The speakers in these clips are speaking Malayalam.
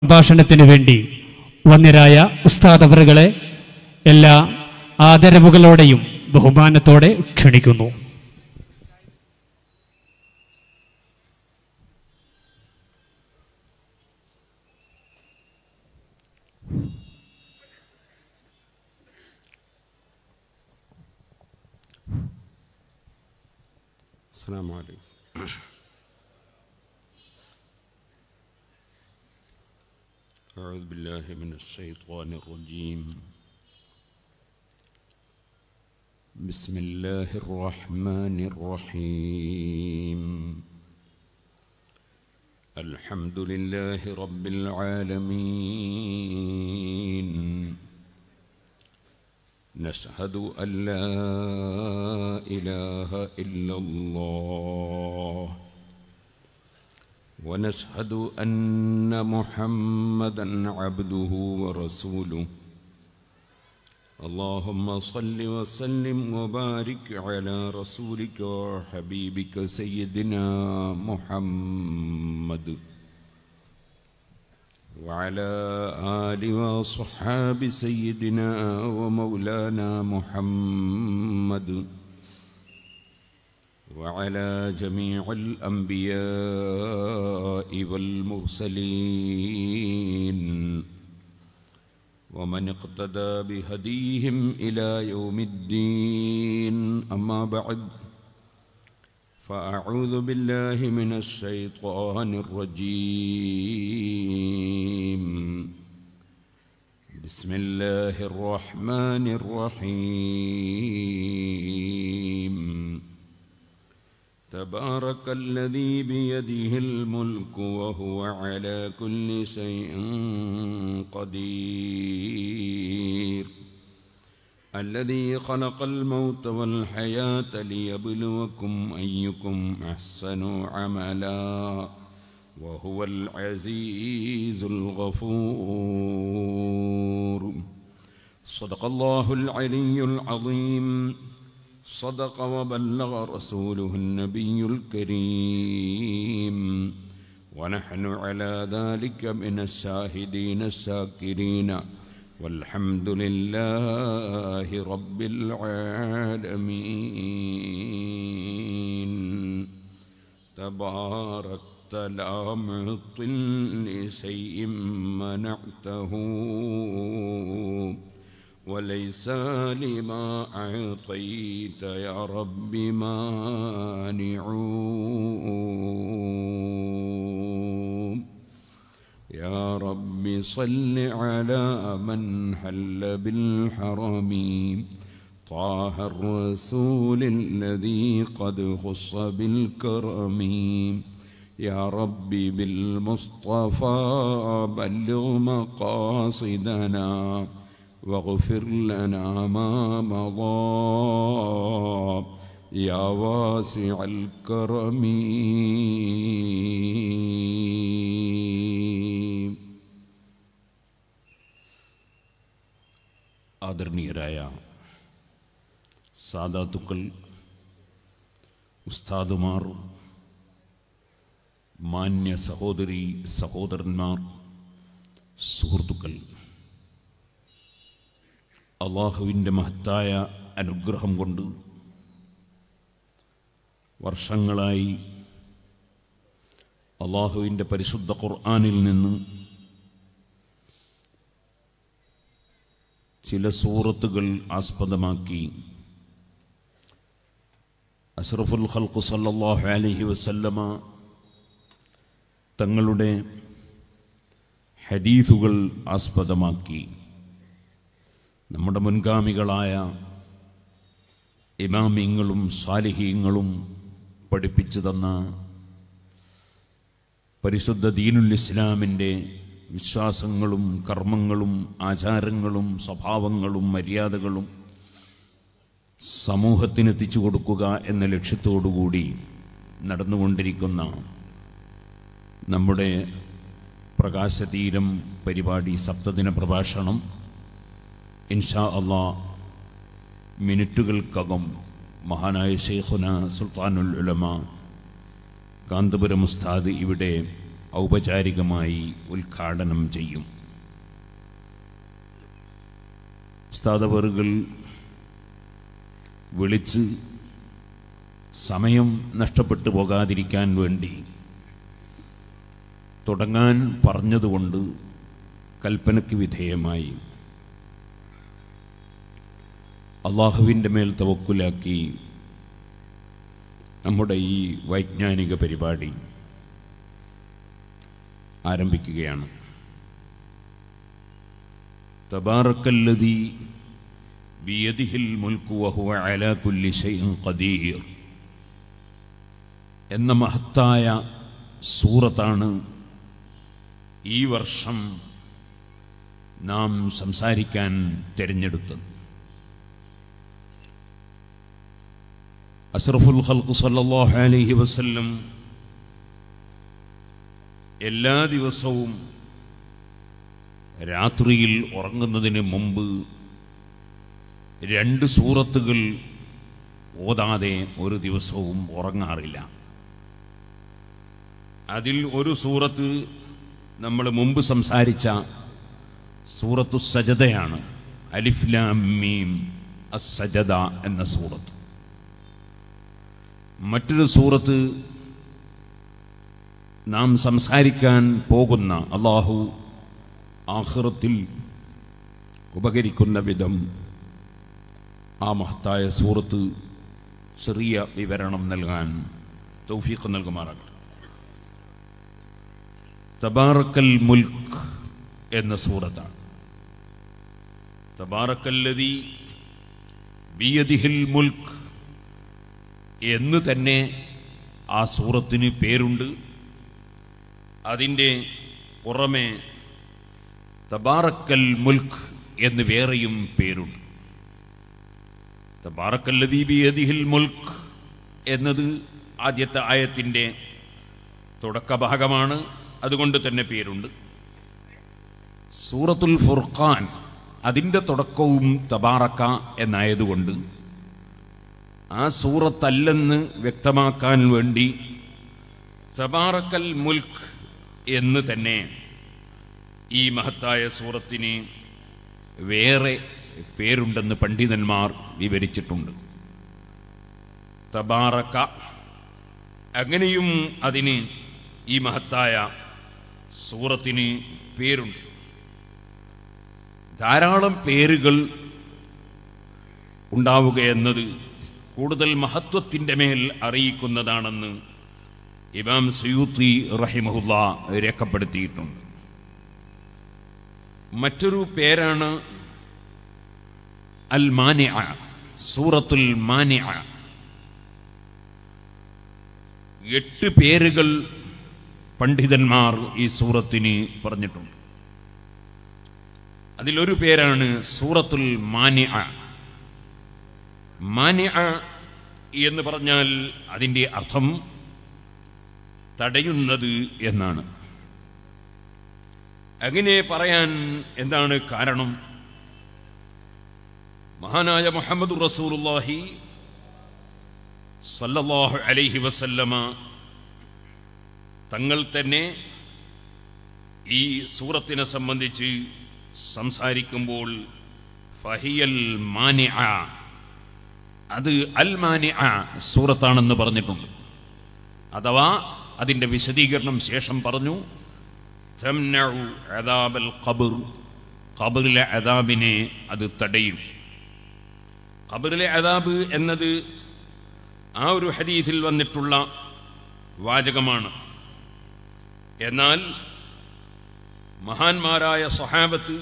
പ്രഭാഷണത്തിന് വേണ്ടി വന്യരായ ഉസ്താദ് അവറുകളെ എല്ലാ ആദരവുകളോടെയും ബഹുമാനത്തോടെ ക്ഷണിക്കുന്നു السلام عليكم أعوذ بالله من الشيطان الرجيم بسم الله الرحمن الرحيم الحمد لله رب العالمين نشهد أن لا إله إلا الله ونشهد أن محمدا عبده ورسوله اللهم صل وسلم وبارك على رسولك وحبيبك سيدنا محمد وعلى آل وصحاب سيدنا ومولانا محمد وعلى جميع الأنبياء والمرسلين ومن اقتدى بهديهم إلى يوم الدين أما بعد فأعوذ بالله من الشيطان الرجيم بسم الله الرحمن الرحيم تبارك الذي بيده الملك وهو على كل شيء قدير الذي خلق الموت والحياة ليبلوكم أيكم أحسن عملا وهو العزيز الغفور صدق الله العلي العظيم صدق وبلغ رسوله النبي الكريم ونحن على ذلك من الشاهدين الشاكرين والحمد لله رب العالمين تباركت لا معطي لشيء منعته وليس لما أعطيت يا رب مانعون يا رب صل على من حل بالحرم طه الرسول الذي قد خص بالكرم يا رب بالمصطفى بلغ مقاصدنا واغفر لنا ما مضى يا واسع الكرم ആദരണീയരായ സാദാത്തുക്കൾ ഉസ്താദുമാർ മാന്യ സഹോദരി സഹോദരന്മാർ സുഹൃത്തുക്കൾ അള്ളാഹുവിൻ്റെ മഹത്തായ അനുഗ്രഹം കൊണ്ട് വർഷങ്ങളായി അള്ളാഹുവിൻ്റെ പരിശുദ്ധ ഖുർആാനിൽ നിന്ന് ചില സൂറത്തുകൾ ആസ്പദമാക്കി അഷ്റഫുൽ ഖൽഖു സല്ലല്ലാഹു അലൈഹി വസല്ലമ തങ്ങളുടെ ഹദീസുകൾ ആസ്പദമാക്കി നമ്മുടെ മുൻഗാമികളായ ഇമാമിങ്ങളും സാലിഹീങ്ങളും പഠിപ്പിച്ചു തന്ന പരിശുദ്ധ ദീനുൽ ഇസ്ലാമിൻ്റെ വിശ്വാസങ്ങളും കർമ്മങ്ങളും ആചാരങ്ങളും സ്വഭാവങ്ങളും മര്യാദകളും സമൂഹത്തിനെത്തിച്ചു കൊടുക്കുക എന്ന ലക്ഷ്യത്തോടുകൂടി നടന്നുകൊണ്ടിരിക്കുന്ന നമ്മുടെ പ്രകാശതീരം പരിപാടി സപ്തദിന പ്രഭാഷണം ഇൻഷാ അള്ളാ മിനിറ്റുകൾക്കകം മഹാനായ ഷെയ്ഖുന സുൽത്താനുൽ ഉലമ കാന്തപുരം ഉസ്താദ് ഇവിടെ ഔപചാരികമായി ഉദ്ഘാടനം ചെയ്യും ഉസ്താദവറുകൾ വിളിച്ച് സമയം നഷ്ടപ്പെട്ടു പോകാതിരിക്കാൻ വേണ്ടി തുടങ്ങാൻ പറഞ്ഞതുകൊണ്ട് കൽപ്പനയ്ക്ക് വിധേയമായി അള്ളാഹുവിൻ്റെ മേൽ തവക്കുലാക്കി നമ്മുടെ ഈ വൈജ്ഞാനിക പരിപാടി ആരംഭിക്കുകയാണ് തബാറക്കല്ലതി ബിയദിഹിൽ മുൽക്കു വഹുവ അലാ കുല്ലി ഷൈഇൻ ഖദീർ എന്ന മഹത്തായ സൂറത്താണ് ഈ വർഷം നാം സംസാരിക്കാൻ തിരഞ്ഞെടുത്തത് അഷ്റഫുൽ ഖൽഖ് സല്ലല്ലാഹു അലൈഹി വസല്ലം എല്ലാ ദിവസവും രാത്രിയിൽ ഉറങ്ങുന്നതിന് മുമ്പ് രണ്ട് സൂറത്തുകൾ ഓതാതെ ഒരു ദിവസവും ഉറങ്ങാറില്ല അതിൽ ഒരു സൂറത്ത് നമ്മൾ മുമ്പ് സംസാരിച്ച സൂറത്തു സജദയാണ് അലിഫ്ലാം മീം അസജദ എന്ന സൂറത്ത് മറ്റൊരു സൂറത്ത് നാം സംസാരിക്കാൻ പോകുന്ന അള്ളാഹു ആഹ്റത്തിൽ ഉപകരിക്കുന്ന വിധം ആ മഹത്തായ സൂറത്ത് ചെറിയ വിവരണം നൽകാൻ തൗഫീഖ് നൽകുമാറാകട്ടെ തബാറക്കൽ മുൽക്ക് എന്ന സൂറത്താണ് തബാറക്കല്ലതി ബിയദിഹിൽ മുൽക്ക് എന്ന് തന്നെ ആ സൂറത്തിന് പേരുണ്ട് അതിൻ്റെ പുറമെ തബാറക്കൽ മുൽക്ക് എന്ന് വേറെയും പേരുണ്ട് തബാറക്കല്ലതി ബിയദിഹിൽ മുൽക്ക് എന്നത് ആദ്യത്തെ ആയത്തിൻ്റെ തുടക്കഭാഗമാണ് അതുകൊണ്ട് തന്നെ പേരുണ്ട് സൂറത്തുൽ ഫുർഖാൻ അതിൻ്റെ തുടക്കവും തബാറക്ക എന്നായതുകൊണ്ട് ആ സൂറത്തല്ലെന്ന് വ്യക്തമാക്കാൻ വേണ്ടി തബാറക്കൽ മുൽക്ക് എന്ന് തന്നെ ഈ മഹത്തായ സൂറത്തിന് വേറെ പേരുണ്ടെന്ന് പണ്ഡിതന്മാർ വിവരിച്ചിട്ടുണ്ട് തബാറക്ക അങ്ങനെയും അതിന് ഈ മഹത്തായ സൂറത്തിന് പേരുണ്ട് ധാരാളം പേരുകൾ ഉണ്ടാവുക എന്നത് കൂടുതൽ മഹത്വത്തിൻ്റെ മേൽ അറിയിക്കുന്നതാണെന്ന് ഇമാം സുയൂത്തി റഹിമഹുല്ല രേഖപ്പെടുത്തിയിട്ടുണ്ട് മറ്റൊരു പേരാണ് അൽ മാനിഅ സൂറത്തുൽ മാനിഅ എട്ട് പേരുകൾ പണ്ഡിതന്മാർ ഈ സൂറത്തിന് പറഞ്ഞിട്ടുണ്ട് അതിലൊരു പേരാണ് സൂറത്തുൽ മാനിഅ മാനിഅ എന്ന് പറഞ്ഞാൽ അതിൻ്റെ അർത്ഥം തടയുന്നത് എന്നാണ് അങ്ങനെ പറയാൻ എന്താണ് കാരണം മഹാനായ മുഹമ്മദ് റസൂലുള്ളാഹി സല്ലല്ലാഹു അലൈഹി വസല്ലമ തങ്ങൾ തന്നെ ഈ സൂറത്തിനെ സംബന്ധിച്ച് സംസാരിക്കുമ്പോൾ ഫഹിയൽ മാനിഅ അത് അൽ മാനിഅ സൂറത്താണെന്ന് പറഞ്ഞിട്ടുണ്ട് അഥവാ അതിൻ്റെ വിശദീകരണം ശേഷം പറഞ്ഞു തംനഉ അദാബൽ ഖബർ ഖബറിലെ അദാബിനെ അത് തടയും ഖബറിലെ അദാബ് എന്നത് ആ ഒരു ഹദീസിൽ വന്നിട്ടുള്ള വാചകമാണ് എന്നാൽ മഹാന്മാരായ സഹാബത്ത്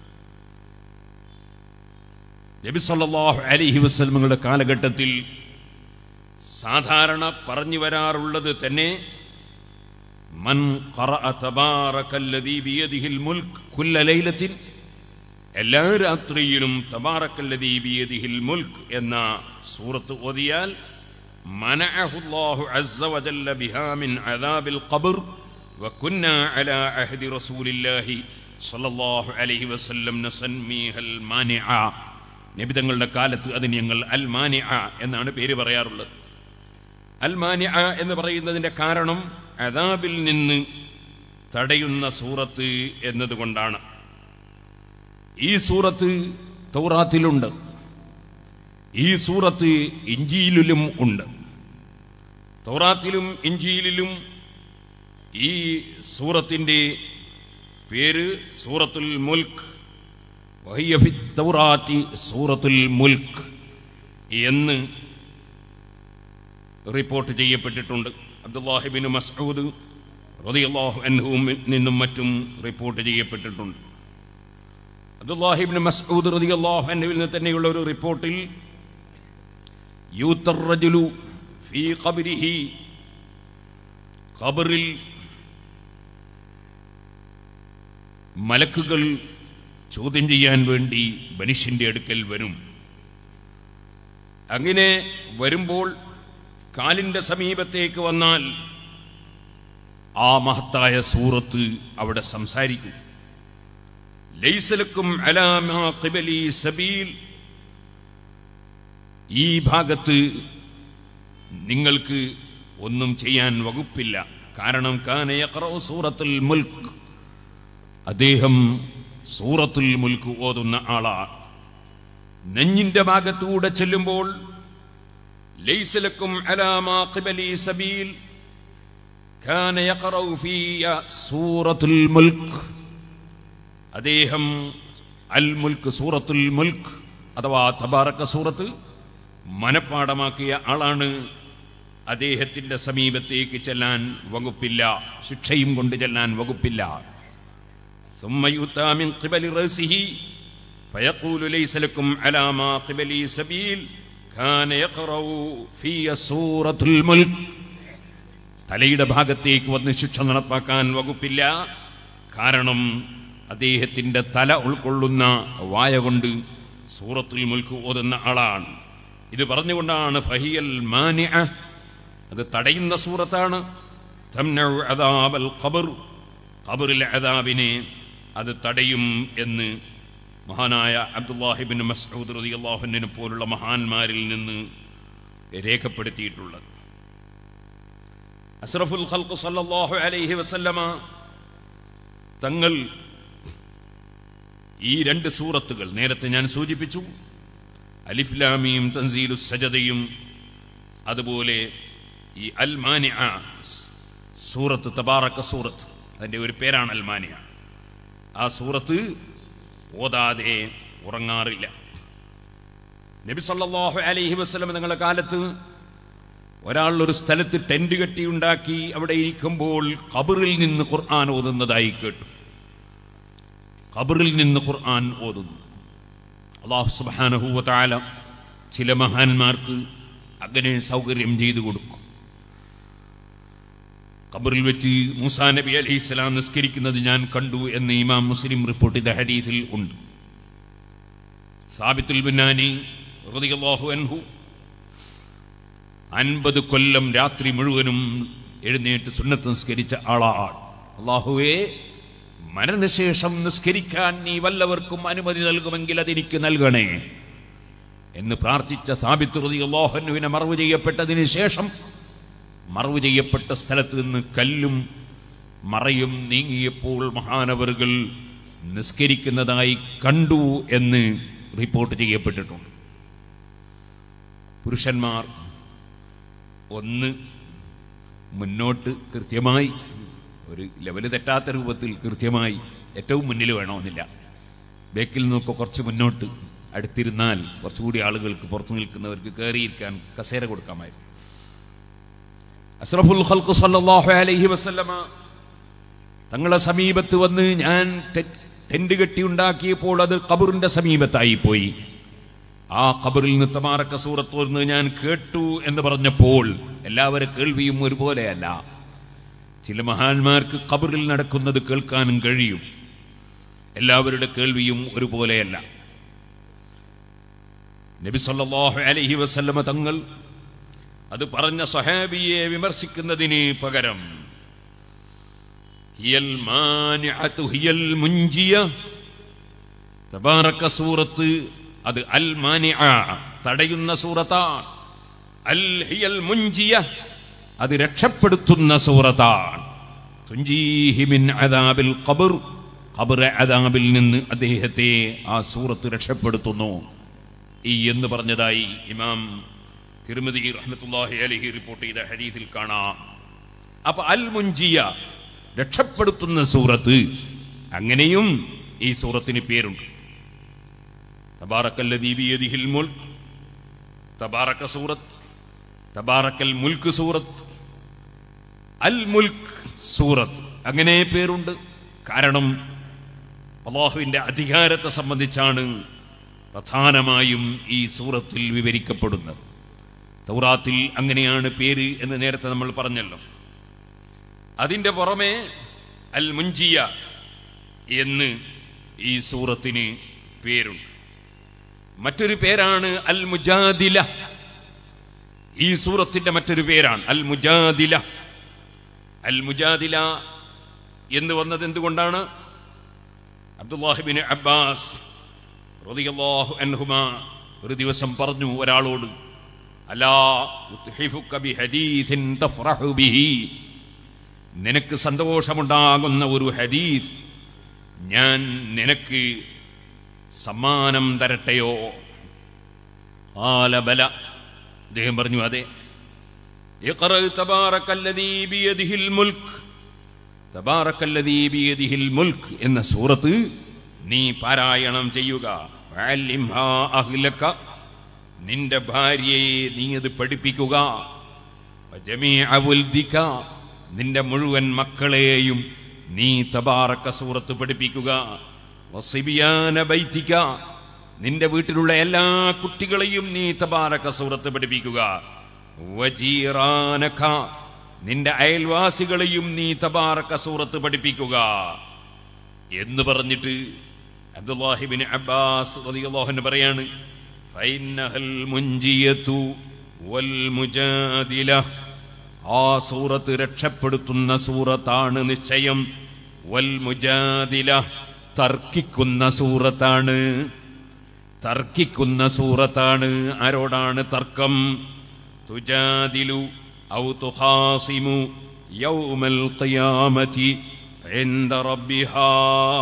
നബി സല്ലല്ലാഹു അലൈഹി വസല്ലമയുടെ കാലഘട്ടത്തിൽ സാധാരണ പറഞ്ഞു വരാറുള്ളത് തന്നെ മൻ ഖറഅ തബാറകല്ലദീ ബിയദിഹിൽ മുൽക്ക് കുല്ല ലൈലത്തിൻ എല്ലാ രാത്രിയിലും തബാറക്കല്ലദീ ബിയദിഹിൽ മുൽക്ക് എന്ന സൂറത്ത് ഓതിയാൽ മനഅഹുല്ലാഹു അസ്സ വജല്ല ബിഹാ മിൻ അദാബിൽ ഖബർ وكنا على عهد رسول الله صلى الله عليه وسلم نسميها المانعة നബി തങ്ങളുടെ കാലത്ത് അതിന് ഞങ്ങൾ അൽ മാനിഅ എന്നാണ് പേര് പറയാറുള്ളത് അൽ മാനിഅ എന്ന് പറയുന്നതിൻ്റെ കാരണം അദാബിൽ നിന്ന് തടയുന്ന സൂറത്ത് എന്നതുകൊണ്ടാണ് ഈ സൂറത്ത് തൗറാത്തിലുണ്ട് ഈ സൂറത്ത് ഇഞ്ചിയിലും ഉണ്ട് തൗറാത്തിലും ഇഞ്ചിയിലും ഈ സൂറത്തിൻ്റെ പേര് സൂറത്തുൽ മുൽക്ക് വഹിയ ഫി തൗറാത്തി സൂറത്തുൽ മുൽക്ക് എന്ന് റിപ്പോർട്ട് ചെയ്യപ്പെട്ടിട്ടുണ്ട് അബ്ദുല്ലാഹിബിൻ മസ്ഊദ് റളിയല്ലാഹു അൻഹുവും നിന്നും മറ്റും റിപ്പോർട്ട് ചെയ്യപ്പെട്ടിട്ടുണ്ട് അബ്ദുല്ലാഹിബിൻ മസ്ഊദ് റളിയല്ലാഹു അൻഹുവിൽ നിന്ന് തന്നെയുള്ള ഒരു റിപ്പോർട്ടിൽ യൂത്തർ റജുലു ഫീ ഖബരിഹി ഖബറിൽ മലക്കുകൾ ചോദ്യം ചെയ്യാൻ വേണ്ടി മനുഷ്യന്റെ അടുക്കൽ വരും അങ്ങനെ വരുമ്പോൾ കാലിന്റെ സമീപത്തേക്ക് വന്നാൽ ആ മഹത്തായ സൂറത്ത് അവിടെ സംസാരിക്കും ലൈസലക്കും അലാമാ ഖിബലി സബീൽ ഈ ഭാഗത്ത് നിങ്ങൾക്ക് ഒന്നും ചെയ്യാൻ വകുപ്പില്ല കാരണം കാനയക്രോ സൂറത്തുൽ മുൽക്ക് അദ്ദേഹം സൂറത്തുൽ മുൽക്ക് ഓതുന്ന ആളാണ് നെഞ്ഞിന്റെ ഭാഗത്തൂടെ ചെല്ലുമ്പോൾ ലൈസലക്കും അലാമാ ഖിബലി സബീൽ കാന യഖറഉ ഫിയ സൂറത്തുൽ മുൽക്ക് അദ്ദേഹം അൽ മുൽക്ക് സൂറത്തുൽ മുൽക്ക് അഥവാ തബാറക്ക സൂറത്ത് മനപ്പാടമാക്കിയ ആളാണ് അദ്ദേഹത്തിന്റെ സമീപത്തേക്ക് ചെല്ലാൻ വകുപ്പില്ല ശിക്ഷയും കൊണ്ട് ചെല്ലാൻ വകുപ്പില്ല ثم يؤتى من قبل رأسه فيقول ليس لكم على ما قبلي سبيل كان يقرأ في سورة الملك തലയുടെ ഭാഗത്തേക്ക് വന്ന് ശിക്ഷ നടപ്പാക്കാൻ വകുപ്പില്ല കാരണം അദ്ദേഹത്തിൻ്റെ തല ഉൾക്കൊള്ളുന്ന വായ കൊണ്ട് സൂറത്തുൽ മുൽക്ക് ഓതുന്ന ആളാണ് ഇത് പറഞ്ഞുകൊണ്ടാണ് ഫഹിയൽ മാനിഅ അത് തടയുന്ന സൂറത്താണ് തംനഉ അദാബൽ ഖബർ ഖബറിലെ അദാബിനെ അത് തടയും എന്ന് മഹാനായ അബ്ദുല്ലാഹിബിൻ മസ്ഊദ് റളിയല്ലാഹുവിനെ പോലുള്ള മഹാന്മാരിൽ നിന്ന് രേഖപ്പെടുത്തിയിട്ടുള്ളത് അസ്റഫുൽ ഖൽഖ് സല്ലല്ലാഹു അലൈഹി വസല്ലമ തങ്ങൾ ഈ രണ്ട് സൂറത്തുകൾ നേരത്തെ ഞാൻ സൂചിപ്പിച്ചു അലിഫ്ലാമിയും തൻസീലു സജദയും അതുപോലെ ഈ അൽമാനിയ സൂറത്ത് തബാറക്ക സൂറത്ത് അതിൻ്റെ ഒരു പേരാണ് അൽമാനിയ ആ സൂറത്ത് ഓതാതെ ഉറങ്ങാറില്ല നബി സല്ലല്ലാഹു അലൈഹി വസല്ലം നിങ്ങളുടെ കാലത്ത് ഒരാൾ ഒരു സ്ഥലത്ത് ടെന്റ് കെട്ടി ഉണ്ടാക്കി അവിടെ ഇരിക്കുമ്പോൾ ഖബറിൽ നിന്ന് ഖുർആൻ ഓതുന്നതായി കേട്ടു ഖബറിൽ നിന്ന് ഖുർആൻ ഓതുന്നു അള്ളാഹു സുബ്ഹാനഹു വ തആല ചില മഹാന്മാർക്ക് അങ്ങനെ സൗകര്യം ചെയ്തു കൊടുക്കും ഖബറിൽ വെച്ച് മൂസാ നബി അലൈഹി സ്വലാം നിസ്കരിക്കുന്നത് ഞാൻ കണ്ടു എന്ന് ഇമാം മുസ്ലിം റിപ്പോർട്ട് ചെയ്ത ഹദീസിൽ ഉണ്ട് സാബിത്തുൽ ബിന്നാനി റളിയല്ലാഹു അൻഹു അൻപത് കൊല്ലം രാത്രി മുഴുവനും എഴുന്നേറ്റ് സുന്നത്ത് നിസ്കരിച്ച ആളാണ് അള്ളാഹുവേ മരണശേഷം നിസ്കരിക്കാൻ നീ വല്ലവർക്കും അനുമതി നൽകുമെങ്കിൽ അതെനിക്ക് നൽകണേ എന്ന് പ്രാർത്ഥിച്ച സാബിത്ത് റളിയല്ലാഹുവിനെ മറവ് ചെയ്യപ്പെട്ടതിന് ശേഷം മറവ് ചെയ്യപ്പെട്ട സ്ഥലത്ത് നിന്ന് കല്ലും മറയും നീങ്ങിയപ്പോൾ മഹാനവറുകൾ നിസ്കരിക്കുന്നതായി കണ്ടു എന്ന് റിപ്പോർട്ട് ചെയ്യപ്പെട്ടിട്ടുണ്ട് പുരുഷന്മാർ ഒന്ന് മുന്നോട്ട് കൃത്യമായി ഒരു ലെവല് തെറ്റാത്ത രൂപത്തിൽ കൃത്യമായി ഏറ്റവും മുന്നിൽ വേണമെന്നില്ല ബേക്കിൽ നിന്നൊക്കെ കുറച്ച് മുന്നോട്ട് അടുത്തിരുന്നാൽ കുറച്ചുകൂടി ആളുകൾക്ക് പുറത്തു നിൽക്കുന്നവർക്ക് കയറിയിരിക്കാൻ കസേര കൊടുക്കാമായിരുന്നു അസ്രഫുൽ ഖൽഖ് സല്ലല്ലാഹു അലൈഹി വസല്ലമ തങ്ങളെ സമീപത്ത് വന്ന് ഞാൻ ടെ- ടെന്റ് കെട്ടി ഉണ്ടാക്കിയപ്പോൾ അത് ഖബറിന്റെ സമീപത്തായി പോയി ആ ഖബറിൽ നിന്ന് തമാറക്ക സൂറത്തോർന്ന് ഞാൻ കേട്ടു എന്ന് പറഞ്ഞപ്പോൾ എല്ലാവരും കേൾവിയും ഒരുപോലെയല്ല ചില മഹാന്മാർക്ക് ഖബറിൽ നടക്കുന്നത് കേൾക്കാനും കഴിയും എല്ലാവരുടെ കേൾവിയും ഒരുപോലെയല്ല നബി സല്ലല്ലാഹു അലൈഹി വസല്ലമ തങ്ങൾ അത് പറഞ്ഞ സഹാബിയെ വിമർശിക്കുന്നതിന് പകരം ഹിയൽ മാനിഅതു ഹിയൽ മുൻജിയ തബാറക സൂറത്ത് അത് അൽ മാനിഅ തടയുന്ന സൂറത്താണ് അൽ ഹിയൽ മുൻജിയ അത് രക്ഷപ്പെടുത്തുന്ന സൂറത്താണ് തുഞ്ചീഹി മിൻ അദാബിൽ ഖബർ ഖബർ അദാബിൽ നിന്ന് അദ്ദേഹത്തെ ആ സൂറത്ത് രക്ഷപ്പെടുത്തുന്നു ഈ എന്ന് പറഞ്ഞതായി ഇമാം തിരുമതി റഹ്മത്തുല്ലാഹി അലഹി റിപ്പോർട്ട് ചെയ്ത ഹദീസിൽ കാണാം അപ്പൊ അൽ മുഞ്ചിയ രക്ഷപ്പെടുത്തുന്ന സൂറത്ത് അങ്ങനെയും ഈ സൂറത്തിന് പേരുണ്ട് തബാറക്കല്ലദീ ബിയദിഹിൽ മുൽക്ക് തബാറക്ക സൂറത്ത് തബാറക്കൽ മുൽക്ക് സൂറത്ത് അൽ മുൽക്ക് സൂറത്ത് അങ്ങനെ പേരുണ്ട് കാരണം അള്ളാഹുവിന്റെ അധികാരത്തെ സംബന്ധിച്ചാണ് പ്രധാനമായും ഈ സൂറത്തിൽ വിവരിക്കപ്പെടുന്നത് തൗറാത്തിൽ അങ്ങനെയാണ് പേര് എന്ന് നേരത്തെ നമ്മൾ പറഞ്ഞല്ലോ അതിന്റെ പുറമെ അൽ മുഞ്ചിയ എന്ന് ഈ സൂറത്തിന് പേരുണ്ട് മറ്റൊരു പേരാണ് അൽ മുജാദില ഈ സൂറത്തിന്റെ മറ്റൊരു പേരാണ് അൽ മുജാദില അൽ മുജാദില എന്ന് വന്നത് എന്തുകൊണ്ടാണ് അബ്ദുല്ലാഹിബിൻ അബ്ബാസ് റളിയല്ലാഹു അൻഹുമ ഒരു ദിവസം പറഞ്ഞു ഒരാളോട് അലാ ഉത്ഹിഫുക ബിഹദീസിൻ തഫ്റഹു ബിഹി നിനക്ക് സന്തോഷമുണ്ടാകുന്ന ഒരു ഹദീസ് ഞാൻ നിനക്ക് സമ്മാനം തരട്ടെയോ ആലബല അദ്ദേഹം പറഞ്ഞു അതെ ഇഖ്റ തബാറക്കല്ലദീ ബിയദിഹിൽ മുൽക്ക് തബാറക്കല്ലദീ ബിയദിഹിൽ മുൽക്ക് എന്ന സൂറത്ത് നീ പാരായണം ചെയ്യുക വഅല്ലിംഹാ അഹ്ലക നിന്റെ ഭാര്യയെ നീ അത് പഠിപ്പിക്കുക വജമീഅ വൽദിക നിന്റെ മുഴുവൻ മക്കളെയും നീ തബാറക്ക സൂറത്ത് പഠിപ്പിക്കുക വസിബിയാന ബൈത്തിക നിന്റെ വീട്ടിലുള്ള എല്ലാ കുട്ടികളെയും നീ തബാറക്ക സൂറത്ത് പഠിപ്പിക്കുക വജീറാനക നിന്റെ അയൽവാസികളെയും നീ തബാറക്ക സൂറത്ത് പഠിപ്പിക്കുക എന്ന് പറഞ്ഞിട്ട് അബ്ദുല്ലാഹിബിൻ അബ്ബാസ് റളിയല്ലാഹു പറയാണ് ഫൈനഹൽ മുഞ്ചിയതു വൽ മുജാദില ആ സൂറത്ത് രക്ഷപ്പെടുത്തുന്ന സൂറത്താണ് നിശ്ചയം വൽ മുജാദില തർക്കിക്കുന്ന സൂറത്താണ് തർക്കിക്കുന്ന സൂറത്താണ് ആരോടാണ് തർക്കം തുജാദിലു ഔ തുഹാസിമു യൗമൽ ഖിയാമതി عند ربها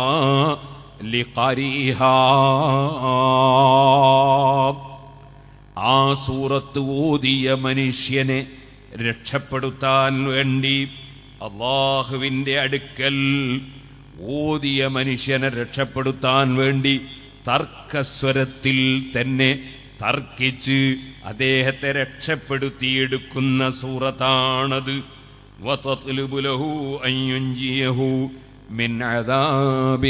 لقريها ആ സൂറത്ത് ഓതിയ മനുഷ്യനെ രക്ഷപ്പെടുത്താൻ വേണ്ടി അള്ളാഹുവിൻ്റെ അടുക്കൽ ഓതിയ മനുഷ്യനെ രക്ഷപ്പെടുത്താൻ വേണ്ടി തർക്കസ്വരത്തിൽ തന്നെ തർക്കിച്ച് അദ്ദേഹത്തെ രക്ഷപ്പെടുത്തിയെടുക്കുന്ന സൂറത്താണത് وتطلب له أن ينجيه من عذاب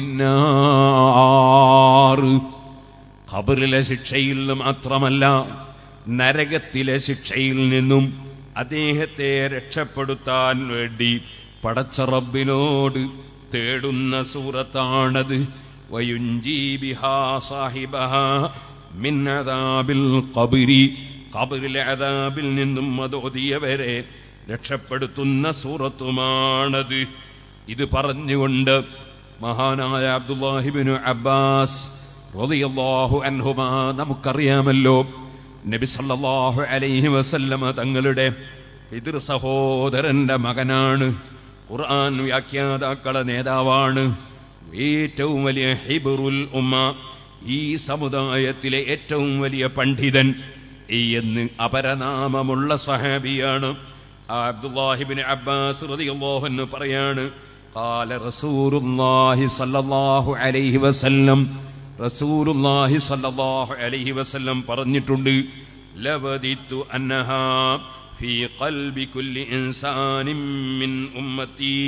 النار ഖബറിലെ ശിക്ഷയിൽ നിന്നും മാത്രമല്ല നരകത്തിലെ ശിക്ഷയിൽ നിന്നും അദ്ദേഹത്തെ രക്ഷപ്പെടുത്താൻ വേണ്ടി പടച്ച റബ്ബിനോട് തേടുന്ന സൂറത്താണത് വയുഞ്ചീ ബിഹാ സാഹിബഹ മിൻ അദാബിൽ ഖബരി ഖബറിലെ അദാബിൽ നിന്നും അതോതിയവരെ രക്ഷപ്പെടുത്തുന്ന സൂറത്തുമാണത് ഇത് പറഞ്ഞുകൊണ്ട് മഹാനായ അബ്ദുല്ലാഹിബിനു അബ്ബാസ് റളിയല്ലാഹു അൻഹുമാ നമുക്കറിയാമല്ലോ നബി സല്ലല്ലാഹു അലൈഹി വസല്ലമ തങ്ങളുടെ പിതൃ സഹോദരന്റെ മകനാണ് ഖുർആൻ വ്യാഖ്യാതാക്കളെ നേതാവാണ് ഏറ്റവും വലിയ ഹിബറുൽ ഉമ്മ ഈ സമുദായത്തിലെ ഏറ്റവും വലിയ പണ്ഡിതൻ എന്ന് അപരനാമമുള്ള സഹാബിയാണ് ആ അബ്ദുല്ലാഹിബിൻ അബ്ബാസ് റളിയല്ലാഹു അൻഹു പറയാണ് قال رسول الله صلى الله عليه وسلم رسول الله صلى الله عليه وسلم പറഞ്ഞിട്ടുണ്ട് ലവദിത്തു അന്നഹാ في قلب كل إنسان من أمتي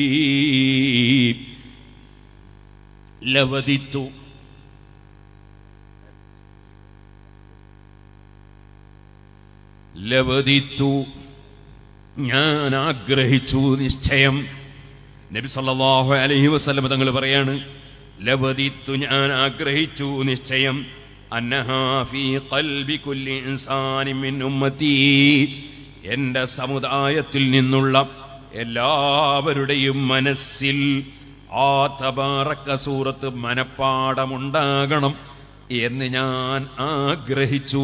لوددت ലവദിത്തു ഞാൻ ആഗ്രഹിച്ചു നിശ്ചയം നബി സല്ലല്ലാഹു അലൈഹി വസല്ലം തങ്ങൾ പറയാണ് ലവദിത്തു ഞാൻ ആഗ്രഹിച്ചു നിശ്ചയം അന്നഹാ ഫീ ഖൽബി കുല്ലി ഇൻസാനി മിൻ ഉമ്മത്തി എൻ്റെ സമുദായത്തിൽ നിന്നുള്ള എല്ലാവരുടെയും മനസ്സിൽ ആ തബാറക്ക സൂറത്ത് മനപ്പാടമുണ്ടാകണം എന്ന് ഞാൻ ആഗ്രഹിച്ചു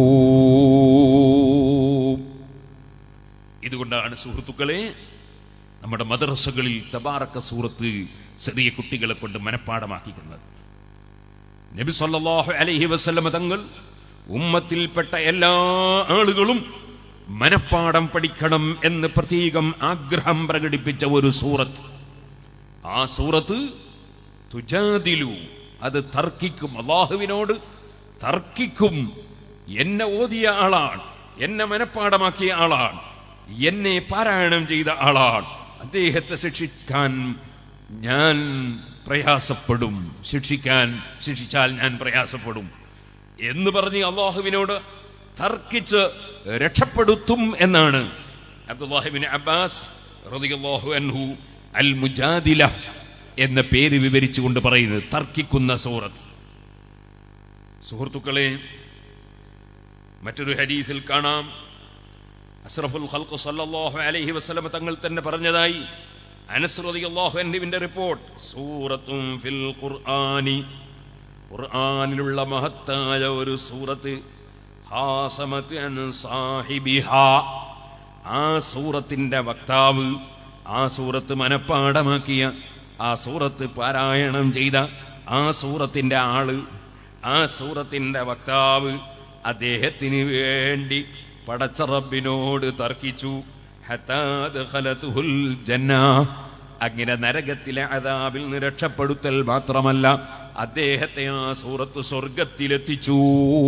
ഇതുകൊണ്ടാണ് സുഹൃത്തുക്കളെ നമ്മുടെ മദ്രസകളിൽ തബാറക്ക സൂറത്ത് ചെറിയ കുട്ടികളെ കൊണ്ട് മനഃപ്പാടമാക്കിക്കുന്നത് നബി സല്ലല്ലാഹു അലൈഹി വസല്ലമ തങ്ങൾ ഉമ്മത്തിൽപ്പെട്ട എല്ലാ ആളുകളും മനഃപ്പാടം പഠിക്കണം എന്ന് പ്രത്യേകം ആഗ്രഹം പ്രകടിപ്പിച്ച ഒരു സൂറത്ത് ആ സൂറത്ത് തുജാദിലു അത് തർക്കിക്കും അള്ളാഹുവിനോട് തർക്കിക്കും എന്നെ ഓതിയ ആളാണ് എന്നെ മനഃപ്പാടമാക്കിയ ആളാണ് എന്നെ പാരായണം ചെയ്ത ആളാണ് അദ്ദേഹത്തെ ശിക്ഷിക്കാൻ ഞാൻ പ്രയാസപ്പെടും ശിക്ഷിക്കാൻ ശിക്ഷിച്ചാൽ ഞാൻ പ്രയാസപ്പെടും എന്ന് പറഞ്ഞ് അള്ളാഹുവിനോട് തർക്കിച്ച് രക്ഷപ്പെടുത്തും എന്നാണ് അബ്ദുല്ലാഹിബിൻ അബ്ബാസ് റളിയല്ലാഹു അൻഹു അൽ മുജാദില എന്ന പേര് വിവരിച്ചുകൊണ്ട് പറയുന്നത് തർക്കിക്കുന്ന സൂറത്ത് സുഹൃത്തുക്കളെ മറ്റൊരു ഹദീസിൽ കാണാം അസ്രഫുൽ ഖൽഖ് സല്ലല്ലാഹു അലൈഹി വസല്ലം തങ്ങൾ തന്നെ പറഞ്ഞതായി അനസ് റളിയല്ലാഹു അൻഹുവിന്റെ റിപ്പോർട്ട് സൂറത്തും ഫിൽ ഖുർആനി ഖുർആനിലുള്ള മഹത്തായ ഒരു സൂറത്ത് ഹാസമത്ത് അൻ സാഹിബിഹാ ആ സൂറത്തിന്റെ വക്താവ് ആ സൂറത്ത് മനഃപ്പാടമാക്കിയ ആ സൂറത്ത് പാരായണം ചെയ്ത ആ സൂറത്തിന്റെ ആള് ആ സൂറത്തിന്റെ വക്താവ് അദ്ദേഹത്തിന് വേണ്ടി പടച്ച റബ്ബിനോട് തർക്കിച്ചു ഹത്താ ദഖലതുഹുൽ ജന്ന അങ്ങനെ നരകത്തിലെ അതാബിൽ നിന്ന് രക്ഷപ്പെടുത്തൽ മാത്രമല്ല അദ്ദേഹത്തെ ആ സൂറത്ത് സ്വർഗത്തിലെത്തിച്ചു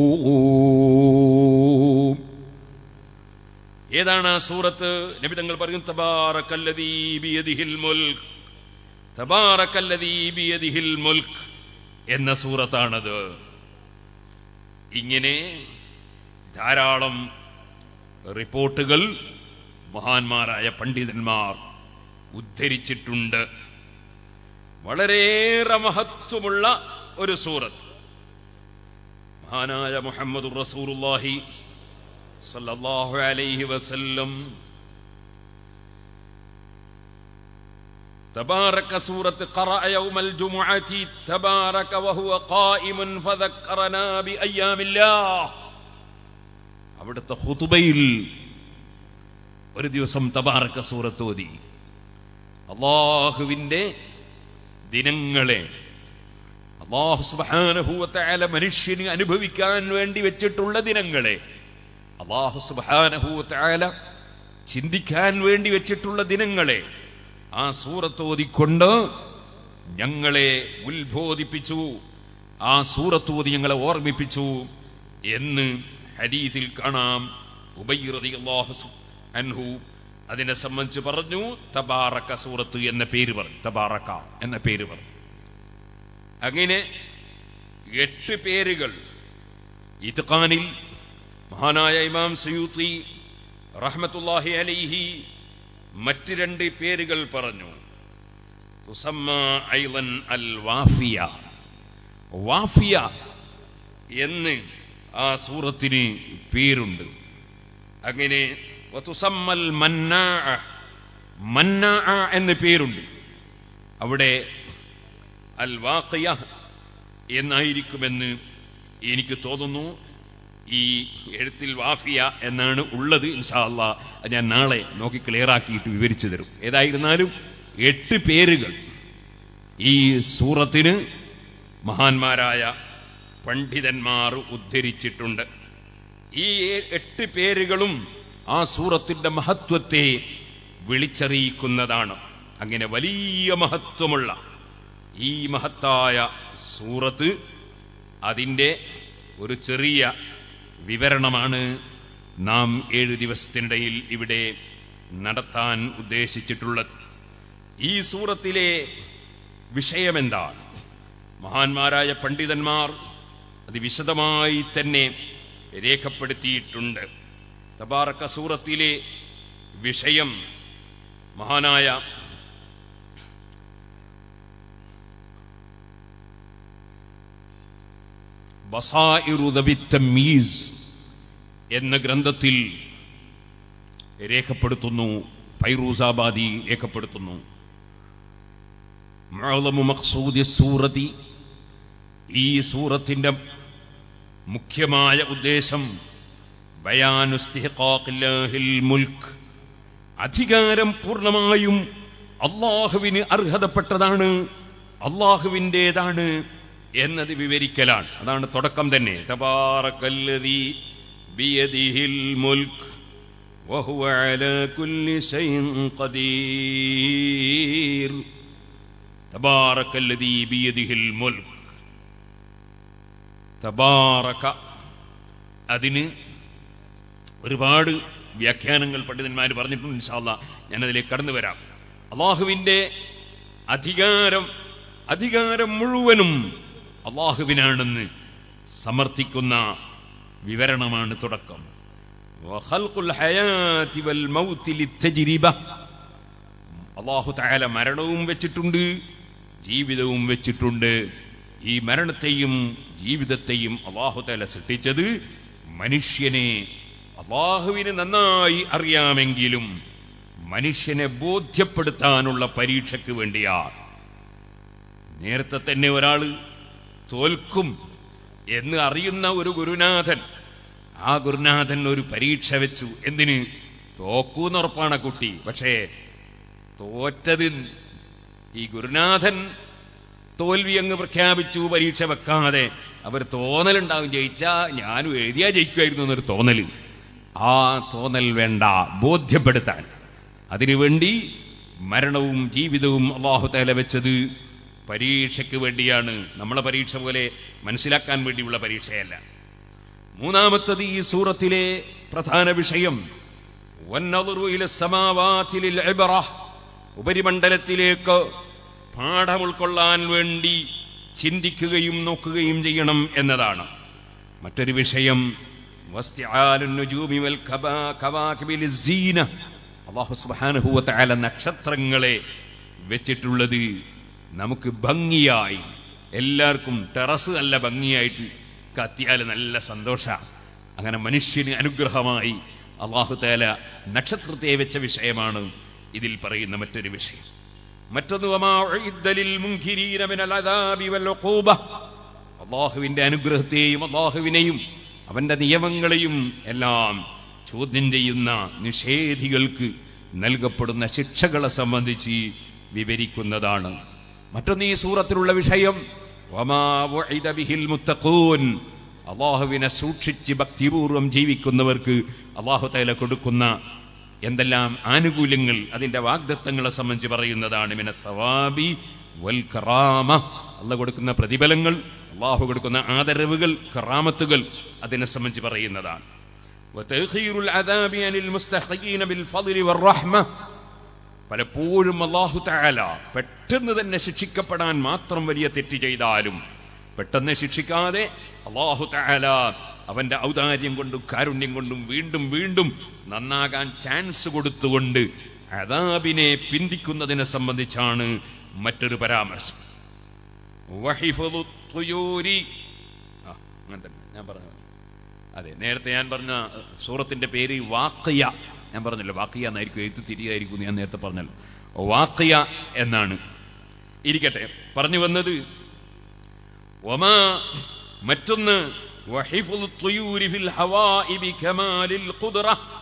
ഏതാണ് ആ സൂറത്ത് നബി തങ്ങൾ പറയും തബാറക്കല്ലദീ ബിയദിഹിൽ മുൽക്ക് തബാറക്കല്ലദീ ബിയദിഹിൽ മുൽക്ക് എന്ന സൂറത്താണത് ഇങ്ങനെ ധാരാളം റിപ്പോർട്ടുകൾ മഹാന്മാരായ പണ്ഡിതന്മാർ ഉദ്ധരിച്ചിട്ടുണ്ട് വളരെയേറെ മഹത്വമുള്ള ഒരു സൂറത്ത് മഹാനായ മുഹമ്മദ് റസൂലുള്ളാഹി സല്ലല്ലാഹു അലൈഹി വസല്ലം تبارك سورة قرأ يوم الجمعة تبارك وهو قائم فذكرنا بأيام الله അവിടുത്തെ ഹുതുബയിൽ ഒരു ദിവസം തബാറക്ക സൂറത്ത് ഓതി അള്ളാഹുവിൻ്റെ ദിനങ്ങളെ അള്ളാഹു സുബാനഹൂവത്തായ മനുഷ്യന് അനുഭവിക്കാൻ വേണ്ടി വെച്ചിട്ടുള്ള ദിനങ്ങളെ അള്ളാഹു സുബാനഹൂവത്തായ ചിന്തിക്കാൻ വേണ്ടി വെച്ചിട്ടുള്ള ദിനങ്ങളെ ആ സൂറത്ത് ഓതിക്കൊണ്ട് ഞങ്ങളെ ഉത്ബോധിപ്പിച്ചു ആ സൂറത്ത് ഓതി ഞങ്ങളെ ഓർമ്മിപ്പിച്ചു എന്ന് ഹദീസിൽ കാണാം ഉബൈറതി അള്ളാഹു അൻഹു അതിനെ സംബന്ധിച്ച് പറഞ്ഞു തബാറക്ക സൂറത്ത് എന്ന പേര് പറഞ്ഞു തബാറക്ക എന്ന പേര് പറഞ്ഞു അങ്ങനെ എട്ട് പേരുകൾ ഇത്ഖാനിൽ മഹാനായ ഇമാം സയൂത്തി റഹ്മത്തുല്ലാഹി അലൈഹി മറ്റ് രണ്ട് പേരുകൾ പറഞ്ഞു തുസമ്മ ഐലൻ അൽ വാഫിയ വാഫിയ എന്ന് ആ സൂറത്തിന് പേരുണ്ട് അങ്ങനെ വതുസമ്മൽ മന്നാ മന്നാ എന്ന് പേരുണ്ട് അവിടെ അൽ വാഖിയ എന്നായിരിക്കുമെന്ന് എനിക്ക് തോന്നുന്നു ഈ എഴുത്തിൽ വാഫിയ എന്നാണ് ഉള്ളത് ഇൻഷാ അല്ലാ അത് ഞാൻ നാളെ നോക്കി ക്ലിയർ ആക്കിയിട്ട് വിവരിച്ചു തരും ഏതായിരുന്നാലും എട്ട് പേരുകൾ ഈ സൂറത്തിന് മഹാന്മാരായ പണ്ഡിതന്മാർ ഉദ്ധരിച്ചിട്ടുണ്ട് ഈ എട്ട് പേരുകളും ആ സൂറത്തിന്റെ മഹത്വത്തെ വിളിച്ചറിയിക്കുന്നതാണ് അങ്ങനെ വലിയ മഹത്വമുള്ള ഈ മഹത്തായ സൂറത്ത് അതിൻ്റെ ഒരു ചെറിയ വിവരണമാണ് നാം ഏഴ് ദിവസത്തിനിടയിൽ ഇവിടെ നടത്താൻ ഉദ്ദേശിച്ചിട്ടുള്ളത് ഈ സൂറത്തിലെ വിഷയമെന്താണ് മഹാന്മാരായ പണ്ഡിതന്മാർ അത് വിശദമായി തന്നെ രേഖപ്പെടുത്തിയിട്ടുണ്ട് തബാറക്ക സൂറത്തിലെ വിഷയം മഹാനായ ബസായിറു ദബി തമ്മീസ് എന്ന ഗ്രന്ഥത്തിൽ രേഖപ്പെടുത്തുന്നു ഫൈറൂസാബാദി രേഖപ്പെടുത്തുന്നു മുഅ്ളമു മഖ്സൂദി സൂറത്തി ഈ സൂറത്തിന്റെ മുഖ്യമായ ഉദ്ദേശം ബയാനുസ്തിഹ്ഖാഖില്ലാഹിൽ മുൽക്ക് അധികാരം പൂർണ്ണമായും അള്ളാഹുവിന് അർഹതപ്പെട്ടതാണ് അള്ളാഹുവിൻ്റെതാണ് എന്നത് വിവരിക്കലാണ് അതാണ് തുടക്കം തന്നെ തബാറക്കല്ലദീ ബിയദിഹിൽ മുൽക്ക് وهو على كل شيء قدير تبارك الذي بيده الملك തബാറക അതിന് ഒരുപാട് വ്യാഖ്യാനങ്ങൾ പണ്ഡിതന്മാർ പറഞ്ഞിട്ടുണ്ട് ഇൻഷാല്ല ഞാനതിലേക്ക് കടന്നു വരാം അള്ളാഹുവിൻ്റെ അധികാരം അധികാരം മുഴുവനും അള്ളാഹുവിനാണെന്ന് സമർത്ഥിക്കുന്ന വിവരണമാണ് തുടക്കം വഖൽഖുൽ ഹയാതി വൽ മൗതി ലിത്തജ്രിബ അള്ളാഹു തആല മരണവും വെച്ചിട്ടുണ്ട് ജീവിതവും വെച്ചിട്ടുണ്ട് ഈ മരണത്തെയും ജീവിതത്തെയും അള്ളാഹു തആല സൃഷ്ടിച്ചത് മനുഷ്യനെ അള്ളാഹുവിന് നന്നായി അറിയാമെങ്കിലും മനുഷ്യനെ ബോധ്യപ്പെടുത്താനുള്ള പരീക്ഷയ്ക്ക് വേണ്ടിയാണ് നേരത്തെ തന്നെ ഒരാൾ തോൽക്കും എന്ന് അറിയുന്ന ഒരു ഗുരുനാഥൻ ആ ഗുരുനാഥൻ ഒരു പരീക്ഷ വെച്ചു എന്തിന് തോക്കൂന്നുറപ്പാണ് ആ കുട്ടി പക്ഷേ തോറ്റത് ഈ ഗുരുനാഥൻ തോൽവി അങ്ങ് പ്രഖ്യാപിച്ചു പരീക്ഷ വെക്കാതെ അവർ തോന്നലുണ്ടാവും ജയിച്ചാ ഞാനും എഴുതിയാ ജയിക്കുമായിരുന്നു എന്നൊരു തോന്നൽ ആ തോന്നൽ വേണ്ട ബോധ്യപ്പെടുത്താൻ അതിനുവേണ്ടി മരണവും ജീവിതവും അള്ളാഹു തല വെച്ചത് പരീക്ഷയ്ക്ക് വേണ്ടിയാണ് നമ്മളെ പരീക്ഷ പോലെ മനസ്സിലാക്കാൻ വേണ്ടിയുള്ള പരീക്ഷയല്ല മൂന്നാമത്തത് ഈ സൂറത്തിലെ പ്രധാന വിഷയം വന്നദറു ഇല സമാവാതി ലിൽ ഇബ്റ. ഉപരിമണ്ഡലത്തിലേക്ക് പാഠം ഉൾക്കൊള്ളാൻ വേണ്ടി ചിന്തിക്കുകയും നോക്കുകയും ചെയ്യണം എന്നതാണ് മറ്റൊരു വിഷയം വസ്തിആലുൻ നുജൂമി വൽ കബാ- കവാകിബി ലിസ്സീന. അല്ലാഹു സുബ്ഹാനഹു വ തആല നക്ഷത്രങ്ങളെ വെച്ചിട്ടുള്ളത് നമുക്ക് ഭംഗിയായി എല്ലാവർക്കും ടെറസ് നല്ല ഭംഗിയായിട്ട് കത്തിയാൽ നല്ല സന്തോഷമാണ് അങ്ങനെ മനുഷ്യന് അനുഗ്രഹമായി അള്ളാഹു താല നക്ഷത്രത്തെ വെച്ച വിഷയമാണ് ഇതിൽ പറയുന്ന മറ്റൊരു വിഷയം മറ്റൊന്ന് വമാ ഉഇദ്ദ ലിൽ മുൻകിരീന മിനൽ അദാബി വൽ ഉഖൂബ. അള്ളാഹുവിന്റെ അനുഗ്രഹത്തെയും അള്ളാഹുവിനെയും അവന്റെ നിയമങ്ങളെയും എല്ലാം ചോദ്യം ചെയ്യുന്ന നിഷേധികൾക്ക് നൽകപ്പെടുന്ന ശിക്ഷകളെ സംബന്ധിച്ച് വിവരിക്കുന്നതാണ് മറ്റൊന്ന് ഈ സൂറത്തിലുള്ള വിഷയം വമാ വഉഇദ ബിഹിൽ മുത്തഖൂൻ. അള്ളാഹുവിനെ സൂക്ഷിച്ച് ഭക്തിപൂർവം ജീവിക്കുന്നവർക്ക് അള്ളാഹു തആല കൊടുക്കുന്ന എന്തെല്ലാം ആനുകൂല്യങ്ങൾ അതിന്റെ വാഗ്ദത്തങ്ങളെ സംബന്ധിച്ച് പറയുന്നതാണ് മിന സവാബി വൽ കറാമ അള്ള കൊടുക്കുന്ന പ്രതിഫലങ്ങൾ അള്ളാഹു കൊടുക്കുന്ന ആദരവുകൾ കറാമത്തുകൾ അതിനെ സംബന്ധിച്ച് പറയുന്നതാണ് وتأخير العذاب عن المستحقين بالفضل والرحمة പലപ്പോഴും അള്ളാഹു തആല പെട്ടെന്ന് തന്നെ ശിക്ഷിക്കപ്പെടാൻ മാത്രം വലിയ തെറ്റ് ചെയ്താലും പെട്ടെന്ന് ശിക്ഷിക്കാതെ അള്ളാഹു തആല അവന്റെ ഔദാര്യം കൊണ്ടും കാരുണ്യം കൊണ്ടും വീണ്ടും വീണ്ടും നന്നാകാൻ ചാൻസ് കൊടുത്തുകൊണ്ട് അദാബിനെ പിന്തിക്കുന്നതിനെ സംബന്ധിച്ചാണ് മറ്റൊരു പരാമർശം വഹിഫദു തുയൂരി ആ, അങ്ങനെ തന്നെ ഞാൻ പറഞ്ഞു അതെ നേരത്തെ ഞാൻ പറഞ്ഞ അഹ്, സൂറത്തിന്റെ പേര് വാക്കിയ ഞാൻ പറഞ്ഞല്ലോ വാക്കിയ എന്നായിരിക്കും എഴുത്ത് തിരിയായിരിക്കും എന്ന് ഞാൻ നേരത്തെ പറഞ്ഞല്ലോ വാക്കിയ എന്നാണ് ഇരിക്കട്ടെ പറഞ്ഞു വന്നത് ഒമാ മറ്റൊന്ന് വഹിഫുൽ തുയൂരി ഫിൽ ഹവാഇ ബികമാലിൽ ഖുദ്റ.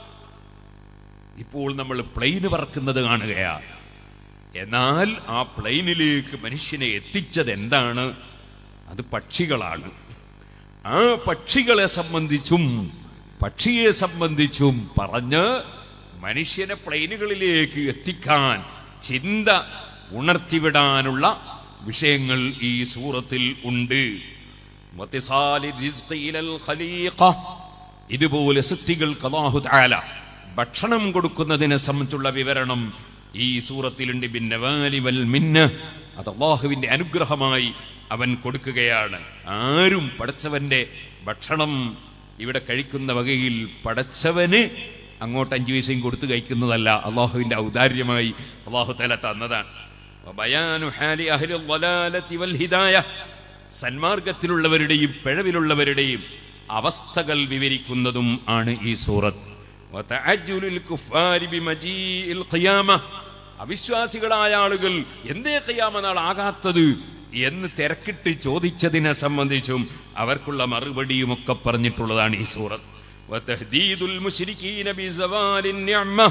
ഇപ്പോൾ നമ്മൾ പ്ലെയിന് പറക്കുന്നത് കാണുകയാണ് എന്നാൽ ആ പ്ലെയിനിലേക്ക് മനുഷ്യനെ എത്തിച്ചത് എന്താണ് അത് പക്ഷികളാണ് ആ പക്ഷികളെ സംബന്ധിച്ചും പക്ഷിയെ സംബന്ധിച്ചും പറഞ്ഞ് മനുഷ്യനെ പ്ലെയിനുകളിലേക്ക് എത്തിക്കാൻ ചിന്ത ഉണർത്തിവിടാനുള്ള വിഷയങ്ങൾ ഈ സൂറത്തിൽ ഉണ്ട് വത്തിസാലി റിസ്ഖി ഇലൽ ഖലീഖ. ഇതുപോലെ സൃഷ്ടികൾക്ക് അല്ലാഹു തആല ഭക്ഷണം കൊടുക്കുന്നതിനെ സംബന്ധിച്ചുള്ള വിവരണം ഈ സൂറത്തിലുണ്ട് ബിന്നവാലി വൽ മിന്ന അത് അള്ളാഹുവിന്റെ അനുഗ്രഹമായി അവൻ കൊടുക്കുകയാണ് ആരും പടച്ചവന്റെ ഭക്ഷണം ഇവിടെ കഴിക്കുന്ന വകയിൽ പടച്ചവന് അങ്ങോട്ട് അഞ്ചു പൈസയും കൊടുത്തു കഴിക്കുന്നതല്ല അള്ളാഹുവിന്റെ ഔദാര്യമായി അള്ളാഹു തല തന്നതാണ് വബയാനു ഹാലി അഹ്ലിൽ ളലാലത്തി വൽ ഹിദായ. സന്മാർഗത്തിലുള്ളവരുടെയും പിഴവിലുള്ളവരുടെയും അവസ്ഥകൾ വിവരിക്കുന്നതും ആണ് ഈ സൂറത്ത് വതഅജ്ജുലുൽ കുഫാരി ബിമജീഇൽ ഖിയാമ. അവിശ്വാസികളായ ആളുകൾ എന്തേ ഖിയാമ നാൾ ആകാത്തത് എന്ന് തിരക്കിട്ട് ചോദിച്ചതിനെ സംബന്ധിച്ചും അവർക്കുള്ള മറുപടിയും ഒക്കെ പറഞ്ഞിട്ടുള്ളതാണ് ഈ സൂറത്ത് വതഹ്ദീദുൽ മുശ്രിക്കീന ബിസവാലിൻ നിഅമ.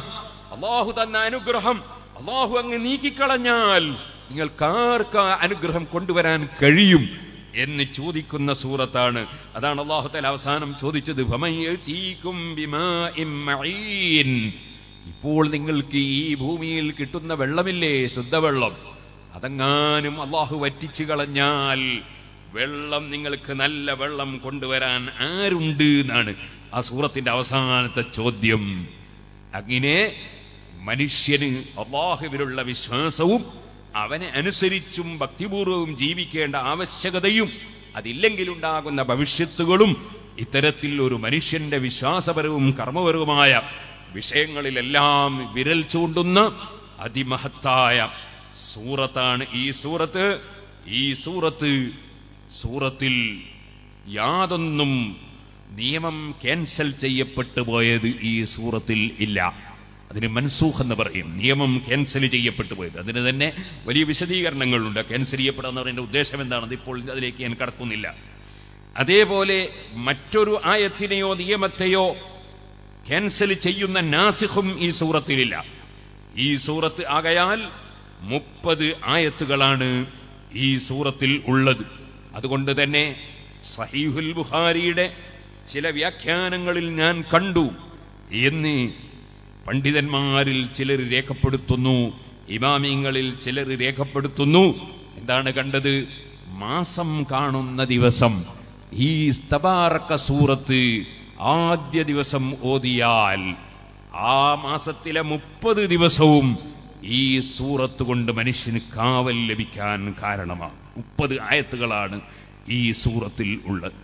അള്ളാഹു തന്ന അനുഗ്രഹം അള്ളാഹു അങ്ങ് നീക്കിക്കളഞ്ഞാൽ നിങ്ങൾക്കാർക്ക് ആ അനുഗ്രഹം കൊണ്ടുവരാൻ കഴിയും എന്ന് ചോദിക്കുന്ന സൂറത്താണ് അതാണ് അള്ളാഹു തല അവസാനം ചോദിച്ചത് "ഫമൻ യഅതീകും ബിമാഇൻ മഈൻ?" ഇപ്പോൾ നിങ്ങൾക്ക് ഈ ഭൂമിയിൽ കിട്ടുന്ന വെള്ളമില്ലേ ശുദ്ധവെള്ളം അതെങ്ങാനും അള്ളാഹു വറ്റിച്ചു കളഞ്ഞാൽ വെള്ളം നിങ്ങൾക്ക് നല്ല വെള്ളം കൊണ്ടുവരാൻ ആരുണ്ട് എന്നാണ് ആ സൂറത്തിന്റെ അവസാനത്തെ ചോദ്യം അങ്ങനെ മനുഷ്യന് അള്ളാഹുവിലുള്ള വിശ്വാസവും അവനെ അനുസരിച്ചും ഭക്തിപൂർവവും ജീവിക്കേണ്ട ആവശ്യകതയും അതില്ലെങ്കിലുണ്ടാകുന്ന ഭവിഷ്യത്തുകളും ഇത്തരത്തിൽ ഒരു മനുഷ്യന്റെ വിശ്വാസപരവും കർമ്മപരവുമായ വിഷയങ്ങളിലെല്ലാം വിരൽ ചൂണ്ടുന്ന അതിമഹത്തായ സൂറത്താണ് ഈ സൂറത്ത് ഈ സൂറത്ത് സൂറത്തിൽ യാതൊന്നും നിയമം ക്യാൻസൽ ചെയ്യപ്പെട്ടു പോയത് ഈ സൂറത്തിൽ ഇല്ല അതിന് മൻസൂഖ് എന്ന് പറയും നിയമം ക്യാൻസൽ ചെയ്യപ്പെട്ടു പോയത് അതിന് തന്നെ വലിയ വിശദീകരണങ്ങളുണ്ട് ക്യാൻസൽ ചെയ്യപ്പെടുന്ന പറയുന്ന ഉദ്ദേശം എന്താണെന്ന് ഇപ്പോൾ അതിലേക്ക് ഞാൻ കടക്കുന്നില്ല അതേപോലെ മറ്റൊരു ആയത്തിനെയോ നിയമത്തെയോ ക്യാൻസൽ ചെയ്യുന്ന നാസിഖും ഈ സൂറത്തിലില്ല ഈ സൂറത്ത് ആകയാൽ മുപ്പത് ആയത്തുകളാണ് ഈ സൂറത്തിൽ ഉള്ളത് അതുകൊണ്ട് തന്നെ സഹീഹുൽ ബുഖാരിയുടെ ചില വ്യാഖ്യാനങ്ങളിൽ ഞാൻ കണ്ടു എന്ന് പണ്ഡിതന്മാരിൽ ചിലർ രേഖപ്പെടുത്തുന്നു ഇമാമിങ്ങളിൽ ചിലർ രേഖപ്പെടുത്തുന്നു എന്താണ് കണ്ടത് മാസം കാണുന്ന ദിവസം ഈ സ്തബാറക്ക സൂറത്ത് ആദ്യ ദിവസം ഓതിയാൽ ആ മാസത്തിലെ മുപ്പത് ദിവസവും ഈ സൂറത്ത് കൊണ്ട് മനുഷ്യന് കാവൽ ലഭിക്കാൻ കാരണമാണ് മുപ്പത് ആയത്തുകളാണ് ഈ സൂറത്തിൽ ഉള്ളത്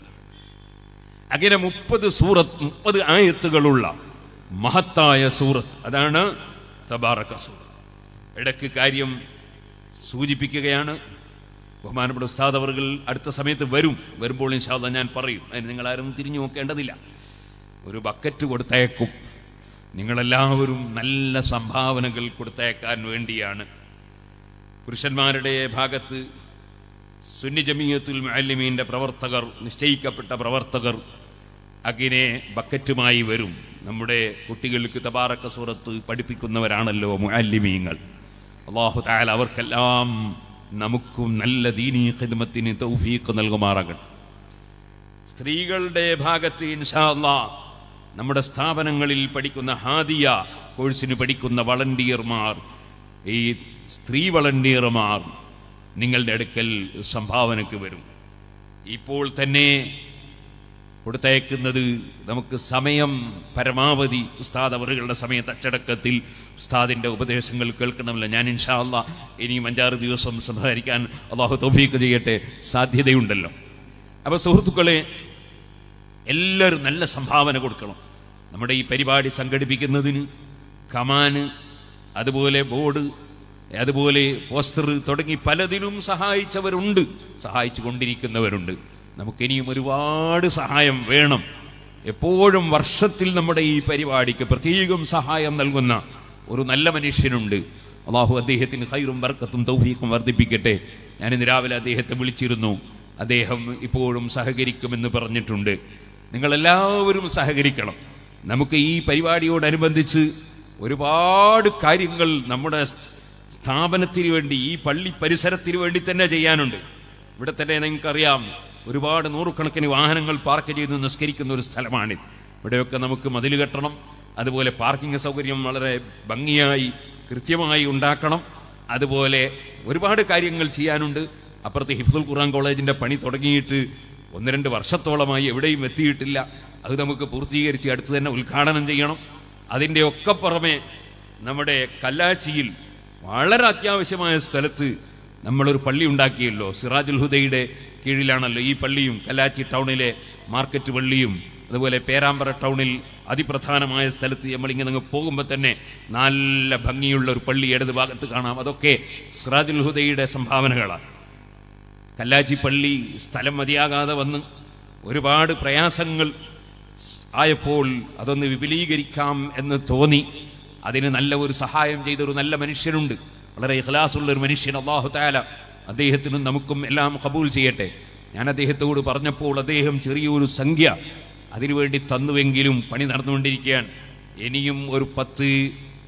അങ്ങനെ മുപ്പത് സൂറത്ത് മുപ്പത് ആയത്തുകളുള്ള മഹത്തായ സൂറത്ത് അതാണ് തബാറക്ക സൂറത്ത് ഇടയ്ക്ക് കാര്യം സൂചിപ്പിക്കുകയാണ് ബഹുമാനപ്പെട്ട ഉസ്താദ് അവർകൾ അടുത്ത സമയത്ത് വരും വരുമ്പോൾ ഇൻഷാല്ല ഞാൻ പറയും അതിന് നിങ്ങളാരും തിരിഞ്ഞു നോക്കേണ്ടതില്ല ഒരു ബക്കറ്റ് കൊടുത്തയക്കും നിങ്ങളെല്ലാവരും നല്ല സംഭാവനകൾ കൊടുത്തയക്കാൻ വേണ്ടിയാണ് പുരുഷന്മാരുടെ ഭാഗത്ത് സുന്നി ജമീയത്തുൽ മുഅല്ലിമീന്റെ പ്രവർത്തകർ നിശ്ചയിക്കപ്പെട്ട പ്രവർത്തകർ അങ്ങിനെ ബക്കറ്റുമായി വരും നമ്മുടെ കുട്ടികൾക്ക് തബാറക്ക സൂറത്ത് പഠിപ്പിക്കുന്നവരാണല്ലോ മുഅല്ലിമീങ്ങൾ അള്ളാഹു താല അവർക്കെല്ലാം നമുക്കും നല്ല ദീനീ ഖിദ്മത്തിന് തൗഫീഖ് നൽകുമാറാകട്ടെ സ്ത്രീകളുടെ ഭാഗത്ത് ഇൻഷാ അല്ലാ നമ്മുടെ സ്ഥാപനങ്ങളിൽ പഠിക്കുന്ന ഹാദിയ കോഴ്സിന് പഠിക്കുന്ന വളണ്ടിയർമാർ ഈ സ്ത്രീ വളണ്ടിയർമാർ നിങ്ങളുടെ അടുക്കൽ സംഭാവനയ്ക്ക് വരും ഇപ്പോൾ തന്നെ കൊടുത്തയക്കുന്നത് നമുക്ക് സമയം പരമാവധി ഉസ്താദ് അവറുകളുടെ സമയത്ത് അച്ചടക്കത്തിൽ ഉസ്താദിൻ്റെ ഉപദേശങ്ങൾ കേൾക്കണമല്ലോ ഞാൻ ഇൻഷാ അല്ലാ ഇനിയും അഞ്ചാറ് ദിവസം സംസാരിക്കാൻ അള്ളാഹു തൗഫീക്ക് ചെയ്യട്ടെ സാധ്യതയുണ്ടല്ലോ അപ്പോൾ സുഹൃത്തുക്കളെ എല്ലാവരും നല്ല സംഭാവന കൊടുക്കണം നമ്മുടെ ഈ പരിപാടി സംഘടിപ്പിക്കുന്നതിന് കമാന് അതുപോലെ ബോർഡ് അതുപോലെ പോസ്റ്റർ തുടങ്ങി പലതിനും സഹായിച്ചവരുണ്ട് സഹായിച്ചു കൊണ്ടിരിക്കുന്നവരുണ്ട് നമുക്കിനിയും ഒരുപാട് സഹായം വേണം എപ്പോഴും വർഷത്തിൽ നമ്മുടെ ഈ പരിപാടിക്ക് പ്രത്യേകം സഹായം നൽകുന്ന ഒരു നല്ല മനുഷ്യനുണ്ട് അള്ളാഹു അദ്ദേഹത്തിന് ഹൈറും ബർക്കത്തും തൗഫീഖും വർദ്ധിപ്പിക്കട്ടെ ഞാനിന്ന് രാവിലെ അദ്ദേഹത്തെ വിളിച്ചിരുന്നു അദ്ദേഹം ഇപ്പോഴും സഹകരിക്കുമെന്ന് പറഞ്ഞിട്ടുണ്ട് നിങ്ങളെല്ലാവരും സഹകരിക്കണം നമുക്ക് ഈ പരിപാടിയോടനുബന്ധിച്ച് ഒരുപാട് കാര്യങ്ങൾ നമ്മുടെ സ്ഥാപനത്തിന് വേണ്ടി ഈ പള്ളി പരിസരത്തിന് വേണ്ടി തന്നെ ചെയ്യാനുണ്ട് ഇവിടെ തന്നെ നിങ്ങൾക്കറിയാം ഒരുപാട് നൂറുകണക്കിന് വാഹനങ്ങൾ പാർക്ക് ചെയ്ത് നിസ്കരിക്കുന്ന ഒരു സ്ഥലമാണിത് ഇവിടെയൊക്കെ നമുക്ക് മതിൽ കെട്ടണം അതുപോലെ പാർക്കിംഗ് സൗകര്യം വളരെ ഭംഗിയായി കൃത്യമായി ഉണ്ടാക്കണം അതുപോലെ ഒരുപാട് കാര്യങ്ങൾ ചെയ്യാനുണ്ട് അപ്പുറത്ത് ഹിഫ്സുൽ ഖുർആൻ കോളേജിൻ്റെ പണി തുടങ്ങിയിട്ട് ഒന്ന് രണ്ട് വർഷത്തോളമായി എവിടെയും എത്തിയിട്ടില്ല അത് നമുക്ക് പൂർത്തീകരിച്ച് അടുത്ത് തന്നെ ഉദ്ഘാടനം ചെയ്യണം അതിൻ്റെ ഒക്കെ പുറമെ നമ്മുടെ കല്ലാച്ചിയിൽ വളരെ അത്യാവശ്യമായ സ്ഥലത്ത് നമ്മളൊരു പള്ളി ഉണ്ടാക്കിയല്ലോ സിറാജുൽ ഹുദയുടെ കീഴിലാണല്ലോ ഈ പള്ളിയും കല്ലാച്ചി ടൗണിലെ മാർക്കറ്റ് പള്ളിയും അതുപോലെ പേരാമ്പ്ര ടൗണിൽ അതിപ്രധാനമായ സ്ഥലത്ത് നമ്മളിങ്ങനെ അങ്ങ് പോകുമ്പോൾ തന്നെ നല്ല ഭംഗിയുള്ള ഒരു പള്ളി ഇടത് ഭാഗത്ത് കാണാം അതൊക്കെ സിറാജുൽ ഹുദയുടെ സംഭാവനകളാണ് കല്ലാച്ചി പള്ളി സ്ഥലം മതിയാകാതെ വന്ന് ഒരുപാട് പ്രയാസങ്ങൾ ആയപ്പോൾ അതൊന്ന് വിപുലീകരിക്കാം എന്ന് തോന്നി അതിന് നല്ല ഒരു സഹായം ചെയ്ത ഒരു നല്ല മനുഷ്യനുണ്ട് വളരെ ഇഖ്ലാസുള്ള ഒരു മനുഷ്യൻ അള്ളാഹു താല അദ്ദേഹത്തിനും നമുക്കും എല്ലാം കബൂൽ ചെയ്യട്ടെ ഞാൻ അദ്ദേഹത്തോട് പറഞ്ഞപ്പോൾ അദ്ദേഹം ചെറിയൊരു സംഖ്യ അതിനുവേണ്ടി തന്നുവെങ്കിലും പണി നടന്നുകൊണ്ടിരിക്കുകയാണ് ഇനിയും ഒരു പത്ത്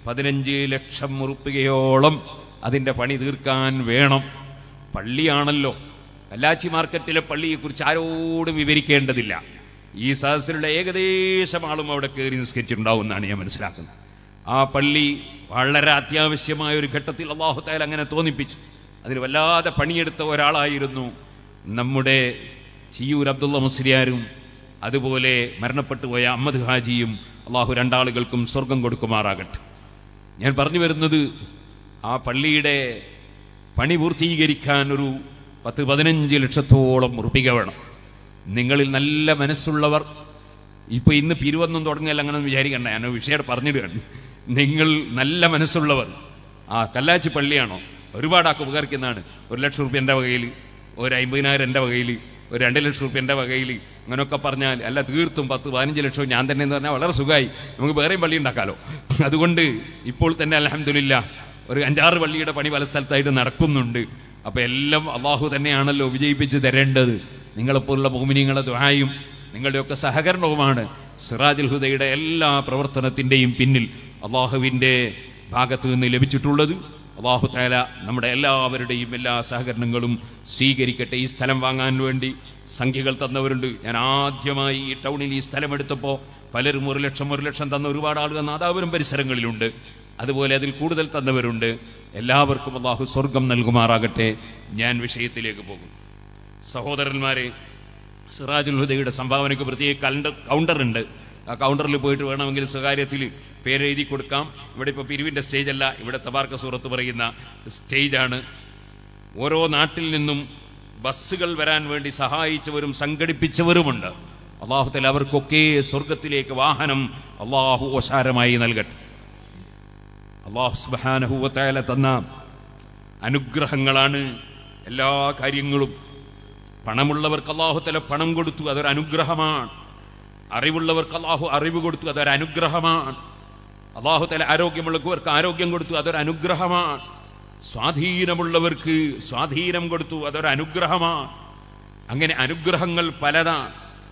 പതിനഞ്ച് ലക്ഷം ഉറുപ്പികയോളം അതിൻ്റെ പണി തീർക്കാൻ വേണം പള്ളിയാണല്ലോ കല്ലാച്ചി മാർക്കറ്റിലെ പള്ളിയെക്കുറിച്ച് ആരോടും വിവരിക്കേണ്ടതില്ല ഈ സദസ്സിലുള്ള ഏകദേശം ആളും അവിടെ കയറി നിസ്കരിച്ചിട്ടുണ്ടാവും എന്നാണ് ഞാൻ മനസ്സിലാക്കുന്നത് ആ പള്ളി വളരെ അത്യാവശ്യമായ ഒരു ഘട്ടത്തിൽ അള്ളാഹു തായാൽ അങ്ങനെ തോന്നിപ്പിച്ചു അതിന് വല്ലാതെ പണിയെടുത്ത ഒരാളായിരുന്നു നമ്മുടെ ചിയൂർ അബ്ദുള്ള മുസ്ലിയാരും അതുപോലെ മരണപ്പെട്ടു പോയ അഹമ്മദ് ഹാജിയും അള്ളാഹു രണ്ടാളുകൾക്കും സ്വർഗം കൊടുക്കുമാറാകട്ടെ ഞാൻ പറഞ്ഞു വരുന്നത് ആ പള്ളിയുടെ പണി പൂർത്തീകരിക്കാൻ ഒരു പത്ത് പതിനഞ്ച് ലക്ഷത്തോളം ഉറുപ്പിക വേണം നിങ്ങളിൽ നല്ല മനസ്സുള്ളവർ ഇപ്പൊ ഇന്ന് പിരിവൊന്നും തുടങ്ങിയാൽ അങ്ങനെ ഒന്നും വിചാരിക്കണ്ട ഞാൻ വിഷയം പറഞ്ഞിടുകയാണ് നിങ്ങൾ നല്ല മനസ്സുള്ളവർ ആ കല്ലാച്ചി പള്ളിയാണോ ഒരുപാട് ആൾക്ക് ഉപകരിക്കുന്നതാണ് ഒരു ലക്ഷം റുപ്യ എൻ്റെ വകയിൽ ഒരു അമ്പതിനായിരം എൻ്റെ വകയിൽ ഒരു രണ്ട് ലക്ഷം റുപ്യ എൻ്റെ വകയിൽ അങ്ങനെയൊക്കെ പറഞ്ഞാൽ അല്ല തീർത്തും പത്ത് പതിനഞ്ച് ലക്ഷം ഞാൻ തന്നെ എന്ന് പറഞ്ഞാൽ വളരെ സുഖമായി നമുക്ക് വേറെയും പള്ളി ഉണ്ടാക്കാലോ അതുകൊണ്ട് ഇപ്പോൾ തന്നെ അലഹമില്ല ഒരു അഞ്ചാറ് പള്ളിയുടെ പണി പല സ്ഥലത്തായിട്ട് നടക്കുന്നുണ്ട് അപ്പൊ എല്ലാം അള്ളാഹു തന്നെയാണല്ലോ വിജയിപ്പിച്ച് തരേണ്ടത് നിങ്ങളെപ്പോലുള്ള ഭൂമിനിങ്ങളെ ദ്വായും നിങ്ങളുടെയൊക്കെ സഹകരണവുമാണ് സിറാജുൽ ഹുദയുടെ എല്ലാ പ്രവർത്തനത്തിൻ്റെയും പിന്നിൽ അള്ളാഹുവിൻ്റെ ഭാഗത്തു നിന്ന് ലഭിച്ചിട്ടുള്ളത് അള്ളാഹു താല നമ്മുടെ എല്ലാവരുടെയും എല്ലാ സഹകരണങ്ങളും സ്വീകരിക്കട്ടെ ഈ സ്ഥലം വാങ്ങാൻ വേണ്ടി സംഖ്യകൾ തന്നവരുണ്ട് ഞാൻ ആദ്യമായി ഈ ടൗണിൽ ഈ സ്ഥലം എടുത്തപ്പോൾ പലരും ഒരു ലക്ഷം ഒരു ലക്ഷം തന്ന ഒരുപാട് ആളുകൾ നാദാപുരം പരിസരങ്ങളിലുണ്ട് അതുപോലെ അതിൽ കൂടുതൽ തന്നവരുണ്ട് എല്ലാവർക്കും അള്ളാഹു സ്വർഗം നൽകുമാറാകട്ടെ ഞാൻ വിഷയത്തിലേക്ക് പോകും സഹോദരന്മാരെ സിറാജുൽ ഹുദയുടെ സംഭാവനയ്ക്ക് പ്രത്യേക കലണ്ടർ കൗണ്ടർ ഉണ്ട് ആ കൗണ്ടറിൽ പോയിട്ട് വേണമെങ്കിൽ സ്വകാര്യത്തിൽ പേരെഴുതി കൊടുക്കാം ഇവിടെ ഇപ്പോൾ പിരിവിൻ്റെ സ്റ്റേജ് അല്ല ഇവിടെ തബാർക്ക സൂറത്ത് പറയുന്ന സ്റ്റേജാണ് ഓരോ നാട്ടിൽ നിന്നും ബസ്സുകൾ വരാൻ വേണ്ടി സഹായിച്ചവരും സംഘടിപ്പിച്ചവരുമുണ്ട് അള്ളാഹുത്തല അവർക്കൊക്കെ സ്വർഗത്തിലേക്ക് വാഹനം അള്ളാഹു ഓശാരമായി നൽകട്ടെ അള്ളാഹു സുബാനഹുവത്തായാല തന്ന അനുഗ്രഹങ്ങളാണ് എല്ലാ കാര്യങ്ങളും പണമുള്ളവർക്ക് അള്ളാഹുത്തല പണം കൊടുത്തു അതൊരു അനുഗ്രഹമാണ് അറിവുള്ളവർക്ക് അള്ളാഹു അറിവ് കൊടുത്തു അതൊരു അനുഗ്രഹമാണ് അള്ളാഹുത്തല ആരോഗ്യമുള്ളവർക്ക് ആരോഗ്യം കൊടുത്തു അതൊരു അനുഗ്രഹമാണ് സ്വാധീനമുള്ളവർക്ക് സ്വാധീനം കൊടുത്തു അതൊരു അനുഗ്രഹമാണ് അങ്ങനെ അനുഗ്രഹങ്ങൾ പലതാണ്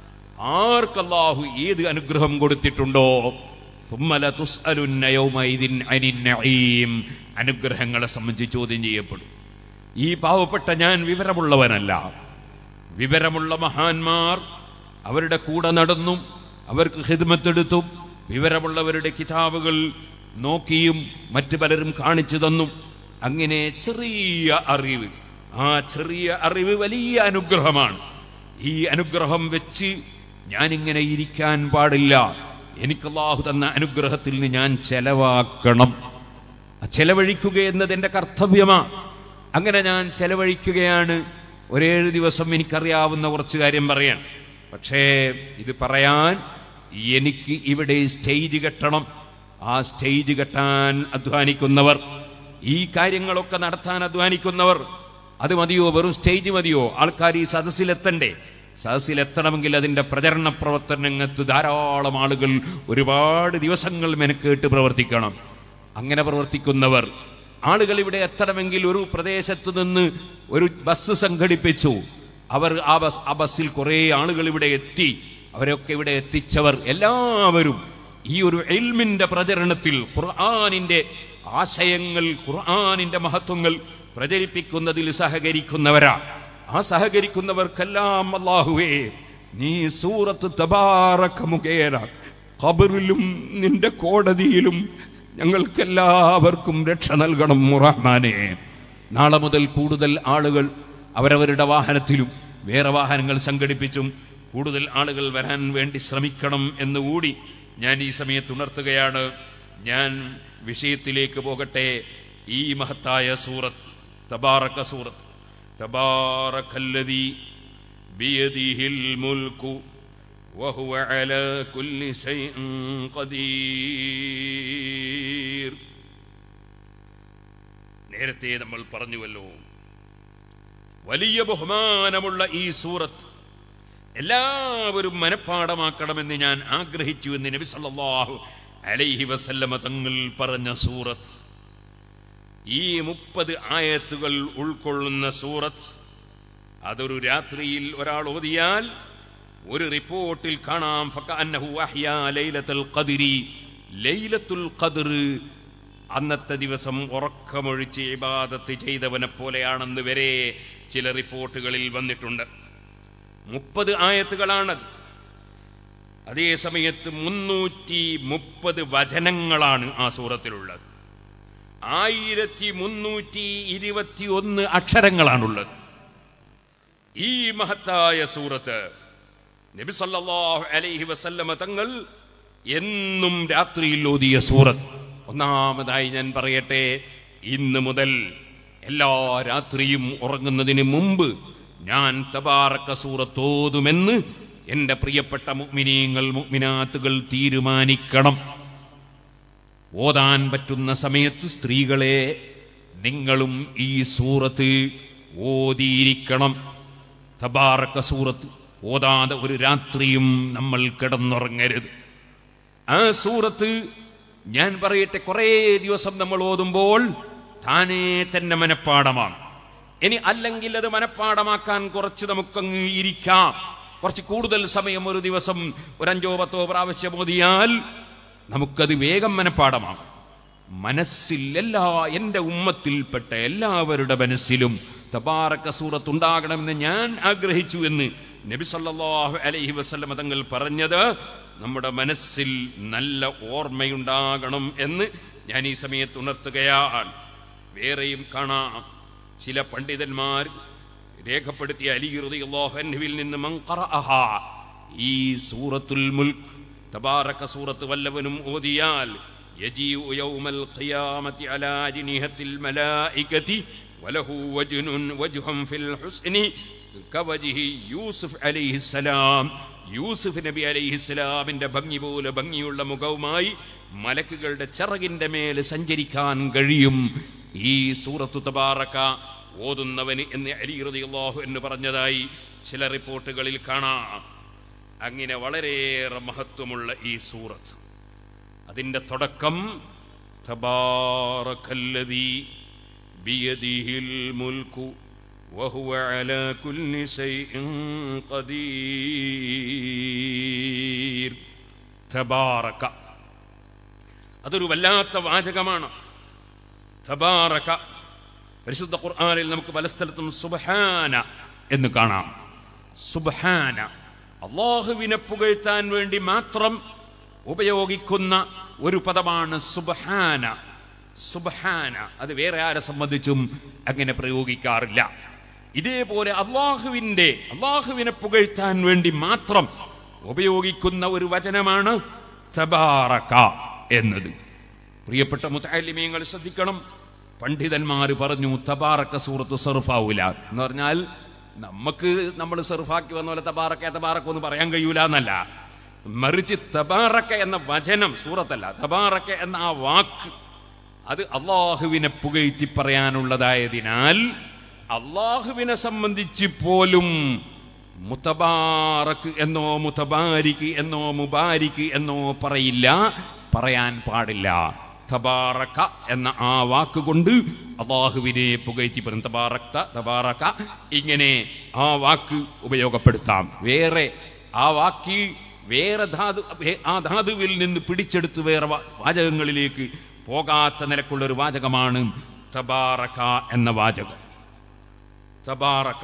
ആർക്കല്ലാഹു ഏത് അനുഗ്രഹം കൊടുത്തിട്ടുണ്ടോ സുമ്മല തുസ്അലുന്ന യൗമഇദിൻ അനിൻ നഈം. അനുഗ്രഹങ്ങളെ സംബന്ധിച്ച് ചോദ്യം ചെയ്യപ്പെടും ഈ പാവപ്പെട്ട ഞാൻ വിവരമുള്ളവനല്ല വിവരമുള്ള മഹാന്മാർ അവരുടെ കൂടെ നടന്നും അവർക്ക് ഹിദ്മത്തെടുത്തും വിവരമുള്ളവരുടെ കിതാബുകൾ നോക്കിയും മറ്റു പലരും കാണിച്ചു തന്നും അങ്ങനെ ചെറിയ അറിവ് ആ ചെറിയ അറിവ് വലിയ അനുഗ്രഹമാണ് ഈ അനുഗ്രഹം വെച്ച് ഞാനിങ്ങനെ ഇരിക്കാൻ പാടില്ല എനിക്ക് അള്ളാഹു തന്ന അനുഗ്രഹത്തിൽ നിന്ന് ഞാൻ ചെലവാക്കണം ചെലവഴിക്കുക എന്നത് എൻ്റെ കർത്തവ്യമാണ് അങ്ങനെ ഞാൻ ചെലവഴിക്കുകയാണ് ഒരേഴ് ദിവസം എനിക്കറിയാവുന്ന കുറച്ച് കാര്യം പറയാൻ പക്ഷേ ഇത് പറയാൻ എനിക്ക് ഇവിടെ സ്റ്റേജ് കെട്ടണം ആ സ്റ്റേജ് കെട്ടാൻ അധ്വാനിക്കുന്നവർ ഈ കാര്യങ്ങളൊക്കെ നടത്താൻ അധ്വാനിക്കുന്നവർ അത് മതിയോ വെറും സ്റ്റേജ് മതിയോ ആൾക്കാർ ഈ സദസ്സിലെത്തണ്ടേ സദസ്സിലെത്തണമെങ്കിൽ അതിൻ്റെ പ്രചരണ പ്രവർത്തനങ്ങൾക്ക് ധാരാളം ആളുകൾ ഒരുപാട് ദിവസങ്ങൾ മെനക്കേട്ട് പ്രവർത്തിക്കണം അങ്ങനെ പ്രവർത്തിക്കുന്നവർ ആളുകൾ ഇവിടെ എത്തണമെങ്കിൽ ഒരു പ്രദേശത്ത് നിന്ന് ഒരു ബസ് സംഘടിപ്പിച്ചു അവർ ആ ബസ് ആ ബസ്സിൽ കുറേ ആളുകൾ ഇവിടെ എത്തി അവരൊക്കെ ഇവിടെ എത്തിച്ചവർ എല്ലാവരും ഈ ഒരു എൽമിന്റെ പ്രചരണത്തിൽ ഖുർആാനിന്റെ ആശയങ്ങൾ ഖുർആാനിന്റെ മഹത്വങ്ങൾ പ്രചരിപ്പിക്കുന്നതിൽ സഹകരിക്കുന്നവരാ ആ സഹകരിക്കുന്നവർക്കെല്ലാം അല്ലാഹുവേ നീ സൂറത്ത് തബാറക്ക മുഖേന ഖബറിലും നിന്റെ കോടതിയിലും ഞങ്ങൾക്കെല്ലാവർക്കും രക്ഷ നൽകണം റഹ്മാനെ നാളെ മുതൽ കൂടുതൽ ആളുകൾ അവരവരുടെ വാഹനത്തിലും വേറെ വാഹനങ്ങൾ സംഘടിപ്പിച്ചും കൂടുതൽ ആളുകൾ വരാൻ വേണ്ടി ശ്രമിക്കണം എന്നുകൂടി ഞാൻ ഈ സമയത്ത് ഉണർത്തുകയാണ് ഞാൻ വിഷയത്തിലേക്ക് പോകട്ടെ ഈ മഹത്തായ സൂറത്ത് തബാറക്ക സൂറത്ത് തബാറക്കല്ലതി ബിയദിഹിൽ മുൽക്കു وهو على كل شيء قدير നേരത്തെ നമ്മൾ പറഞ്ഞുവല്ലോ വലിയ ബഹുമാനമുള്ള ഈ സൂറത്ത് എല്ലാവരും മനഃപ്പാടമാക്കണമെന്ന് ഞാൻ ആഗ്രഹിച്ചു എന്ന് നബി സല്ലല്ലാഹു അലൈഹി വസല്ലമ തങ്ങൾ പറഞ്ഞ സൂറത്ത് ഈ മുപ്പത് ആയത്തുകൾ ഉൾക്കൊള്ളുന്ന സൂറത്ത് അതൊരു രാത്രിയിൽ ഒരാൾ ഓതിയാൽ ഒരു റിപ്പോർട്ടിൽ കാണാം ഫകഅന്നഹു അഹ്യാ ലൈലത്തുൽ ഖദ്രി ലൈലത്തുൽ ഖദ്ർ അന്നത്തെ ദിവസം ഉറക്കമൊഴിച്ച് ഇബാദത്ത് ചെയ്തവനെ പോലെയാണെന്ന് വരെ ചില റിപ്പോർട്ടുകളിൽ വന്നിട്ടുണ്ട് മുപ്പത് ആയത്തുകളാണത് അതേ സമയത്ത് മുന്നൂറ്റി മുപ്പത് വചനങ്ങളാണ് ആ സൂറത്തിലുള്ളത് ആയിരത്തി മുന്നൂറ്റി ഇരുപത്തി ഒന്ന് അക്ഷരങ്ങളാണുള്ളത് ഈ മഹത്തായ സൂറത്ത് നബി സല്ലല്ലാഹു അലൈഹി വസല്ലമ തങ്ങൾ എന്നും രാത്രിയിൽ ഓതിയ സൂറത്ത് ഒന്നാമതായി ഞാൻ പറയട്ടെ ഇന്ന് മുതൽ എല്ലാ രാത്രിയും ഉറങ്ങുന്നതിന് മുമ്പ് ഞാൻ തബാറക്ക സൂറത്ത് ഓതുമെന്ന് എൻ്റെ പ്രിയപ്പെട്ട മുഅ്മിനീങ്ങൾ മുഅ്മിനാത്തുകൾ തീരുമാനിക്കണം ഓതാൻ പറ്റുന്ന സമയത്ത് സ്ത്രീകളെ നിങ്ങളും ഈ സൂറത്ത് ഓതിയിരിക്കണം തബാറക്ക സൂറത്ത് ഓതാതെ ഒരു രാത്രിയും നമ്മൾ കിടന്നുറങ്ങരുത് ആ സൂറത്ത് ഞാൻ പറയട്ടെ കുറേ ദിവസം നമ്മൾ ഓതുമ്പോൾ താനേ തന്നെ മനഃപ്പാടമാണ് ഇനി അല്ലെങ്കിൽ അത് മനഃപ്പാടമാക്കാൻ കുറച്ച് നമുക്കങ്ങ് ഇരിക്കാം കുറച്ച് കൂടുതൽ സമയം ഒരു ദിവസം ഒരു അഞ്ചോ പത്തോ പ്രാവശ്യം ഓതിയാൽ നമുക്കത് വേഗം മനഃപ്പാടമാകും മനസ്സിൽ എല്ലാ എൻ്റെ ഉമ്മത്തിൽപ്പെട്ട എല്ലാവരുടെ മനസ്സിലും തബാറക്ക സൂറത്ത് ഉണ്ടാകണമെന്ന് ഞാൻ ആഗ്രഹിച്ചു എന്ന് നബി സല്ലല്ലാഹു അലൈഹി വസല്ലമ തങ്ങൾ പറഞ്ഞത് നമ്മുടെ മനസ്സിൽ നല്ല ഓർമ്മയുണ്ടാകണം എന്ന് ഞാൻ ഈ സമയത്ത് ഉണർത്തുകയാണ് വേറെയും കാണാം ചില പണ്ഡിതന്മാർ രേഖപ്പെടുത്തിയ അലി റളിയല്ലാഹു അൻഹുവിൽ നിന്ന് മൻ ഖറഅഹ ഈ സൂറത്തുൽ മുൽക്ക് തബാറക സൂറത്ത് വല്ലവനും ഓതിയാൽ يجيء يوم القيامة على أجنحة الملائكة وله وجن وجه في الحسن كوجه يوسف عليه السلام യൂസുഫ് നബി അലൈഹി ഇസ്ലാമിന്റെ ഭംഗി പോലെ ഭംഗിയുള്ള മുഖവുമായി മലക്കുകളുടെ ചിറകിന്റെ മേൽ സഞ്ചരിക്കാൻ കഴിയും ഈ സൂറത്തു തബാറക്ക ഓതുന്നവന് എന്ന് അലി റളിയല്ലാഹു എന്ന് പറഞ്ഞതായി ചില റിപ്പോർട്ടുകളിൽ കാണാം അങ്ങനെ വളരെയേറെ മഹത്വമുള്ള ഈ സൂറത്ത് അതിൻ്റെ തുടക്കം തബാറക്കല്ലദീ ബിയദിഹിൽ മുൽക്കു وهو على كل شيء قدير تبارك അതൊരു വല്ലാത്ത വാചകമാണ് തബാറക പരിശുദ്ധ ഖുർആനിൽ നമുക്ക് പല സ്ഥലത്തും സുബ്ഹാന എന്ന് കാണാം സുബ്ഹാന അള്ളാഹുവിനെ പുകഴ്ത്താൻ വേണ്ടി മാത്രം ഉപയോഗിക്കുന്ന ഒരു പദമാണ് സുബ്ഹാന സുബ്ഹാന അത് വേറെ ആരെ സംബന്ധിച്ചും അങ്ങനെ പ്രയോഗിക്കാറില്ല ഇതേപോലെ അള്ളാഹുവിൻ്റെ അള്ളാഹുവിനെ പുകഴ്ത്താൻ വേണ്ടി മാത്രം ഉപയോഗിക്കുന്ന ഒരു വചനമാണ് തബാറക എന്നത് പ്രിയപ്പെട്ട മുത്താലിമീങ്ങൾ ശ്രദ്ധിക്കണം പണ്ഡിതന്മാർ പറഞ്ഞു തബാറക്ക സൂറത്ത് സെർഫാവൂല എന്ന് പറഞ്ഞാൽ നമുക്ക് നമ്മൾ സെർഫാക്കി വന്ന പോലെ തബാറക്ക തബാറക്ക എന്ന് പറയാൻ കഴിയൂല എന്നല്ല മറിച്ച് തബാറക്ക എന്ന വചനം സൂറത്തല്ല തബാറക്ക എന്ന ആ വാക്ക് അത് അള്ളാഹുവിനെ പുകഴ്ത്തി പറയാനുള്ളതായതിനാൽ അള്ളാഹുവിനെ സംബന്ധിച്ച് പോലും മുത്തബാറക്ക് എന്നോ മുത്തബാരിക്ക് എന്നോ മുബാരിക്ക് എന്നോ പറയില്ല പറയാൻ പാടില്ല തബാറക്ക എന്ന ആ വാക്കുകൊണ്ട് അള്ളാഹുവിനെ പുകഴ്ത്തി പറയും തബാറക്ത തബാറക്ക ഇങ്ങനെ ആ വാക്ക് ഉപയോഗപ്പെടുത്താം വേറെ ആ വാക്ക് വേറെ ധാതു ആ ധാതുവിൽ നിന്ന് പിടിച്ചെടുത്ത് വേറെ വാ- വാചകങ്ങളിലേക്ക് പോകാത്ത നിലക്കുള്ള ഒരു വാചകമാണ് തബാറക്ക എന്ന വാചകം തബാറക്ക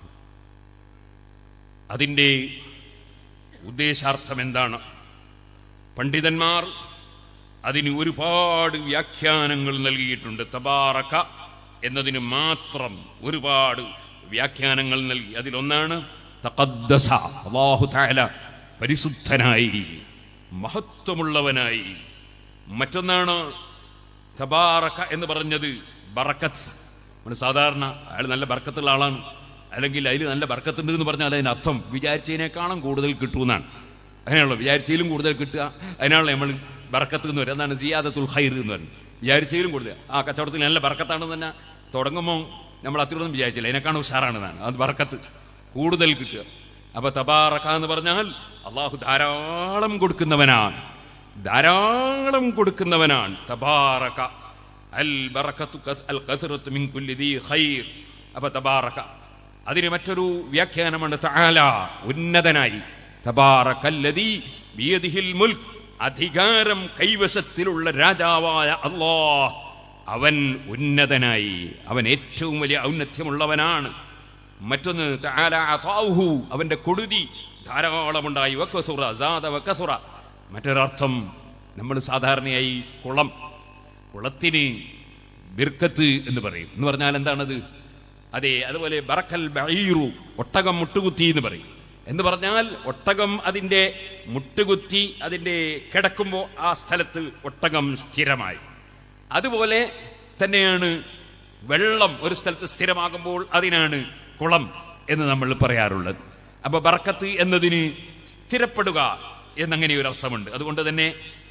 അതിൻ്റെ ഉദ്ദേശാർത്ഥം എന്താണ് പണ്ഡിതന്മാർ അതിന് ഒരുപാട് വ്യാഖ്യാനങ്ങൾ നൽകിയിട്ടുണ്ട് തബാറക്ക എന്നതിന് മാത്രം ഒരുപാട് വ്യാഖ്യാനങ്ങൾ നൽകി അതിലൊന്നാണ് തഖദ്ദസ അല്ലാഹു തആല പരിശുദ്ധനായി മഹത്വമുള്ളവനായി മറ്റൊന്നാണ് തബാറക്ക എന്ന് പറഞ്ഞത് ബറക്കത്ത് നമ്മൾ സാധാരണ അയാൾ നല്ല ബർക്കത്തുള്ള ആളാണ് അല്ലെങ്കിൽ അതിൽ നല്ല ബർക്കത്തുണ്ട് എന്ന് പറഞ്ഞാൽ അതിനർത്ഥം വിചാരിച്ചതിനേക്കാളും കൂടുതൽ കിട്ടുമെന്നാണ് അതിനാണല്ലോ വിചാരിച്ചതിലും കൂടുതൽ കിട്ടുക അതിനാണല്ലോ നമ്മൾ ബർക്കത്ത് എന്ന് പറയുന്നത് എന്താണ് സിയാദത്തുൽ ഹൈർ എന്ന് പറയുന്നത് വിചാരിച്ചതിലും കൂടുതൽ ആ കച്ചവടത്തിൽ നല്ല ബർക്കത്താണെന്ന് തന്നെ തുടങ്ങുമ്പോൾ നമ്മൾ അത്രയൊന്നും വിചാരിച്ചില്ല അതിനേക്കാളും ഉഷാറാണെന്നാണ് അത് ബർക്കത്ത് കൂടുതൽ കിട്ടുക അപ്പൊ തബാറക്ക എന്ന് പറഞ്ഞാൽ അള്ളാഹു ധാരാളം കൊടുക്കുന്നവനാണ് ധാരാളം കൊടുക്കുന്നവനാണ് തബാറക അൽ ബറക്കത്തു കസ്- അൽ കസ്റത്തു മിൻ കുല്ലി ദീ ഖൈർ അപ്പൊ തബാറക അതിന് മറ്റൊരു വ്യാഖ്യാനമാണ് തആല ഉന്നതനായി തബാറകല്ലദീ ബിയദിഹിൽ മുൽക്ക് അധികാരം കൈവശത്തിലുള്ള രാജാവായ അള്ളാഹ് അവൻ ഉന്നതനായി അവൻ ഏറ്റവും വലിയ ഔന്നത്യമുള്ളവനാണ് മറ്റൊന്ന് തആല അതാഉഹു, അവന്റെ കൊടുതി ധാരാളമുണ്ടായി വക്കസുറ സാദ വക്കസുറ മറ്റൊരർത്ഥം നമ്മൾ സാധാരണയായി കുളം കുളത്തിന് ബിർക്കത്ത് എന്ന് പറയും എന്ന് പറഞ്ഞാൽ എന്താണത് അതെ അതുപോലെ ബറക്കൽ ബഈറു ഒട്ടകം മുട്ടുകുത്തി എന്ന് പറയും എന്ന് പറഞ്ഞാൽ ഒട്ടകം അതിൻ്റെ മുട്ടുകുത്തി അതിൻ്റെ കിടക്കുമ്പോൾ ആ സ്ഥലത്ത് ഒട്ടകം സ്ഥിരമായി അതുപോലെ തന്നെയാണ് വെള്ളം ഒരു സ്ഥലത്ത് സ്ഥിരമാകുമ്പോൾ അതിനാണ് കുളം എന്ന് നമ്മൾ പറയാറുള്ളത് അപ്പൊ ബർക്കത്ത് എന്നതിന് സ്ഥിരപ്പെടുക എന്നങ്ങനെ ഒരു അർത്ഥമുണ്ട് അതുകൊണ്ട് തന്നെ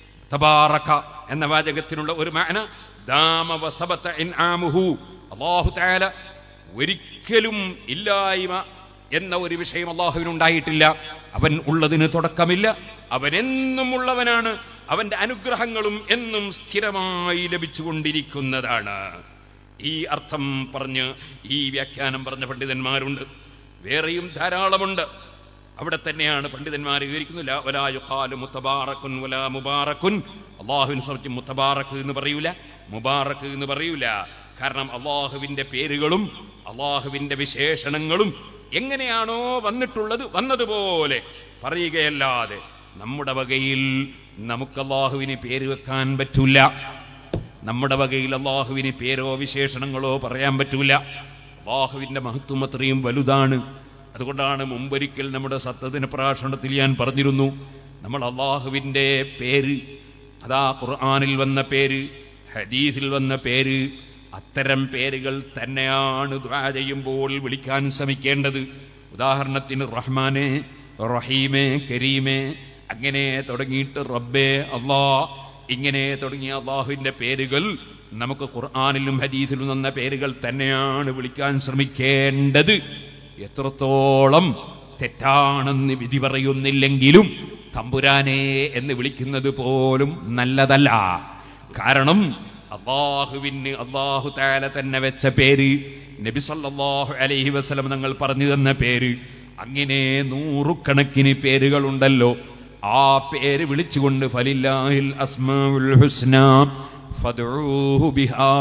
തബാറക എന്ന വാചകത്തിനുള്ള ഒരു മാന ദാമ വസബത ഇൻആമുഹു അല്ലാഹു തആല ഒരിക്കലും ഇല്ലായ്മ എന്ന ഒരു വിഷയം അള്ളാഹുവിനുണ്ടായിട്ടില്ല അവൻ ഉള്ളതിന് തുടക്കമില്ല അവൻ എന്നും ഉള്ളവനാണ് അവന്റെ അനുഗ്രഹങ്ങളും എന്നും സ്ഥിരമായി ലഭിച്ചുകൊണ്ടിരിക്കുന്നതാണ് ഈ അർത്ഥം പറഞ്ഞ് ഈ വ്യാഖ്യാനം പറഞ്ഞ പണ്ഡിതന്മാരുണ്ട് വേറെയും ധാരാളമുണ്ട് അവിടെ തന്നെയാണ് പണ്ഡിതന്മാർ വിവരിക്കുന്നു ലാ വലാ യുഖാലു മുത്തബാറക്കുൻ വലാ മുബാറക്കുൻ അള്ളാഹുവിനെ സംബന്ധിച്ച് മുത്തബാറക്ക് എന്ന് പറയൂല മുബാറക്ക് എന്ന് പറയൂല കാരണം അള്ളാഹുവിന്റെ പേരുകളും അള്ളാഹുവിന്റെ വിശേഷണങ്ങളും എങ്ങനെയാണോ വന്നിട്ടുള്ളത് വന്നതുപോലെ പറയുകയല്ലാതെ നമ്മുടെ വകയിൽ നമുക്ക് അള്ളാഹുവിന് പേര് വെക്കാൻ പറ്റൂല നമ്മുടെ വകയിൽ അള്ളാഹുവിന് പേരോ വിശേഷണങ്ങളോ പറയാൻ പറ്റൂല അള്ളാഹുവിന്റെ മഹത്വം അത്രയും വലുതാണ് അതുകൊണ്ടാണ് മുമ്പൊരിക്കൽ നമ്മുടെ സത്തദിന പ്രാഷണത്തിൽ ഞാൻ പറഞ്ഞിരുന്നു നമ്മൾ അള്ളാഹുവിൻ്റെ പേര് അതാ ഖുർആാനിൽ വന്ന പേര് ഹദീസിൽ വന്ന പേര് അത്തരം പേരുകൾ തന്നെയാണ് ദ്വാ ചെയ്യുമ്പോൾ വിളിക്കാൻ ശ്രമിക്കേണ്ടത് ഉദാഹരണത്തിന് റഹ്മാനെ റഹീമേ കരീമേ അങ്ങനെ തുടങ്ങിയിട്ട് റബ്ബേ അള്ളാ ഇങ്ങനെ തുടങ്ങിയ അള്ളാഹുവിൻ്റെ പേരുകൾ നമുക്ക് ഖുർആാനിലും ഹദീസിലും വന്ന പേരുകൾ തന്നെയാണ് വിളിക്കാൻ ശ്രമിക്കേണ്ടത് എത്രത്തോളം തെറ്റാണെന്ന് വിധി പറയുന്നില്ലെങ്കിലും തമ്പുരാനെ എന്ന് വിളിക്കുന്നത് പോലും നല്ലതല്ല കാരണം അള്ളാഹുവിന് അള്ളാഹു താല തന്നെ വെച്ച പേര് നബി സല്ലല്ലാഹു അലൈഹി വസല്ലം തങ്ങൾ പറഞ്ഞു തന്ന പേര് അങ്ങനെ നൂറുകണക്കിന് പേരുകളുണ്ടല്ലോ ആ പേര് വിളിച്ചുകൊണ്ട് ഫലില്ലാഹിൽ അസ്മാഉൽ ഹുസ്ന ഫദ്ഊഹു ബിഹാ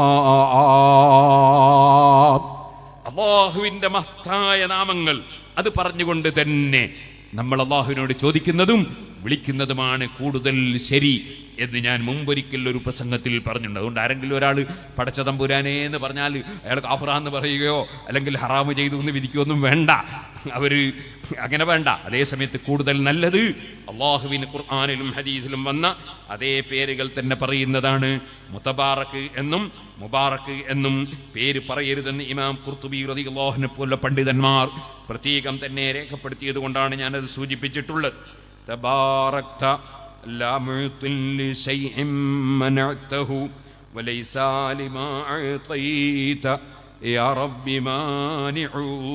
അള്ളാഹുവിന്റെ മഹത്തായ നാമങ്ങൾ അത് പറഞ്ഞുകൊണ്ട് തന്നെ നമ്മൾ അള്ളാഹുവിനോട് ചോദിക്കുന്നതും വിളിക്കുന്നതുമാണ് കൂടുതൽ ശരി എന്ന് ഞാൻ മുമ്പൊരിക്കൽ ഒരു പ്രസംഗത്തിൽ പറഞ്ഞിട്ടുണ്ട് അതുകൊണ്ട് ആരെങ്കിലും ഒരാൾ പടച്ച തമ്പുരാനെ എന്ന് പറഞ്ഞാൽ അയാൾ കാഫറ എന്ന് പറയുകയോ അല്ലെങ്കിൽ ഹറാമ് ചെയ്തു എന്ന് വിധിക്കുകയൊന്നും വേണ്ട അവര് അങ്ങനെ വേണ്ട അതേ സമയത്ത് കൂടുതൽ നല്ലത് അള്ളാഹുവിന് ഖുർആാനിലും ഹദീസിലും വന്ന അതേ പേരുകൾ തന്നെ പറയുന്നതാണ് മുത്തബാറക്ക് എന്നും മുബാറക്ക് എന്നും പേര് പറയരുതെന്ന് ഇമാം കുർത്തുബി റളിയല്ലാഹുവിനെ പോലുള്ള പണ്ഡിതന്മാർ പ്രത്യേകം തന്നെ രേഖപ്പെടുത്തിയത് കൊണ്ടാണ് ഞാനത് സൂചിപ്പിച്ചിട്ടുള്ളത് تباركت لا معطي لشيء منعته وليس لما أعطيت يا رب مانع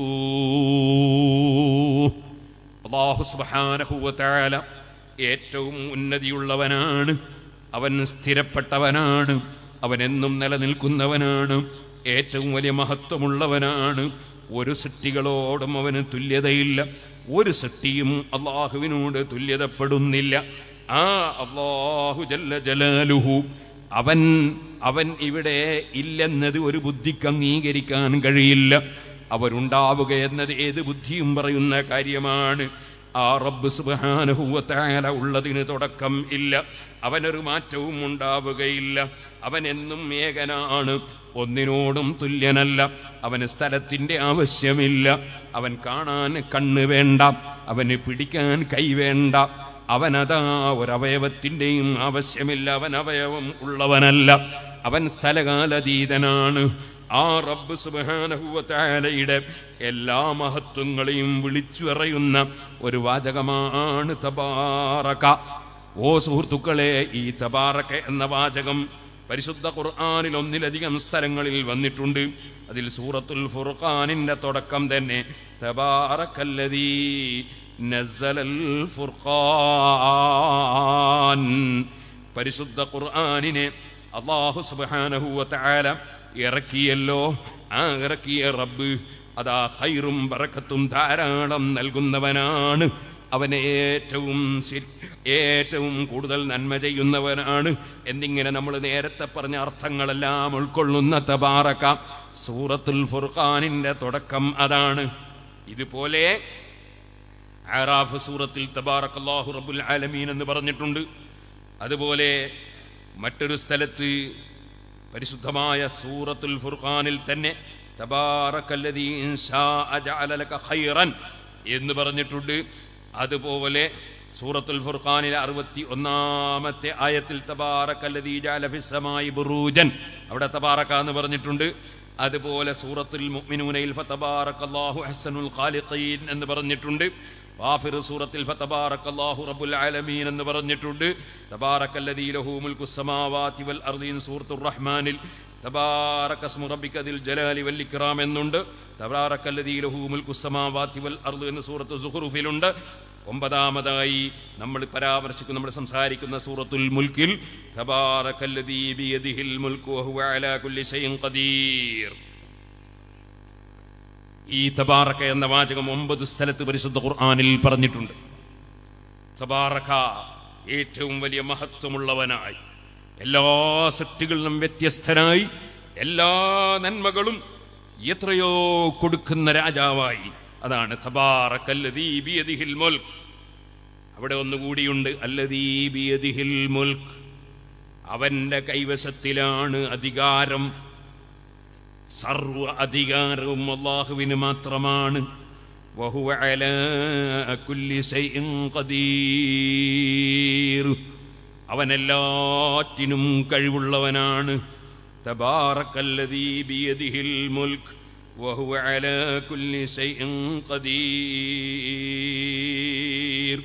അള്ളാഹു സുബ്ഹാനഹു വതആല ഏറ്റവും ഉന്നതിയുള്ളവനാണ് അവൻ സ്ഥിരപ്പെട്ടവനാണ് അവൻ എന്നും നിലനിൽക്കുന്നവനാണ് ഏറ്റവും വലിയ മഹത്വമുള്ളവനാണ് ഒരു സൃഷ്ടികളോടും അവന് തുല്യതയില്ല ഒരു സൃഷ്ടിയും അള്ളാഹുവിനോട് തുല്യതപ്പെടുന്നില്ല ആ അള്ളാഹു ജല്ല ജലാലുഹു അവൻ അവൻ ഇവിടെ ഇല്ലെന്നത് ഒരു ബുദ്ധിക്ക് അംഗീകരിക്കാൻ കഴിയില്ല അവരുണ്ടാവുക എന്നത് ഏത് ബുദ്ധിയും പറയുന്ന കാര്യമാണ് ആ റബ്ബ് സുബാനുഭൂവത്തായ ഉള്ളതിന് തുടക്കം ഇല്ല അവനൊരു മാറ്റവും ഉണ്ടാവുകയില്ല അവൻ എന്നും ഏകനാണ് ഒന്നിനോടും തുല്യനല്ല അവന് സ്ഥലത്തിൻ്റെ ആവശ്യമില്ല അവൻ കാണാൻ കണ്ണ് വേണ്ട അവന് പിടിക്കാൻ കൈ വേണ്ട അവനതാ ഒരവയവത്തിൻ്റെയും ആവശ്യമില്ല അവൻ അവയവം ഉള്ളവനല്ല അവൻ സ്ഥലകാലതീതനാണ് ആ റബ്ബ് സുബാനഹുവലയുടെ എല്ലാ മഹത്വങ്ങളെയും വിളിച്ചുറയുന്ന ഒരു വാചകമാണ് തബാറക ഓ സുഹൃത്തുക്കളെ ഈ തബാറക എന്ന വാചകം പരിശുദ്ധ ഖുർആാനിൽ ഒന്നിലധികം സ്ഥലങ്ങളിൽ വന്നിട്ടുണ്ട് അതിൽ സൂറത്തുൽ ഫുർഖാനിന്റെ തുടക്കം തന്നെ തബാറക്കല്ലദീ നസ്സലൽ ഫുർഖാൻ പരിശുദ്ധ ഖുർആാനിനെ അള്ളാഹു സുബ്ഹാനഹു വതആല ഇറക്കിയല്ലോ ആ ഇറക്കിയ റബ്ബ് അതാ ഖൈറും ബറക്കത്തും ധാരാളം നൽകുന്നവനാണ് അവൻ ഏറ്റവും ശരി- ഏറ്റവും കൂടുതൽ നന്മ ചെയ്യുന്നവനാണ് എന്നിങ്ങനെ നമ്മൾ നേരത്തെ പറഞ്ഞ അർത്ഥങ്ങളെല്ലാം ഉൾക്കൊള്ളുന്ന തബാറക്ക സൂറത്തുൽ ഫുർഖാനിന്റെ തുടക്കം അതാണ് ഇതുപോലെ ആറാഫ് സൂറത്തിൽ തബാറക്കല്ലാഹു റബ്ബുൽ ആലമീൻ എന്ന് പറഞ്ഞിട്ടുണ്ട് അതുപോലെ മറ്റൊരു സ്ഥലത്ത് പരിശുദ്ധമായ സൂറത്തുൽ ഫുർഖാനിൽ തന്നെ തബാറക്കല്ലദീ ഇൻശാഅ ജഅല ലക ഖൈറൻ എന്ന് പറഞ്ഞിട്ടുണ്ട് അതുപോലെ സൂറത്തുൽ ഫുർഖാനിലെ അറുപത്തി ഒന്നാമത്തെ ആയത്തിൽ തബാറക്കല്ലദീ ജഅല ഫിസ്സമായി ബുറൂജൻ അവിടെ തബാറക്ക എന്ന് പറഞ്ഞിട്ടുണ്ട് അതുപോലെ സൂറത്തുൽ മുഅ്മിനൂനയിൽ ഫതബാറക്കല്ലാഹു അഹ്സനുൽ ഖാലിഖീൻ എന്ന് പറഞ്ഞിട്ടുണ്ട് വാഫിർ സൂറത്തിൽ ഫതബാറക്കല്ലാഹു റബ്ബുൽ ആലമീൻ എന്ന് പറഞ്ഞിട്ടുണ്ട് തബാറക്കല്ലദീ ലഹു മുൽക്കു സമാവാതി വൽ അർദീൻ സൂറത്തുർ റഹ്മാനിൽ തബാറക സ്മു റബ്ബിക ദിൽ ജലാലി വൽ ഇക്റാം എന്നുണ്ട് തബാറക്കല്ലദീ ലഹു മുൽക്കു സമാവാതി വൽ അർദ് എന്ന് സൂറത്ത് സുഹ്റുഫിലുണ്ട് ഒമ്പതാമതായി നമ്മൾ പരാമർശിക്കുന്ന നമ്മൾ സംസാരിക്കുന്ന സൂറത്തുൽ മുൽക്കിൽ തബാറക്കല്ലദീ ബിയദിഹിൽ മുൽക്കു വഹുവ അലാ കുല്ലി ഷൈഇൻ ഖദീർ ഈ തബാറക്ക എന്ന വാചകം ഒമ്പത് സ്ഥലത്ത് പരിശുദ്ധ ഖുർആനിൽ പറഞ്ഞിട്ടുണ്ട് തബാറക്ക ഏറ്റവും വലിയ മഹത്വമുള്ളവനായി എല്ലാ സൃഷ്ടികളിലും വ്യത്യസ്തനായി എല്ലാ നന്മകളും എത്രയോ കൊടുക്കുന്ന രാജാവായി അതാണ് തബാറക്കല്ലദീ ബിയദിഹിൽ മുൽക്ക് അവിടെ ഒന്നുകൂടിയുണ്ട് അല്ലദീ ബിയദിഹിൽ മുൽക്ക് അവന്റെ കൈവശത്തിലാണ് അധികാരം സർവ അധികാരവും അള്ളാഹുവിന് മാത്രമാണ് വഹുവ അലാ കുല്ലി ശൈഇൻ ഖദീർ അവൻ എല്ലാറ്റിനും കഴിവുള്ളവനാണ് തബാറക്കല്ലദീ ബിയദിഹിൽ മുൽക്ക് വഹുവ അലാ കുല്ലി ശൈഇൻ ഖദീർ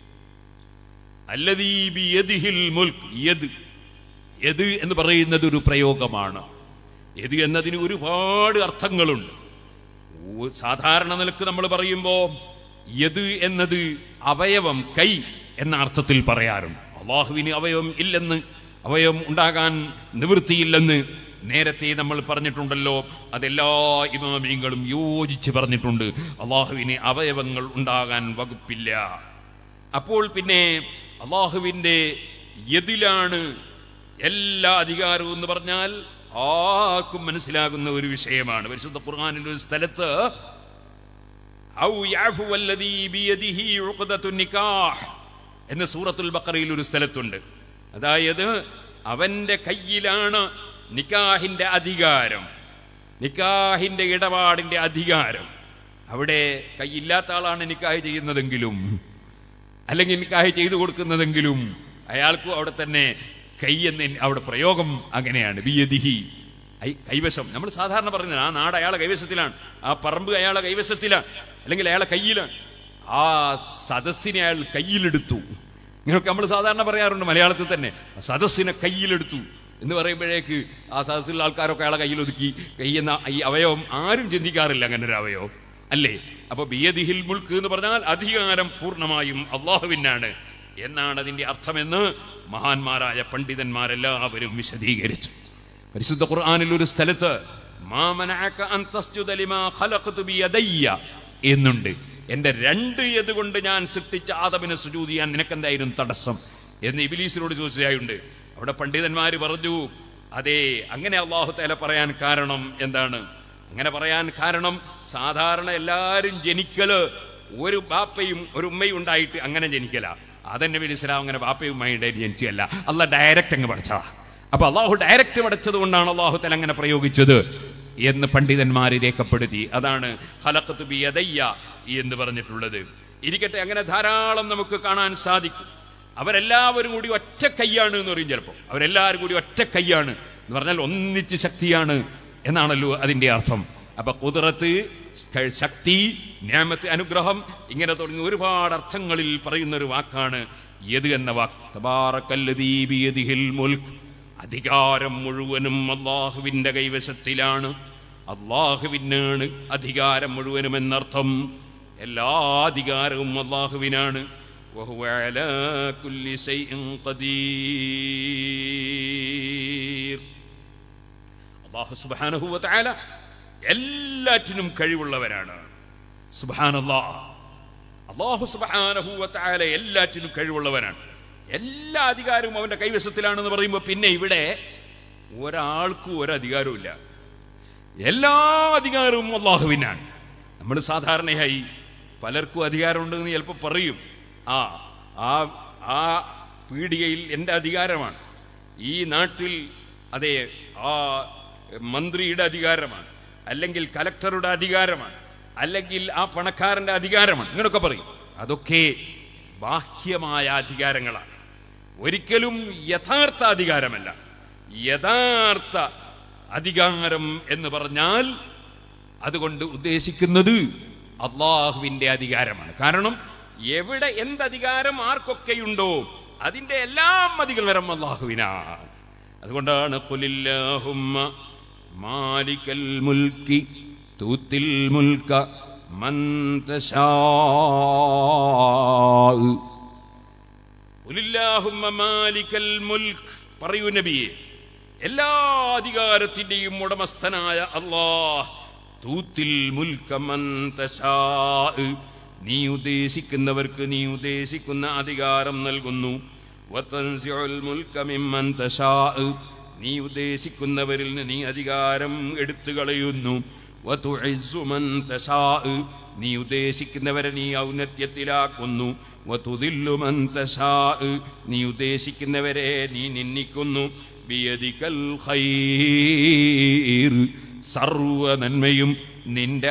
അല്ലദീ ബിയദിഹിൽ മുൽക്ക് യദ് യദ് എന്ന് പറയുന്നത് ഒരു പ്രയോഗമാണ് യദ് എന്നതിന് ഒരുപാട് അർത്ഥങ്ങളുണ്ട് ഓ- സാധാരണ നിലക്ക് നമ്മൾ പറയുമ്പോൾ യദ് എന്നത് അവയവം കൈ എന്ന അർത്ഥത്തിൽ പറയാറുണ്ട് അള്ളാഹുവിന് അവയവം ഇല്ലെന്ന് അവയവം ഉണ്ടാകാൻ നിവൃത്തിയില്ലെന്ന് നേരത്തെ നമ്മൾ പറഞ്ഞിട്ടുണ്ടല്ലോ അതെല്ലാ ഇമാമിയങ്ങളും യോജിച്ച് പറഞ്ഞിട്ടുണ്ട് അള്ളാഹുവിന് അവയവങ്ങൾ ഉണ്ടാകാൻ വകുപ്പില്ല അപ്പോൾ പിന്നെ അള്ളാഹുവിൻ്റെ യതിലാണ് എല്ലാ അധികാരവും എന്ന് പറഞ്ഞാൽ ആർക്കും മനസ്സിലാകുന്ന ഒരു വിഷയമാണ് പരിശുദ്ധ ഖുർആനിൽ ഒരു സ്ഥലത്ത് ഔ യഅഫു വല്ലദീ ബിയദിഹി ഉഖ്ദത്തു നിക്കാഹ് എന്ന് സൂറത്തുൽ ബഖറയിൽ ഒരു സ്ഥലത്തുണ്ട് അതായത് അവന്റെ കയ്യിലാണ് നിക്കാഹിന്റെ അധികാരം നിക്കാഹിന്റെ ഇടപാടിന്റെ അധികാരം അവിടെ കൈയില്ലാത്ത ആളാണ് നിക്കാഹ് ചെയ്യുന്നതെങ്കിലും അല്ലെങ്കിൽ നിക്കാഹ് ചെയ്തു കൊടുക്കുന്നതെങ്കിലും അയാൾക്കും അവിടെ തന്നെ കൈ എന്ന് അവിടെ പ്രയോഗം അങ്ങനെയാണ് ബിയദിഹി ഐ- കൈവശം നമ്മൾ സാധാരണ പറയുന്നത് ആ നാട് അയാളെ കൈവശത്തിലാണ് ആ പറമ്പ് അയാളെ കൈവശത്തിലാണ് അല്ലെങ്കിൽ അയാളെ കയ്യിലാണ് ആ സദസ്സിനെ അയാൾ കയ്യിലെടുത്തു ഇങ്ങനെയൊക്കെ നമ്മൾ സാധാരണ പറയാറുണ്ട് മലയാളത്തിൽ തന്നെ ആ സദസ്സിനെ കയ്യിലെടുത്തു എന്ന് പറയുമ്പോഴേക്ക് ആ സദസ്സിലുള്ള ആൾക്കാരൊക്കെ അയാളെ കയ്യിലൊതുക്കി കൈ എന്ന ഈ അവയവം ആരും ചിന്തിക്കാറില്ല അങ്ങനെ ഒരു അവയവം അല്ലേ അപ്പൊ ബിയദിഹിൽ മുൾക്ക് എന്ന് പറഞ്ഞാൽ അധികാരം പൂർണ്ണമായും അള്ളാഹുവിനാണ് എന്നാണ് അതിന്റെ അർത്ഥമെന്ന് മഹാന്മാരായ പണ്ഡിതന്മാരെല്ലാവരും വിശദീകരിച്ചു പരിശുദ്ധ ഖുർആനിൽ ഒരു സ്ഥലത്ത് മാ മനഅക അൻ തസ്ജുദ ലിമാ ഖലഖതു ബിയദയ്യ എന്നുണ്ട് എന്റെ രണ്ട് യത് കൊണ്ട് ഞാൻ സൃഷ്ടിച്ച ആദമിനെ സുജൂദ് ചെയ്യാൻ നിനക്കെന്തായിരുന്നു തടസ്സം എന്ന് ഇബിലീസിനോട് ചോദിച്ചതായുണ്ട് അവിടെ പണ്ഡിതന്മാര് പറഞ്ഞു അതെ അങ്ങനെ അള്ളാഹു തആല പറയാൻ കാരണം എന്താണ് അങ്ങനെ പറയാൻ കാരണം സാധാരണ എല്ലാവരും ജനിക്കല് ഒരു ബാപ്പയും ഒരു ഉമ്മയും ഉണ്ടായിട്ട് അങ്ങനെ ജനിക്കല അതന്നെ വലിയ ഇസ്ലാം അങ്ങനെ ബാപ്പയും ഉമ്മയും ഉണ്ടായിട്ട് ജനിച്ചല്ല അല്ല ഡയറക്റ്റ് അങ്ങ് പഠിച്ചതാ അപ്പൊ അള്ളാഹു ഡയറക്റ്റ് പഠിച്ചത് കൊണ്ടാണ് അള്ളാഹു തല അങ്ങനെ പ്രയോഗിച്ചത് എന്ന് പണ്ഡിതന്മാർ രേഖപ്പെടുത്തി അതാണ് ഖലഖത്തു ബിയദയ്യ എന്ന് പറഞ്ഞിട്ടുള്ളത് ഇരിക്കട്ടെ അങ്ങനെ ധാരാളം നമുക്ക് കാണാൻ സാധിക്കും അവരെല്ലാവരും കൂടി ഒറ്റ കൈയാണ് എന്ന് പറയും ചിലപ്പോൾ അവരെല്ലാവരും കൂടി ഒറ്റ കൈയാണ് എന്ന് പറഞ്ഞാൽ ഒന്നിച്ച് ശക്തിയാണ് എന്നാണല്ലോ അതിന്റെ അർത്ഥം അപ്പൊ കുതിരത്ത് ക- ശക്തി ന്യാമത്ത് അനുഗ്രഹം ഇങ്ങനെ തുടങ്ങി ഒരുപാട് അർത്ഥങ്ങളിൽ പറയുന്ന ഒരു വാക്കാണ് യത് എന്ന വാക്ക് തബാറക്കല്ലദീ ബിയദിഹിൽ മുൽക്ക് അധികാരം മുഴുവനും അള്ളാഹുവിൻ്റെ കൈവശത്തിലാണ് അള്ളാഹുവിനാണ് അധികാരം മുഴുവനും എന്നർത്ഥം എല്ലാ അധികാരവും അള്ളാഹുവിനാണ് وهو على كل شيء قدير അള്ളാഹു സുബ്ഹാനഹു വതആല എല്ലാറ്റിനും കഴിവുള്ളവരാണ് സുബ്ഹാനല്ലാ അള്ളാഹു സുബ്ഹാനഹു വ തആല എല്ലാറ്റിനും കഴിവുള്ളവനാണ് എല്ലാ അധികാരവും അവന്റെ കൈവശത്തിലാണെന്ന് പറയുമ്പോൾ പിന്നെ ഇവിടെ ഒരാൾക്കും ഒരധികാരവും ഇല്ല എല്ലാ അധികാരവും അള്ളാഹുവിനാണ് നമ്മൾ സാധാരണയായി പലർക്കും അധികാരമുണ്ടെന്ന് ചിലപ്പോൾ പറയും ആ ആ ആ പീടികയിൽ എൻ്റെ അധികാരമാണ് ഈ നാട്ടിൽ അതെ ആ മന്ത്രിയുടെ അധികാരമാണ് അല്ലെങ്കിൽ കലക്ടറുടെ അധികാരമാണ് അല്ലെങ്കിൽ ആ പണക്കാരൻ്റെ അധികാരമാണ് ഇങ്ങനെയൊക്കെ പറയും അതൊക്കെ ബാഹ്യമായ അധികാരങ്ങളാണ് ഒരിക്കലും യഥാർത്ഥ അധികാരമല്ല യഥാർത്ഥ അധികാരം എന്ന് പറഞ്ഞാൽ അതുകൊണ്ട് ഉദ്ദേശിക്കുന്നത് അള്ളാഹുവിന്റെ അധികാരമാണ് കാരണം എവിടെ എന്ത് അധികാരം ആർക്കൊക്കെയുണ്ടോ അതിന്റെ എല്ലാം അധികാരം അള്ളാഹുവിനാണ് അതുകൊണ്ടാണ് ഖുലില്ലാഹുമ്മ മാലിക്കൽ മുൽക്കി തൂത്തിൽ മുൽക്ക മൻ തശാഉ ഖുലില്ലാഹുമ്മ മാലിക്കൽ മുൽക്ക് പറയൂ നബിയെ എല്ലാ അധികാരത്തിന്റെയും ഉടമസ്ഥനായ അള്ളാഹ് തൂത്തിൽ മുൽക്കമൻ തശാഉ. നീ ഉദ്ദേശിക്കുന്നവർക്ക് നീ ഉദ്ദേശിക്കുന്ന അധികാരം നൽകുന്നു വതൻസിഉൽ മുൽക്ക മിമ്മൻ തശാഉ. നീ ഉദ്ദേശിക്കുന്നവരിൽ നിന്ന് നീ അധികാരം എടുത്തു കളയുന്നു വതുഇസ്സു മൻ തശാഉ. നീ ഉദ്ദേശിക്കുന്നവരെ നീ ഔന്നത്യത്തിലാക്കുന്നു വതുദില്ലു മൻ തശാഉ. നീ ഉദ്ദേശിക്കുന്നവരെ നീ നിന്ദിക്കുന്നു ബിയദിക്കൽ ഖൈർ സർവ നന്മയും നിന്റെ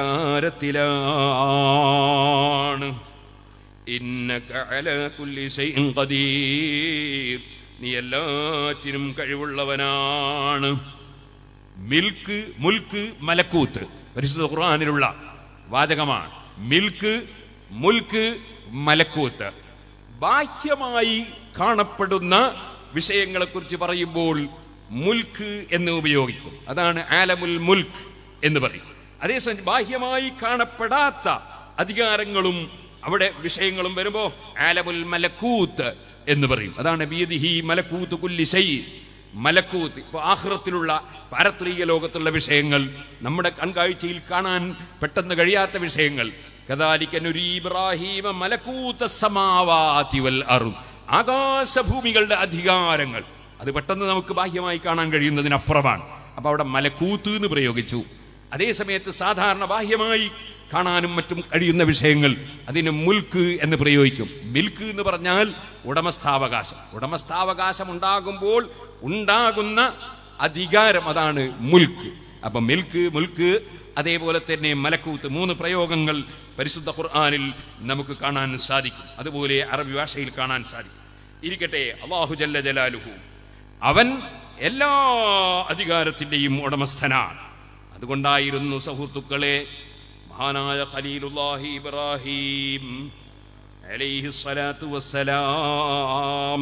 അധികാരത്തിലാണ് ഇന്നക അലാ കുല്ലി ശൈഇൻ ഖദീർ നീ എല്ലാറ്റിനും കഴിവുള്ളവനാണ് മിൽക്ക് മുൽക്ക് മലക്കൂത്ത് പരിശുദ്ധ ഖുർആനിലുള്ള വാചകമാണ് മിൽക്ക് മുൽക്ക് മലക്കൂത്ത് ബാഹ്യമായി കാണപ്പെടുന്ന വിഷയങ്ങളെക്കുറിച്ച് പറയുമ്പോൾ മുൽക്ക് എന്ന് ഉപയോഗിക്കും അതാണ് ആലമുൽ മുൽക്ക് എന്ന് പറയും അതേസമയം ബാഹ്യമായി കാണപ്പെടാത്ത അധികാരങ്ങളും അവിടെ വിഷയങ്ങളും വരുമ്പോ ആലമുൽ മലക്കൂത്ത് എന്ന് പറയും അതാണ് ബിയദിഹി മലക്കൂത്ത് കുല്ലി ശൈ മലക്കൂത്ത് ഇപ്പൊ ആഹ്റത്തിലുള്ള പാരത്രീയ ലോകത്തുള്ള വിഷയങ്ങൾ നമ്മുടെ കൺകാഴ്ചയിൽ കാണാൻ പെട്ടെന്ന് കഴിയാത്ത വിഷയങ്ങൾ കദാലിക നുരീ ഇബ്രാഹീമ മലക്കൂത്ത സമാവാതി വൽ അർദ് ആകാശഭൂമികളുടെ അധികാരങ്ങൾ അത് പെട്ടെന്ന് നമുക്ക് ബാഹ്യമായി കാണാൻ കഴിയുന്നതിനപ്പുറമാണ് അപ്പൊ അവിടെ മലക്കൂത്ത് എന്ന് പ്രയോഗിച്ചു അതേ സമയത്ത് സാധാരണ ബാഹ്യമായി കാണാനും മറ്റും കഴിയുന്ന വിഷയങ്ങൾ അതിന് മുൽക്ക് എന്ന് പ്രയോഗിക്കും മിൽക്ക് എന്ന് പറഞ്ഞാൽ ഉടമസ്ഥാവകാശം ഉടമസ്ഥാവകാശം ഉണ്ടാകുമ്പോൾ ഉണ്ടാകുന്ന അധികാരം അതാണ് മുൽക്ക് അപ്പൊ മിൽക്ക് മുൽക്ക് അതേപോലെ തന്നെ മലക്കൂത്ത് മൂന്ന് പ്രയോഗങ്ങൾ പരിശുദ്ധ ഖുർആനിൽ നമുക്ക് കാണാൻ സാധിക്കും അതുപോലെ അറബി ഭാഷയിൽ കാണാൻ സാധിക്കും ഇരിക്കട്ടെ അള്ളാഹു ജല്ല ജലാലുഹു അവൻ എല്ലാ അധികാരത്തിന്റെയും ഉടമസ്ഥനാണ് അതുകൊണ്ടായിരുന്നു സുഹൃത്തുക്കളെ മഹാനായ ഖലീലുല്ലാഹി ഇബ്രാഹിം അലൈഹി സ്വലാത്തു വസ്സലാം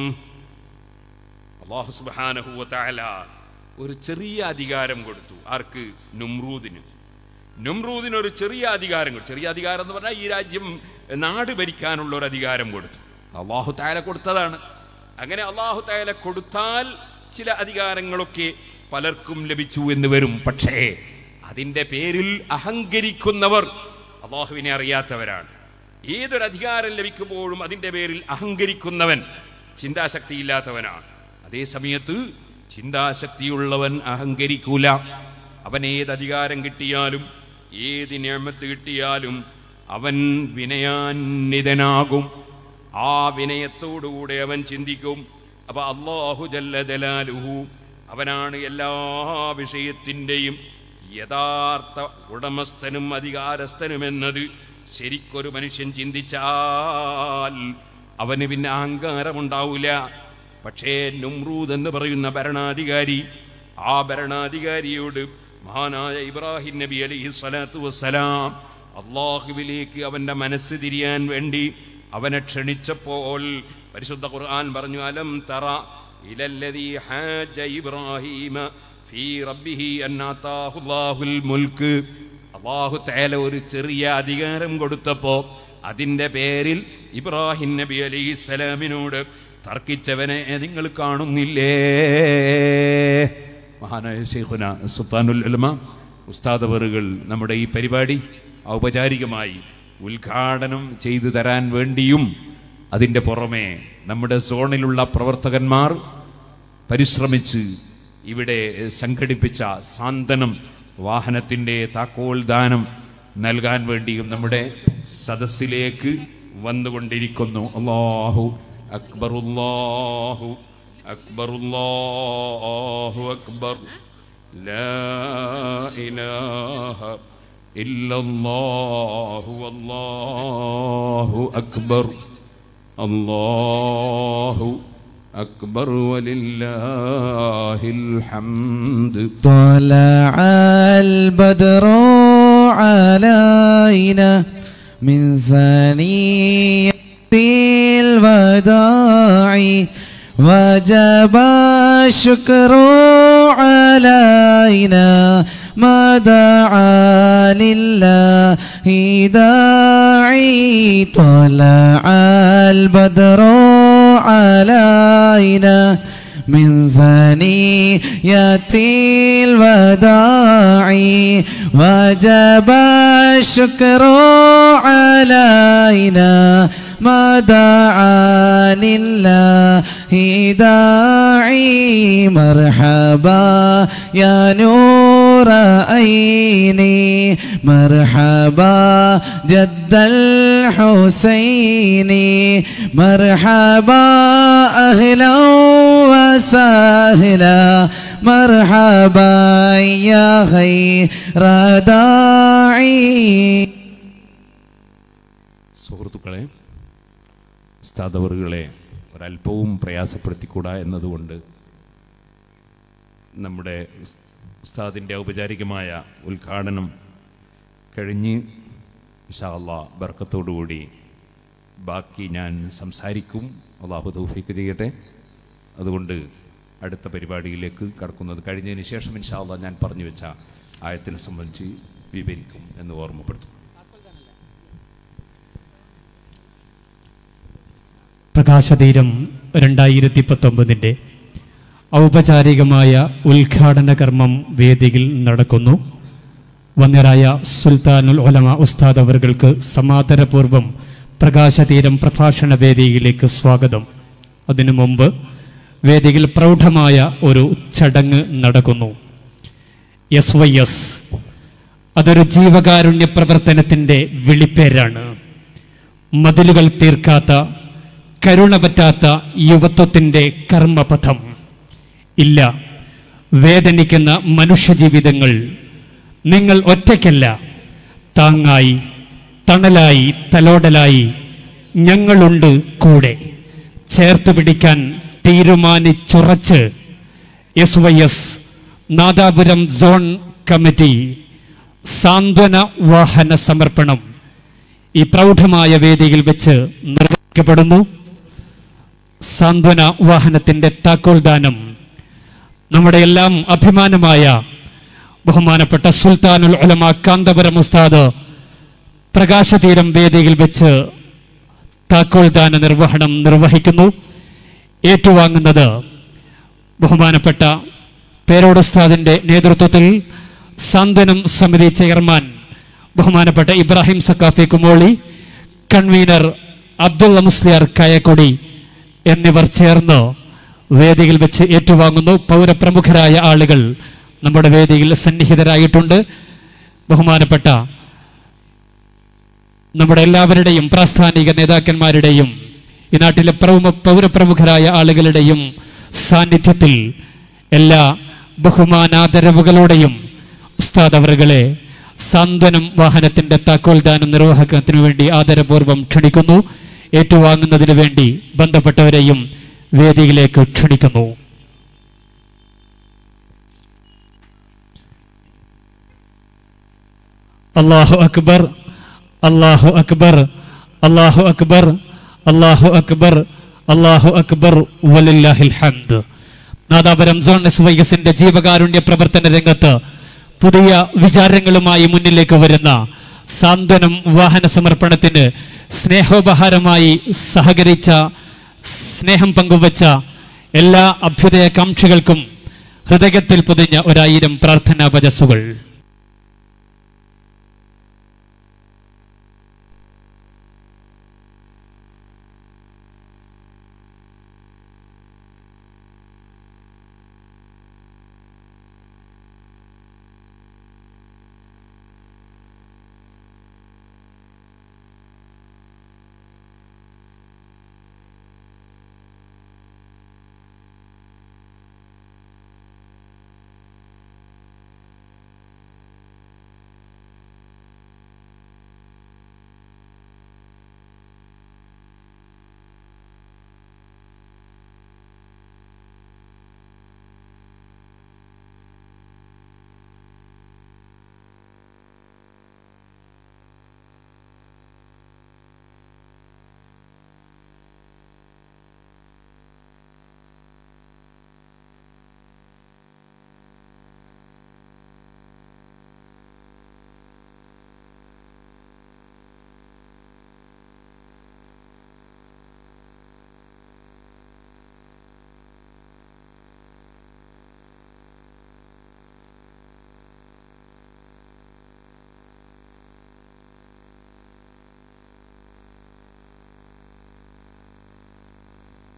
അള്ളാഹു സുബ്ഹാനഹു വതആല ഒരു ചെറിയ അധികാരം കൊടുത്തു ആർക്ക് നുമ്രൂദിന് നുമ്രൂദിന് ഒരു ചെറിയ അധികാരം കൊടുത്തു ചെറിയ അധികാരം എന്ന് പറഞ്ഞാൽ ഈ രാജ്യം നാട് ഭരിക്കാനുള്ള ഒരു അധികാരം കൊടുത്തു അള്ളാഹു താല കൊടുത്തതാണ് അങ്ങനെ അള്ളാഹു താല കൊടുത്താൽ ചില അധികാരങ്ങളൊക്കെ പലർക്കും ലഭിച്ചു എന്ന് വരും പക്ഷേ അതിന്റെ പേരിൽ അഹങ്കരിക്കുന്നവർ അള്ളാഹുവിനെ അറിയാത്തവരാണ് ഏതൊരു അധികാരം ലഭിക്കുമ്പോഴും അതിന്റെ പേരിൽ അഹങ്കരിക്കുന്നവൻ ചിന്താശക്തിയില്ലാത്തവനാണ് അതേ സമയത്ത് ചിന്താശക്തിയുള്ളവൻ അഹങ്കരിക്കൂല അവൻ ഏത് അധികാരം കിട്ടിയാലും ഏത് ഞാമത്ത് കിട്ടിയാലും അവൻ വിനയാന്വിതനാകും ആ വിനയത്തോടുകൂടെ അവൻ ചിന്തിക്കും അപ്പൊ അള്ളാഹു ജല്ല ജലാലുഹു അവനാണ് എല്ലാ വിഷയത്തിൻ്റെയും യഥാർത്ഥ ഉടമസ്ഥനും അധികാരസ്ഥനുമെന്നത് ശരിക്കൊരു മനുഷ്യൻ ചിന്തിച്ചാൽ അവന് പിന്നെ അഹങ്കാരമുണ്ടാവില്ല പക്ഷേ നുമ്രൂദ് എന്ന് പറയുന്ന ഭരണാധികാരി ആ ഭരണാധികാരിയോട് മഹാനായ ഇബ്രാഹിം നബി അലൈഹി സ്വലാത്തു വസ്സലാം അള്ളാഹുവിലേക്ക് അവന്റെ മനസ്സ് തിരിയാൻ വേണ്ടി അവനെ ക്ഷണിച്ചപ്പോൾ പരിശുദ്ധ ഖുർആൻ പറഞ്ഞു അലം തറ ഇലല്ലദീ ഹാജ ഇബ്രാഹീമ ഫീ റബ്ബിഹി അൻ ആതാഹു അല്ലാഹുൽ മുൽക്ക് അള്ളാഹു തആല ഒരു ചെറിയ അധികാരം കൊടുത്തപ്പോ അതിന്റെ പേരിൽ ഇബ്രാഹിം നബി അലൈഹി സ്വലാമിനോട് തർക്കിച്ചവനെ നിങ്ങൾ കാണുന്നില്ലേ മഹാനായ ഷെയ്ഖുന സുൽത്താനുൽ ഉലമ ഉസ്താദ് അവറുകൾ നമ്മുടെ ഈ പരിപാടി ഔപചാരികമായി ഉദ്ഘാടനം ചെയ്തു തരാൻ വേണ്ടിയും അതിൻ്റെ പുറമെ നമ്മുടെ സോണിലുള്ള പ്രവർത്തകന്മാർ പരിശ്രമിച്ച് ഇവിടെ സംഘടിപ്പിച്ച സാന്ത്വനം വാഹനത്തിൻ്റെ താക്കോൽ ദാനം നൽകാൻ വേണ്ടിയും നമ്മുടെ സദസ്സിലേക്ക് വന്നുകൊണ്ടിരിക്കുന്നു അള്ളാഹു അക്ബറുല്ലാഹു അക്ബറുല്ലാഹു അക്ബർ لا إله إلا الله والله أكبر الله أكبر ولله الحمد طلع البدر علينا من ثنية الوداع وجب الشكر علينا ما دعا لله داعي طلع البدر علينا من ثنية الوداع وجب الشكر علينا ما دعا لله داعي مرحبا يا نور عيني مرحبا جد الحسين مرحبا أهلا وسهلا مرحبا يا خير داعي സുഹൃത്തുക്കളെ ഉസ്താദവറുകളെ ഒരല്പവും പ്രയാസപ്പെടുത്തിക്കൂടാ എന്നതുകൊണ്ട് നമ്മുടെ ഉസ്- ഉസ്താദിൻ്റെ ഔപചാരികമായ ഉദ്ഘാടനം കഴിഞ്ഞ് ഇൻഷാല്ലാ ബർക്കത്തോടുകൂടി ബാക്കി ഞാൻ സംസാരിക്കും അള്ളാഹു തൗഫീക്ക് ചെയ്യട്ടെ അതുകൊണ്ട് അടുത്ത പരിപാടിയിലേക്ക് കടക്കുന്നത് കഴിഞ്ഞതിന് ശേഷം ഇൻഷാല്ലാ ഞാൻ പറഞ്ഞു വെച്ച ആയത്തിനെ സംബന്ധിച്ച് വിവരിക്കും എന്ന് ഓർമ്മപ്പെടുത്തും പ്രകാശതീരം രണ്ടായിരത്തി പത്തൊമ്പതിൻ്റെ ഔപചാരികമായ ഉദ്ഘാടന കർമ്മം വേദിയിൽ നടക്കുന്നു വന്യരായ സുൽത്താനുൽ ഒലമ ഉസ്താദ് അവർക്ക് സമാദരപൂർവം പ്രകാശതീരം പ്രഭാഷണ വേദിയിലേക്ക് സ്വാഗതം അതിനു മുമ്പ് വേദിയിൽ പ്രൗഢമായ ഒരു ചടങ്ങ് നടക്കുന്നു എസ് വൈ എസ് അതൊരു ജീവകാരുണ്യ പ്രവർത്തനത്തിൻ്റെ വിളിപ്പേരാണ് മതിലുകൾ തീർക്കാത്ത കരുണ പറ്റാത്ത യുവത്വത്തിൻ്റെ കർമ്മപഥം ഇല്ല വേദനിക്കുന്ന മനുഷ്യജീവിതങ്ങൾ നിങ്ങൾ ഒറ്റയ്ക്കല്ല താങ്ങായി തണലായി തലോടലായി ഞങ്ങളുണ്ട് കൂടെ ചേർത്ത് പിടിക്കാൻ തീരുമാനിച്ചുറച്ച് S Y S Nadapuram zone committee സാന്ത്വന വാഹന സമർപ്പണം ഈ പ്രൗഢമായ വേദിയിൽ വെച്ച് നിർവഹിക്കപ്പെടുന്നു സാന്ത്വന വാഹനത്തിന്റെ താക്കോൽ ദാനം നമ്മുടെ എല്ലാം അഭിമാനമായ ബഹുമാനപ്പെട്ട സുൽത്താനുൽ ഉലമ കാന്തപുരം ഉസ്താദ് പ്രകാശതീരം വേദിയിൽ വെച്ച് താക്കോൽ ദാന നിർവഹണം നിർവഹിക്കുന്നു ഏറ്റുവാങ്ങുന്നത് ബഹുമാനപ്പെട്ട പേരോട് ഉസ്താദിന്റെ നേതൃത്വത്തിൽ സാന്ത്വനം സമിതി ചെയർമാൻ ബഹുമാനപ്പെട്ട ഇബ്രാഹിം സക്കാഫി കുമോളി കൺവീനർ അബ്ദുള്ള മുസ്ലിയാർ കായക്കൊടി എന്നിവർ ചേർന്ന് വേദിയിൽ വെച്ച് ഏറ്റുവാങ്ങുന്നു പൗരപ്രമുഖരായ ആളുകൾ നമ്മുടെ വേദിയിൽ സന്നിഹിതരായിട്ടുണ്ട് ബഹുമാനപ്പെട്ട നമ്മുടെ എല്ലാവരുടെയും പ്രാസ്ഥാനിക നേതാക്കന്മാരുടെയും ഈ നാട്ടിലെ പ്രമുഖ പൗരപ്രമുഖരായ ആളുകളുടെയും സാന്നിധ്യത്തിൽ എല്ലാ ബഹുമാനാദരവുകളോടെയും ഉസ്താദ് അവറുകളെ സാന്ത്വനം വാഹനത്തിന്റെ താക്കോൽദാനം നിർവഹണത്തിന് വേണ്ടി ആദരപൂർവ്വം ക്ഷണിക്കുന്നു ഏറ്റുവാങ്ങുന്നതിന് വേണ്ടി ബന്ധപ്പെട്ടവരെയും വേദിയിലേക്ക് ക്ഷണിക്കുന്നു അള്ളാഹു അക്ബർ അള്ളാഹു അക്ബർ അള്ളാഹു അക്ബർ അള്ളാഹു അക്ബർ അള്ളാഹു അക്ബർ വലില്ലാഹിൽ ഹംദ് നാദാപുരം സോൺ എസ് വൈ എസിന്റെ ജീവകാരുണ്യ പ്രവർത്തന രംഗത്ത് പുതിയ വിചാരങ്ങളുമായി മുന്നിലേക്ക് വരുന്ന സാന്ത്വനം വാഹന സമർപ്പണത്തിന് സ്നേഹോപഹാരമായി സഹകരിച്ച സ്നേഹം പങ്കുവച്ച എല്ലാ അഭ്യുദയകാംക്ഷികൾക്കും ഹൃദയത്തിൽ പൊതിഞ്ഞ ഒരായിരം പ്രാർത്ഥനാ വചസ്സുകൾ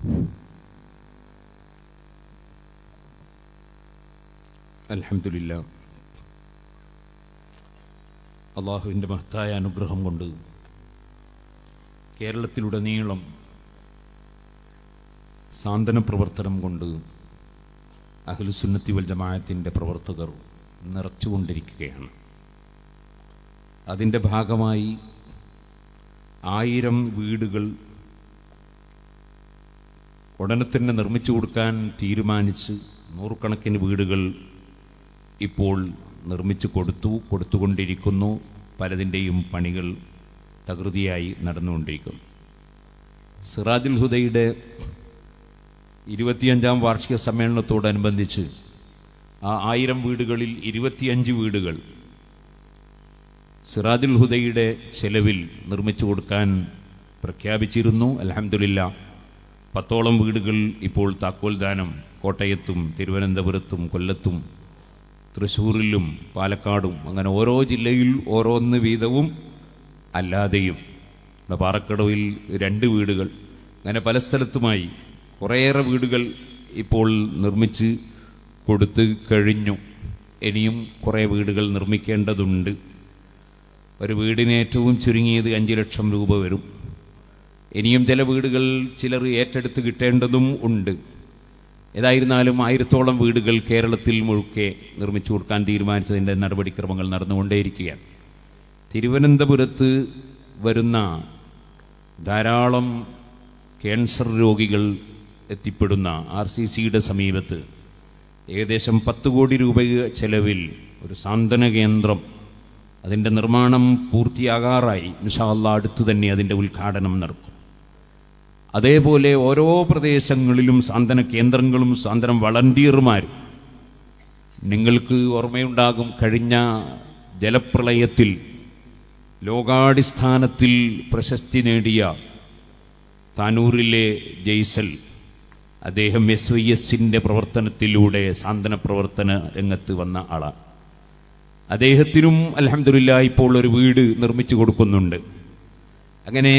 അൽഹംദുലില്ല അള്ളാഹുവിൻ്റെ മഹത്തായ അനുഗ്രഹം കൊണ്ട് കേരളത്തിലുടനീളം സാന്ത്വന പ്രവർത്തനം കൊണ്ട് അഖിലുസുന്നത്തി വൽ ജമാഅത്തിൻ്റെ പ്രവർത്തകർ നിറച്ചുകൊണ്ടിരിക്കുകയാണ് അതിൻ്റെ ഭാഗമായി ആയിരം വീടുകൾ ഉടനെ തന്നെ നിർമ്മിച്ചു കൊടുക്കാൻ തീരുമാനിച്ച് നൂറുകണക്കിന് വീടുകൾ ഇപ്പോൾ നിർമ്മിച്ചു കൊടുത്തു കൊടുത്തുകൊണ്ടിരിക്കുന്നു പലതിൻ്റെയും പണികൾ തകൃതിയായി നടന്നുകൊണ്ടിരിക്കുന്നു സിറാജുൽ ഹുദയുടെ ഇരുപത്തിയഞ്ചാം വാർഷിക സമ്മേളനത്തോടനുബന്ധിച്ച് ആ ആയിരം വീടുകളിൽ ഇരുപത്തിയഞ്ച് വീടുകൾ സിറാജുൽ ഹുദയുടെ ചെലവിൽ നിർമ്മിച്ചു കൊടുക്കാൻ പ്രഖ്യാപിച്ചിരുന്നു അലഹമില്ല പത്തോളം വീടുകൾ ഇപ്പോൾ താക്കോൽ ദാനം കോട്ടയത്തും തിരുവനന്തപുരത്തും കൊല്ലത്തും തൃശ്ശൂരിലും പാലക്കാടും അങ്ങനെ ഓരോ ജില്ലയിൽ ഓരോന്ന് വീതവും അല്ലാതെയും ഇവിടെ പാറക്കടവിൽ രണ്ട് വീടുകൾ അങ്ങനെ പല സ്ഥലത്തുമായി കുറേയേറെ വീടുകൾ ഇപ്പോൾ നിർമ്മിച്ച് കൊടുത്ത് കഴിഞ്ഞു ഇനിയും കുറേ വീടുകൾ നിർമ്മിക്കേണ്ടതുണ്ട് ഒരു വീടിന് ഏറ്റവും ചുരുങ്ങിയത് അഞ്ച് ലക്ഷം രൂപ വരും ഇനിയും ചില വീടുകൾ ചിലർ ഏറ്റെടുത്ത് കിട്ടേണ്ടതും ഉണ്ട് ഏതായിരുന്നാലും ആയിരത്തോളം വീടുകൾ കേരളത്തിൽ മുഴുക്കെ നിർമ്മിച്ചു കൊടുക്കാൻ തീരുമാനിച്ചതിൻ്റെ നടപടിക്രമങ്ങൾ നടന്നുകൊണ്ടേയിരിക്കുകയാണ് തിരുവനന്തപുരത്ത് വരുന്ന ധാരാളം ക്യാൻസർ രോഗികൾ എത്തിപ്പെടുന്ന ആർ സി സിയുടെ സമീപത്ത് ഏകദേശം പത്ത് കോടി രൂപ ചെലവിൽ ഒരു സാന്ത്വന കേന്ദ്രം അതിൻ്റെ നിർമ്മാണം പൂർത്തിയാകാറായി നിഷാല്ല അടുത്ത് തന്നെ അതിൻ്റെ ഉദ്ഘാടനം നടക്കും അതേപോലെ ഓരോ പ്രദേശങ്ങളിലും സാന്ത്വന കേന്ദ്രങ്ങളും സാന്ത്വനം വളണ്ടിയർമാരും നിങ്ങൾക്ക് ഓർമ്മയുണ്ടാകും കഴിഞ്ഞ ജലപ്രളയത്തിൽ ലോകാടിസ്ഥാനത്തിൽ പ്രശസ്തി നേടിയ താനൂരിലെ ജയ്സൽ അദ്ദേഹം എസ് വൈ എസിൻ്റെ പ്രവർത്തനത്തിലൂടെ സാന്ത്വന പ്രവർത്തന രംഗത്ത് വന്ന ആളാണ് അദ്ദേഹത്തിനും അലഹമില്ല ഇപ്പോൾ ഒരു വീട് നിർമ്മിച്ചു കൊടുക്കുന്നുണ്ട് അങ്ങനെ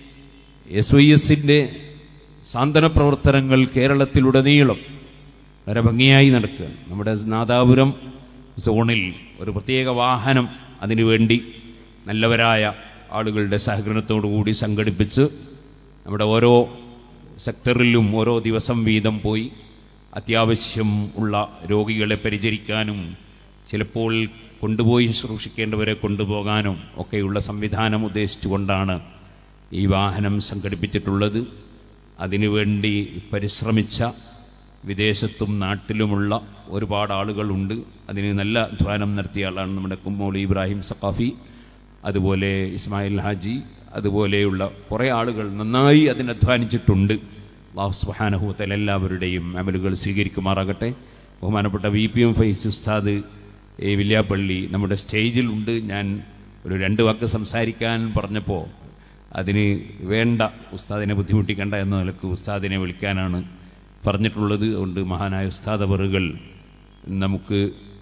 എസ് വൈ എസിൻ്റെ സാന്ത്വന പ്രവർത്തനങ്ങൾ കേരളത്തിലുടനീളം വളരെ ഭംഗിയായി നടക്കുകയാണ് നമ്മുടെ നാദാപുരം സോണിൽ ഒരു പ്രത്യേക വാഹനം അതിനുവേണ്ടി നല്ലവരായ ആളുകളുടെ സഹകരണത്തോടു കൂടി സംഘടിപ്പിച്ച് നമ്മുടെ ഓരോ സെക്ടറിലും ഓരോ ദിവസം വീതം പോയി അത്യാവശ്യം ഉള്ള രോഗികളെ പരിചരിക്കാനും ചിലപ്പോൾ കൊണ്ടുപോയി ശുശ്രൂഷിക്കേണ്ടവരെ കൊണ്ടുപോകാനും ഒക്കെയുള്ള സംവിധാനം ഉദ്ദേശിച്ചുകൊണ്ടാണ് ഈ വാഹനം സംഘടിപ്പിച്ചിട്ടുള്ളത് അതിനുവേണ്ടി പരിശ്രമിച്ച വിദേശത്തും നാട്ടിലുമുള്ള ഒരുപാട് ആളുകളുണ്ട് അതിന് നല്ല അധ്വാനം നടത്തിയ ആളാണ് നമ്മുടെ കുമ്മോളി ഇബ്രാഹിം സഖാഫി അതുപോലെ ഇസ്മായിൽ ഹാജി അതുപോലെയുള്ള കുറേ ആളുകൾ നന്നായി അതിന് അധ്വാനിച്ചിട്ടുണ്ട് അള്ളാഹു സുബാനഹൂത്തൽ എല്ലാവരുടെയും അമലുകൾ സ്വീകരിക്കുമാറാകട്ടെ ബഹുമാനപ്പെട്ട വി പി എം ഫൈസ് ഉസ്താദ് ഈ വില്യാപ്പള്ളി നമ്മുടെ സ്റ്റേജിലുണ്ട് ഞാൻ ഒരു രണ്ട് വാക്ക് സംസാരിക്കാൻ പറഞ്ഞപ്പോൾ അതിന് വേണ്ട ഉസ്താദിനെ ബുദ്ധിമുട്ടിക്കണ്ട എന്ന നിലക്ക് ഉസ്താദിനെ വിളിക്കാനാണ് പറഞ്ഞിട്ടുള്ളത് അതുകൊണ്ട് മഹാനായ ഉസ്താദ് അവറുകൾ നമുക്ക്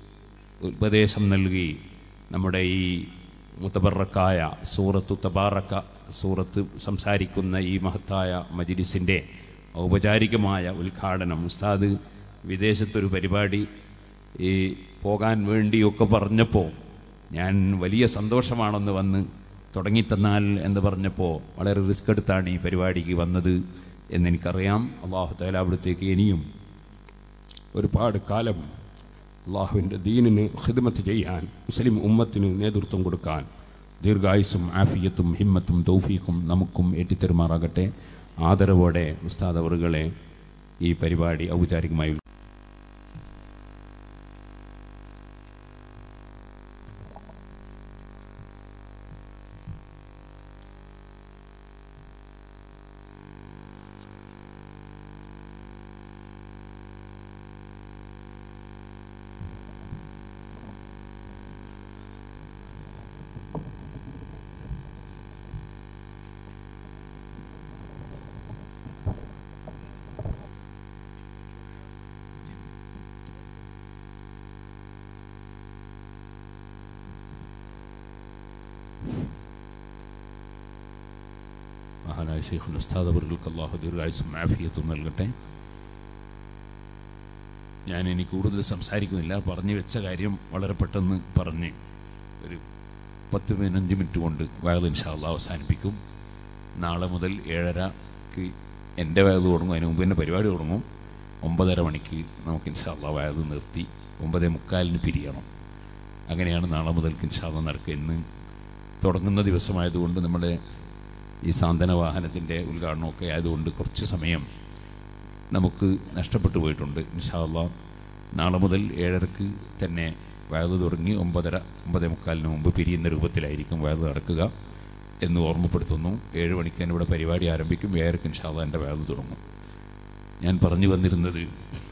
ഉപദേശം നൽകി നമ്മുടെ ഈ മുത്തബറക്കായ സൂറത്തു തബാറക്ക സൂറത്ത് സംസാരിക്കുന്ന ഈ മഹത്തായ മജിലിസിൻ്റെ ഔപചാരികമായ ഉദ്ഘാടനം ഉസ്താദ് വിദേശത്തൊരു പരിപാടി ഈ പോകാൻ വേണ്ടിയൊക്കെ പറഞ്ഞപ്പോൾ ഞാൻ വലിയ സന്തോഷമാണെന്ന് വന്ന് തുടങ്ങിത്തന്നാൽ എന്ന് പറഞ്ഞപ്പോൾ വളരെ റിസ്ക് എടുത്താണ് ഈ പരിപാടിക്ക് വന്നത് എന്നെനിക്കറിയാം അള്ളാഹു താല അവിടത്തേക്ക് ഇനിയും ഒരുപാട് കാലം അള്ളാഹുവിൻ്റെ ദീനിന് ഖിദ്മത്ത് ചെയ്യാൻ മുസ്ലിം ഉമ്മത്തിന് നേതൃത്വം കൊടുക്കാൻ ദീർഘായുസും ആഫിയത്തും ഹിമ്മത്തും തൗഫീഖും നമുക്കും ഏറ്റിത്തരുമാറാകട്ടെ ആദരവോടെ ഉസ്താദ് അവറുകളെ ഈ പരിപാടി ഔപചാരികമായി ഉദ്ഘാടനം മഹാനായ ഷെയ്ഖുൽ ഉസ്താദ് അവർക്ക് അള്ളാഹു ദീർഘായുസും ആഫിയത്തും നൽകട്ടെ ഞാൻ ഇനി കൂടുതൽ സംസാരിക്കുന്നില്ല പറഞ്ഞു വെച്ച കാര്യം വളരെ പെട്ടെന്ന് പറഞ്ഞ് ഒരു പത്ത് പതിനഞ്ച് മിനിറ്റ് കൊണ്ട് വയൽ ഇൻഷാല്ല അവസാനിപ്പിക്കും നാളെ മുതൽ ഏഴരക്ക് എൻ്റെ വയൽ തുടങ്ങും അതിന് മുമ്പ് തന്നെ പരിപാടി തുടങ്ങും ഒമ്പതര മണിക്ക് നമുക്ക് ഇൻഷാല്ല വയൽ നിർത്തി ഒമ്പതേ മുക്കാലിന് പിരിയണം അങ്ങനെയാണ് നാളെ മുതൽക്ക് ഇൻഷാല്ല നടക്കുക ഇന്ന് തുടങ്ങുന്ന ദിവസമായതുകൊണ്ട് നമ്മുടെ ഈ സാന്ത്വന വാഹനത്തിൻ്റെ ഉദ്ഘാടനമൊക്കെ ആയതുകൊണ്ട് കുറച്ച് സമയം നമുക്ക് നഷ്ടപ്പെട്ടു പോയിട്ടുണ്ട് ഇൻഷാല്ല നാളെ മുതൽ ഏഴരക്ക് തന്നെ വയത് തുടങ്ങി ഒമ്പതര ഒമ്പതേ മുക്കാലിന് മുമ്പ് പിരിയുന്ന രൂപത്തിലായിരിക്കും വയത് നടക്കുക എന്ന് ഓർമ്മപ്പെടുത്തുന്നു ഏഴ് മണിക്ക് തന്നെ ഇവിടെ പരിപാടി ആരംഭിക്കും ഏഴരക്ക് ഇൻഷാല്ല എൻ്റെ വയത് തുടങ്ങും ഞാൻ പറഞ്ഞു വന്നിരുന്നത്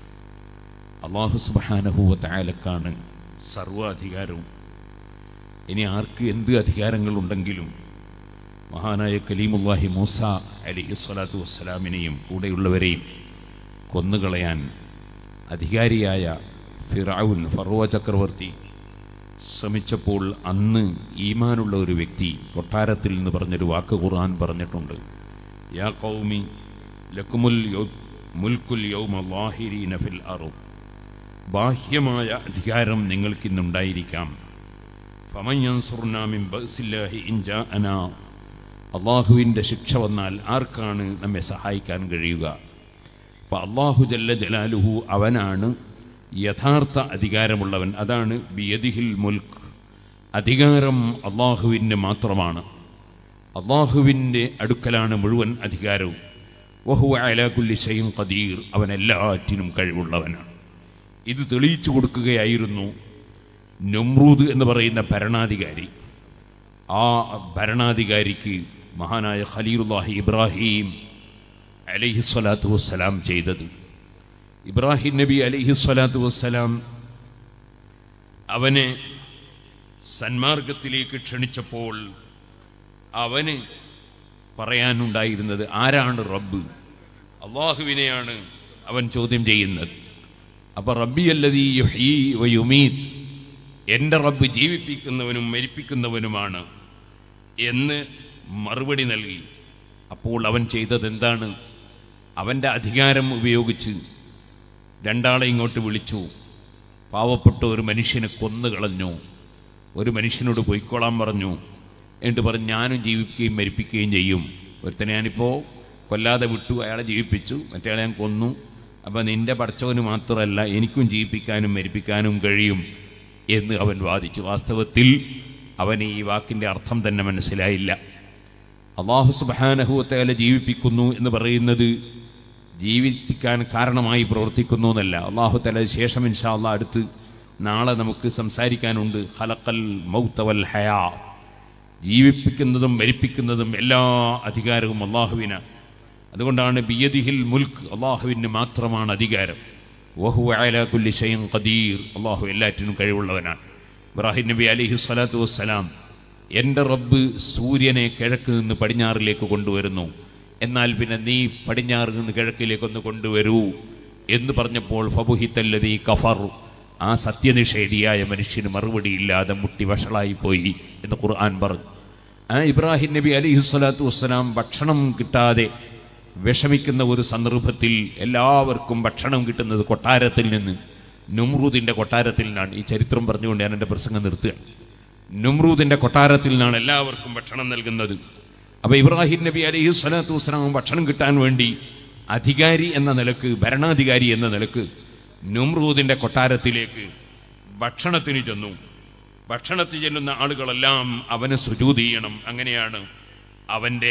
അള്ളാഹു സുബാനഹുവ തായാലക്കാണ് സർവ്വ അധികാരവും ഇനി ആർക്ക് എന്ത് അധികാരങ്ങളുണ്ടെങ്കിലും മഹാനായ കലീമുല്ലാഹി മൂസ അലി സ്വലാത്തു വസ്സലാമിനെയും കൂടെയുള്ളവരെയും കൊന്നുകളയാൻ അധികാരിയായ ഫിറാവുൻ ഫറോവ ചക്രവർത്തി ശ്രമിച്ചപ്പോൾ അന്ന് ഈമാനുള്ള ഒരു വ്യക്തി കൊട്ടാരത്തിൽ നിന്ന് പറഞ്ഞൊരു വാക്ക് ഖുർആൻ പറഞ്ഞിട്ടുണ്ട് യാ കൗമി ലക്കുമുൽ യൗ- മുൽക്കുൽ യൗമ ലാഹിരീന ഫിൽ അറു ബാഹ്യമായ അധികാരം നിങ്ങൾക്കിന്നുണ്ടായിരിക്കാം ഫമയ്യൻസുർനാമിൻ ബസില്ലാഹി ഇൻജാഅന അള്ളാഹുവിൻ്റെ ശിക്ഷ വന്നാൽ ആർക്കാണ് നമ്മെ സഹായിക്കാൻ കഴിയുക അപ്പം അള്ളാഹു ജല്ല ജലാലുഹു അവനാണ് യഥാർത്ഥ അധികാരമുള്ളവൻ അതാണ് ബിയദിഹിൽ മുൽക്ക് അധികാരം അള്ളാഹുവിൻ്റെ മാത്രമാണ് അള്ളാഹുവിൻ്റെ അടുക്കലാണ് മുഴുവൻ അധികാരവും വഹു അലാകുല്ലി ഷൈൻ ഖദീർ അവൻ എല്ലാറ്റിനും കഴിവുള്ളവനാണ് ഇത് തെളിയിച്ചു കൊടുക്കുകയായിരുന്നു നമ്രൂദ് എന്ന് പറയുന്ന ഭരണാധികാരി ആ ഭരണാധികാരിക്ക് മഹാനായ ഖലീലുല്ലാഹി ഇബ്രാഹിം അലൈഹി സ്വലാത്തു വസ്സലാം ചെയ്തത് ഇബ്രാഹിം നബി അലൈഹി സ്വലാത്തു വസ്സലാം അവനെ സന്മാർഗത്തിലേക്ക് ക്ഷണിച്ചപ്പോൾ അവന് പറയാനുണ്ടായിരുന്നത് ആരാണ് റബ്ബ് അള്ളാഹുവിനെയാണ് അവൻ ചോദ്യം ചെയ്യുന്നത് അപ്പൊ റബ്ബി അല്ലതീ യുഹീ വയുമീത് എൻ്റെ റബ്ബ് ജീവിപ്പിക്കുന്നവനും മരിപ്പിക്കുന്നവനുമാണ് എന്ന് മറുപടി നൽകി അപ്പോൾ അവൻ ചെയ്തത് എന്താണ് അവൻ്റെ അധികാരം ഉപയോഗിച്ച് രണ്ടാളെ ഇങ്ങോട്ട് വിളിച്ചു പാവപ്പെട്ട ഒരു മനുഷ്യനെ കൊന്നുകളഞ്ഞു ഒരു മനുഷ്യനോട് പൊയ്ക്കോളാൻ പറഞ്ഞു എന്നിട്ട് പറഞ്ഞു ഞാനും ജീവിപ്പിക്കുകയും മരിപ്പിക്കുകയും ചെയ്യും ഒരുത്തനെ ഞാനിപ്പോൾ കൊല്ലാതെ വിട്ടു അയാളെ ജീവിപ്പിച്ചു മറ്റേയാളെ ഞാൻ കൊന്നു അപ്പം നിന്റെ പഠിച്ചവന് മാത്രമല്ല എനിക്കും ജീവിപ്പിക്കാനും മരിപ്പിക്കാനും കഴിയും എന്ന് അവൻ വാദിച്ചു വാസ്തവത്തിൽ അവന് ഈ വാക്കിൻ്റെ അർത്ഥം തന്നെ മനസ്സിലായില്ല അള്ളാഹു സുബാനഹുവത്തേല ജീവിപ്പിക്കുന്നു എന്ന് പറയുന്നത് ജീവിപ്പിക്കാൻ കാരണമായി പ്രവർത്തിക്കുന്നു എന്നല്ല അള്ളാഹു തല ശേഷം ഇൻഷാ അള്ളാഹ് അടുത്ത് നാളെ നമുക്ക് സംസാരിക്കാനുണ്ട് ഖലക്കൽ മൗത്തവൽ ഹയാ ജീവിപ്പിക്കുന്നതും മരിപ്പിക്കുന്നതും എല്ലാ അധികാരവും അള്ളാഹുവിനാണ് അതുകൊണ്ടാണ് ബിയദിഹിൽ മുൽക്ക് അള്ളാഹുവിന് മാത്രമാണ് അധികാരം വഹു അല കുല്ലി ഷൈൻ ഖദീർ അള്ളാഹു എല്ലാറ്റിനും കഴിവുള്ളവനാണ് ഇബ്രാഹിം നബി അലിഹി സ്വലാത്തു വസ്സലാം എൻ്റെ റബ്ബ് സൂര്യനെ കിഴക്ക് നിന്ന് പടിഞ്ഞാറിലേക്ക് കൊണ്ടുവരുന്നു എന്നാൽ പിന്നെ നീ പടിഞ്ഞാറ് നിന്ന് കിഴക്കിലേക്കൊന്ന് കൊണ്ടുവരൂ എന്ന് പറഞ്ഞപ്പോൾ ഫബുഹിത്തല്ലതീ കഫർ ആ സത്യനിഷേധിയായ മനുഷ്യന് മറുപടിയില്ലാതെ മുട്ടി വഷളായി പോയി എന്ന് ഖുർആൻ പറഞ്ഞു ആ ഇബ്രാഹിം നബി അലിഹി സ്വലാത്തു വസ്സലാം ഭക്ഷണം കിട്ടാതെ വിഷമിക്കുന്ന ഒരു സന്ദർഭത്തിൽ എല്ലാവർക്കും ഭക്ഷണം കിട്ടുന്നത് കൊട്ടാരത്തിൽ നിന്ന് നുമ്രൂദിൻ്റെ കൊട്ടാരത്തിൽ നിന്നാണ് ഈ ചരിത്രം പറഞ്ഞുകൊണ്ട് ഞാൻ എൻ്റെ പ്രസംഗം നിർത്തുകയാണ് നുമ്രൂദിൻ്റെ കൊട്ടാരത്തിൽ നിന്നാണ് എല്ലാവർക്കും ഭക്ഷണം നൽകുന്നത് അപ്പോൾ ഇബ്രാഹിം നബി അലൈഹി സ്വലാത്തു വസ്സലാം ഭക്ഷണം കിട്ടാൻ വേണ്ടി അധികാരി എന്ന നിലക്ക് ഭരണാധികാരി എന്ന നിലക്ക് നുമ്രൂദിൻ്റെ കൊട്ടാരത്തിലേക്ക് ഭക്ഷണത്തിന് ചെന്നു ഭക്ഷണത്തിന് ചെല്ലുന്ന ആളുകളെല്ലാം അവന് സുജൂത് ചെയ്യണം അങ്ങനെയാണ് അവൻ്റെ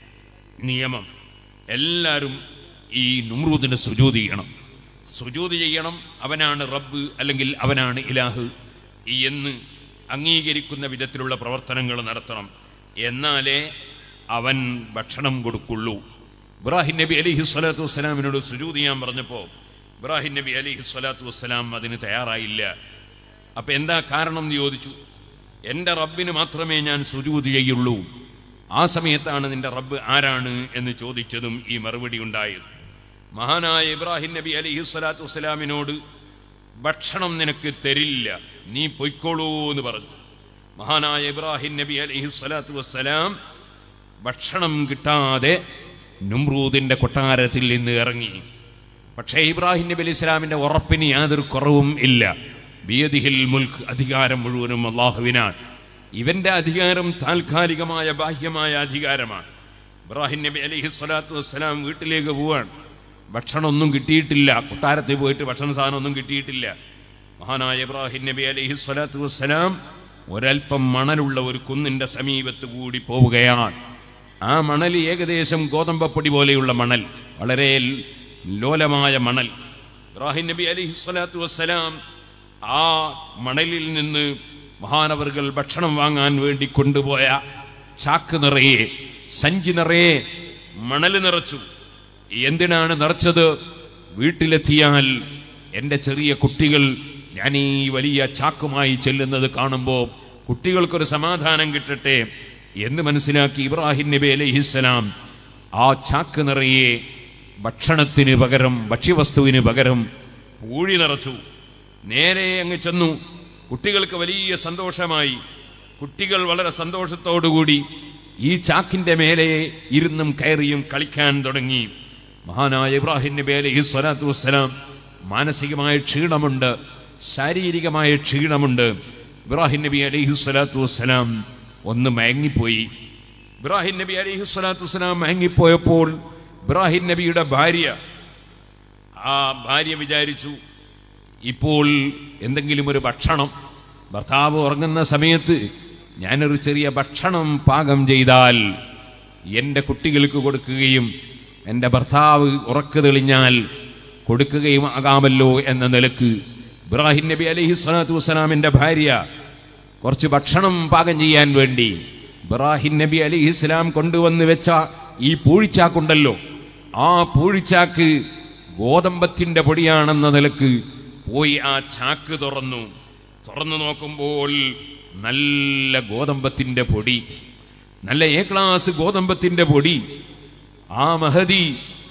നിയമം എല്ലാവരും ഈ നുമ്രൂദിന് സുജൂത് ചെയ്യണം സുജൂത് ചെയ്യണം അവനാണ് റബ്ബ് അല്ലെങ്കിൽ അവനാണ് ഇലാഹ് എന്ന് അംഗീകരിക്കുന്ന വിധത്തിലുള്ള പ്രവർത്തനങ്ങൾ നടത്തണം എന്നാലേ അവൻ ഭക്ഷണം കൊടുക്കുള്ളൂ ഇബ്രാഹിം നബി അലിഹി സ്വലാത്തു വസ്സലാമിനോട് സുജൂത് ചെയ്യാൻ പറഞ്ഞപ്പോൾ ഇബ്രാഹിം നബി അലിഹി സ്വലാത്തു വസ്സലാം അതിന് തയ്യാറായില്ല അപ്പം എന്താ കാരണം എന്ന് ചോദിച്ചു എൻ്റെ റബ്ബിന് മാത്രമേ ഞാൻ സുജൂത് ചെയ്യുള്ളൂ ആ സമയത്താണ് നിന്റെ റബ്ബ് ആരാണ് എന്ന് ചോദിച്ചതും ഈ മറുപടി ഉണ്ടായത് മഹാനായ ഇബ്രാഹിം നബി അലിഹി സ്വലാത്തു വസ്സലാമിനോട് ഭക്ഷണം നിനക്ക് തരില്ല നീ പൊയ്ക്കോളൂ എന്ന് പറഞ്ഞു മഹാനായ ഇബ്രാഹിം നബി അലിഹി സ്വലാത്തു വസ്സലാം ഭക്ഷണം കിട്ടാതെ നുമ്രൂദിന്റെ കൊട്ടാരത്തിൽ നിന്ന് ഇറങ്ങി പക്ഷേ ഇബ്രാഹിം നബി അലി ഇസ്ലാമിന്റെ ഉറപ്പിന് യാതൊരു കുറവും ഇല്ല ബിയദിഹിൽ മുൽക്ക് അധികാരം മുഴുവനും അള്ളാഹുവിനാണ് ഇവന്റെ അധികാരം താൽക്കാലികമായ ബാഹ്യമായ അധികാരമാണ് ഇബ്രാഹിം നബി അലൈഹി സ്വലാത്തു വസ്സലാം വീട്ടിലേക്ക് പോവാണ് ഭക്ഷണമൊന്നും കിട്ടിയിട്ടില്ല കൊട്ടാരത്തിൽ പോയിട്ട് ഭക്ഷണ സാധനം ഒന്നും കിട്ടിയിട്ടില്ല മഹാനായ ഇബ്രാഹിം നബി അലൈഹി സ്വലാത്തു വസ്സലാം ഒരൽപ്പം മണലുള്ള ഒരു കുന്നിന്റെ സമീപത്ത് കൂടി പോവുകയാണ് ആ മണൽ ഏകദേശം ഗോതമ്പപ്പൊടി പോലെയുള്ള മണൽ വളരെ ലോലമായ മണൽ ഇബ്രാഹിം നബി അലൈഹി സ്വലാത്തു വസ്സലാം ആ മണലിൽ നിന്ന് മഹാനവറുകൾ ഭക്ഷണം വാങ്ങാൻ വേണ്ടി കൊണ്ടുപോയ ചാക്ക് നിറയെ സഞ്ചി നിറയെ മണൽ നിറച്ചു എന്തിനാണ് നിറച്ചത് വീട്ടിലെത്തിയാൽ എൻ്റെ ചെറിയ കുട്ടികൾ ഞാൻ ഈ വലിയ ചാക്കുമായി ചെല്ലുന്നത് കാണുമ്പോൾ കുട്ടികൾക്കൊരു സമാധാനം കിട്ടട്ടെ എന്ന് മനസ്സിലാക്കി ഇബ്രാഹിം നബി അലൈഹിസ്സലാം ആ ചാക്ക് നിറയെ ഭക്ഷണത്തിന് പകരം ഭക്ഷ്യവസ്തുവിന് പകരം പൂഴി നിറച്ചു നേരെ അങ്ങ് ചെന്നു കുട്ടികൾക്ക് വലിയ സന്തോഷമായി കുട്ടികൾ വളരെ സന്തോഷത്തോടുകൂടി ഈ ചാക്കിന്റെ മേലെ ഇരുന്നും കയറിയും കളിക്കാൻ തുടങ്ങി മഹാനായ ഇബ്രാഹിം നബി അലൈഹി സ്വലാത്തു വസ്സലാം മാനസികമായ ക്ഷീണമുണ്ട് ശാരീരികമായ ക്ഷീണമുണ്ട് ഇബ്രാഹിം നബി അലൈഹി സ്വലാത്തു വസ്സലാം ഒന്ന് മയങ്ങിപ്പോയി ഇബ്രാഹിം നബി അലൈഹി സ്വലാത്തു വസ്സലാം മയങ്ങിപ്പോയപ്പോൾ ഇബ്രാഹിം നബിയുടെ ഭാര്യ ആ ഭാര്യ വിചാരിച്ചു ഇപ്പോൾ എന്തെങ്കിലും ഒരു ഭക്ഷണം ഭർത്താവ് ഉറങ്ങുന്ന സമയത്ത് ഞാനൊരു ചെറിയ ഭക്ഷണം പാകം ചെയ്താൽ എൻ്റെ കുട്ടികൾക്ക് കൊടുക്കുകയും എൻ്റെ ഭർത്താവ് ഉറക്ക് തെളിഞ്ഞാൽ കൊടുക്കുകയും ആകാമല്ലോ എന്ന നിലക്ക് ഇബ്രാഹിം നബി അലൈഹി സ്വലാത്തു വസ്സലാമിൻ്റെ ഭാര്യ കുറച്ച് ഭക്ഷണം പാകം ചെയ്യാൻ വേണ്ടി ഇബ്രാഹിം നബി അലൈഹി ഇസ്ലാം കൊണ്ടുവന്ന് വെച്ച ഈ പൂഴിച്ചാക്കുണ്ടല്ലോ ആ പൂഴിച്ചാക്ക് ഗോതമ്പത്തിന്റെ പൊടിയാണെന്ന നിലക്ക് പോയി ആ ചാക്ക് തുറന്നു തുറന്നു നോക്കുമ്പോൾ നല്ല ഗോതമ്പത്തിന്റെ പൊടി നല്ല എ ക്ലാസ് ഗോതമ്പത്തിന്റെ പൊടി ആ മഹതി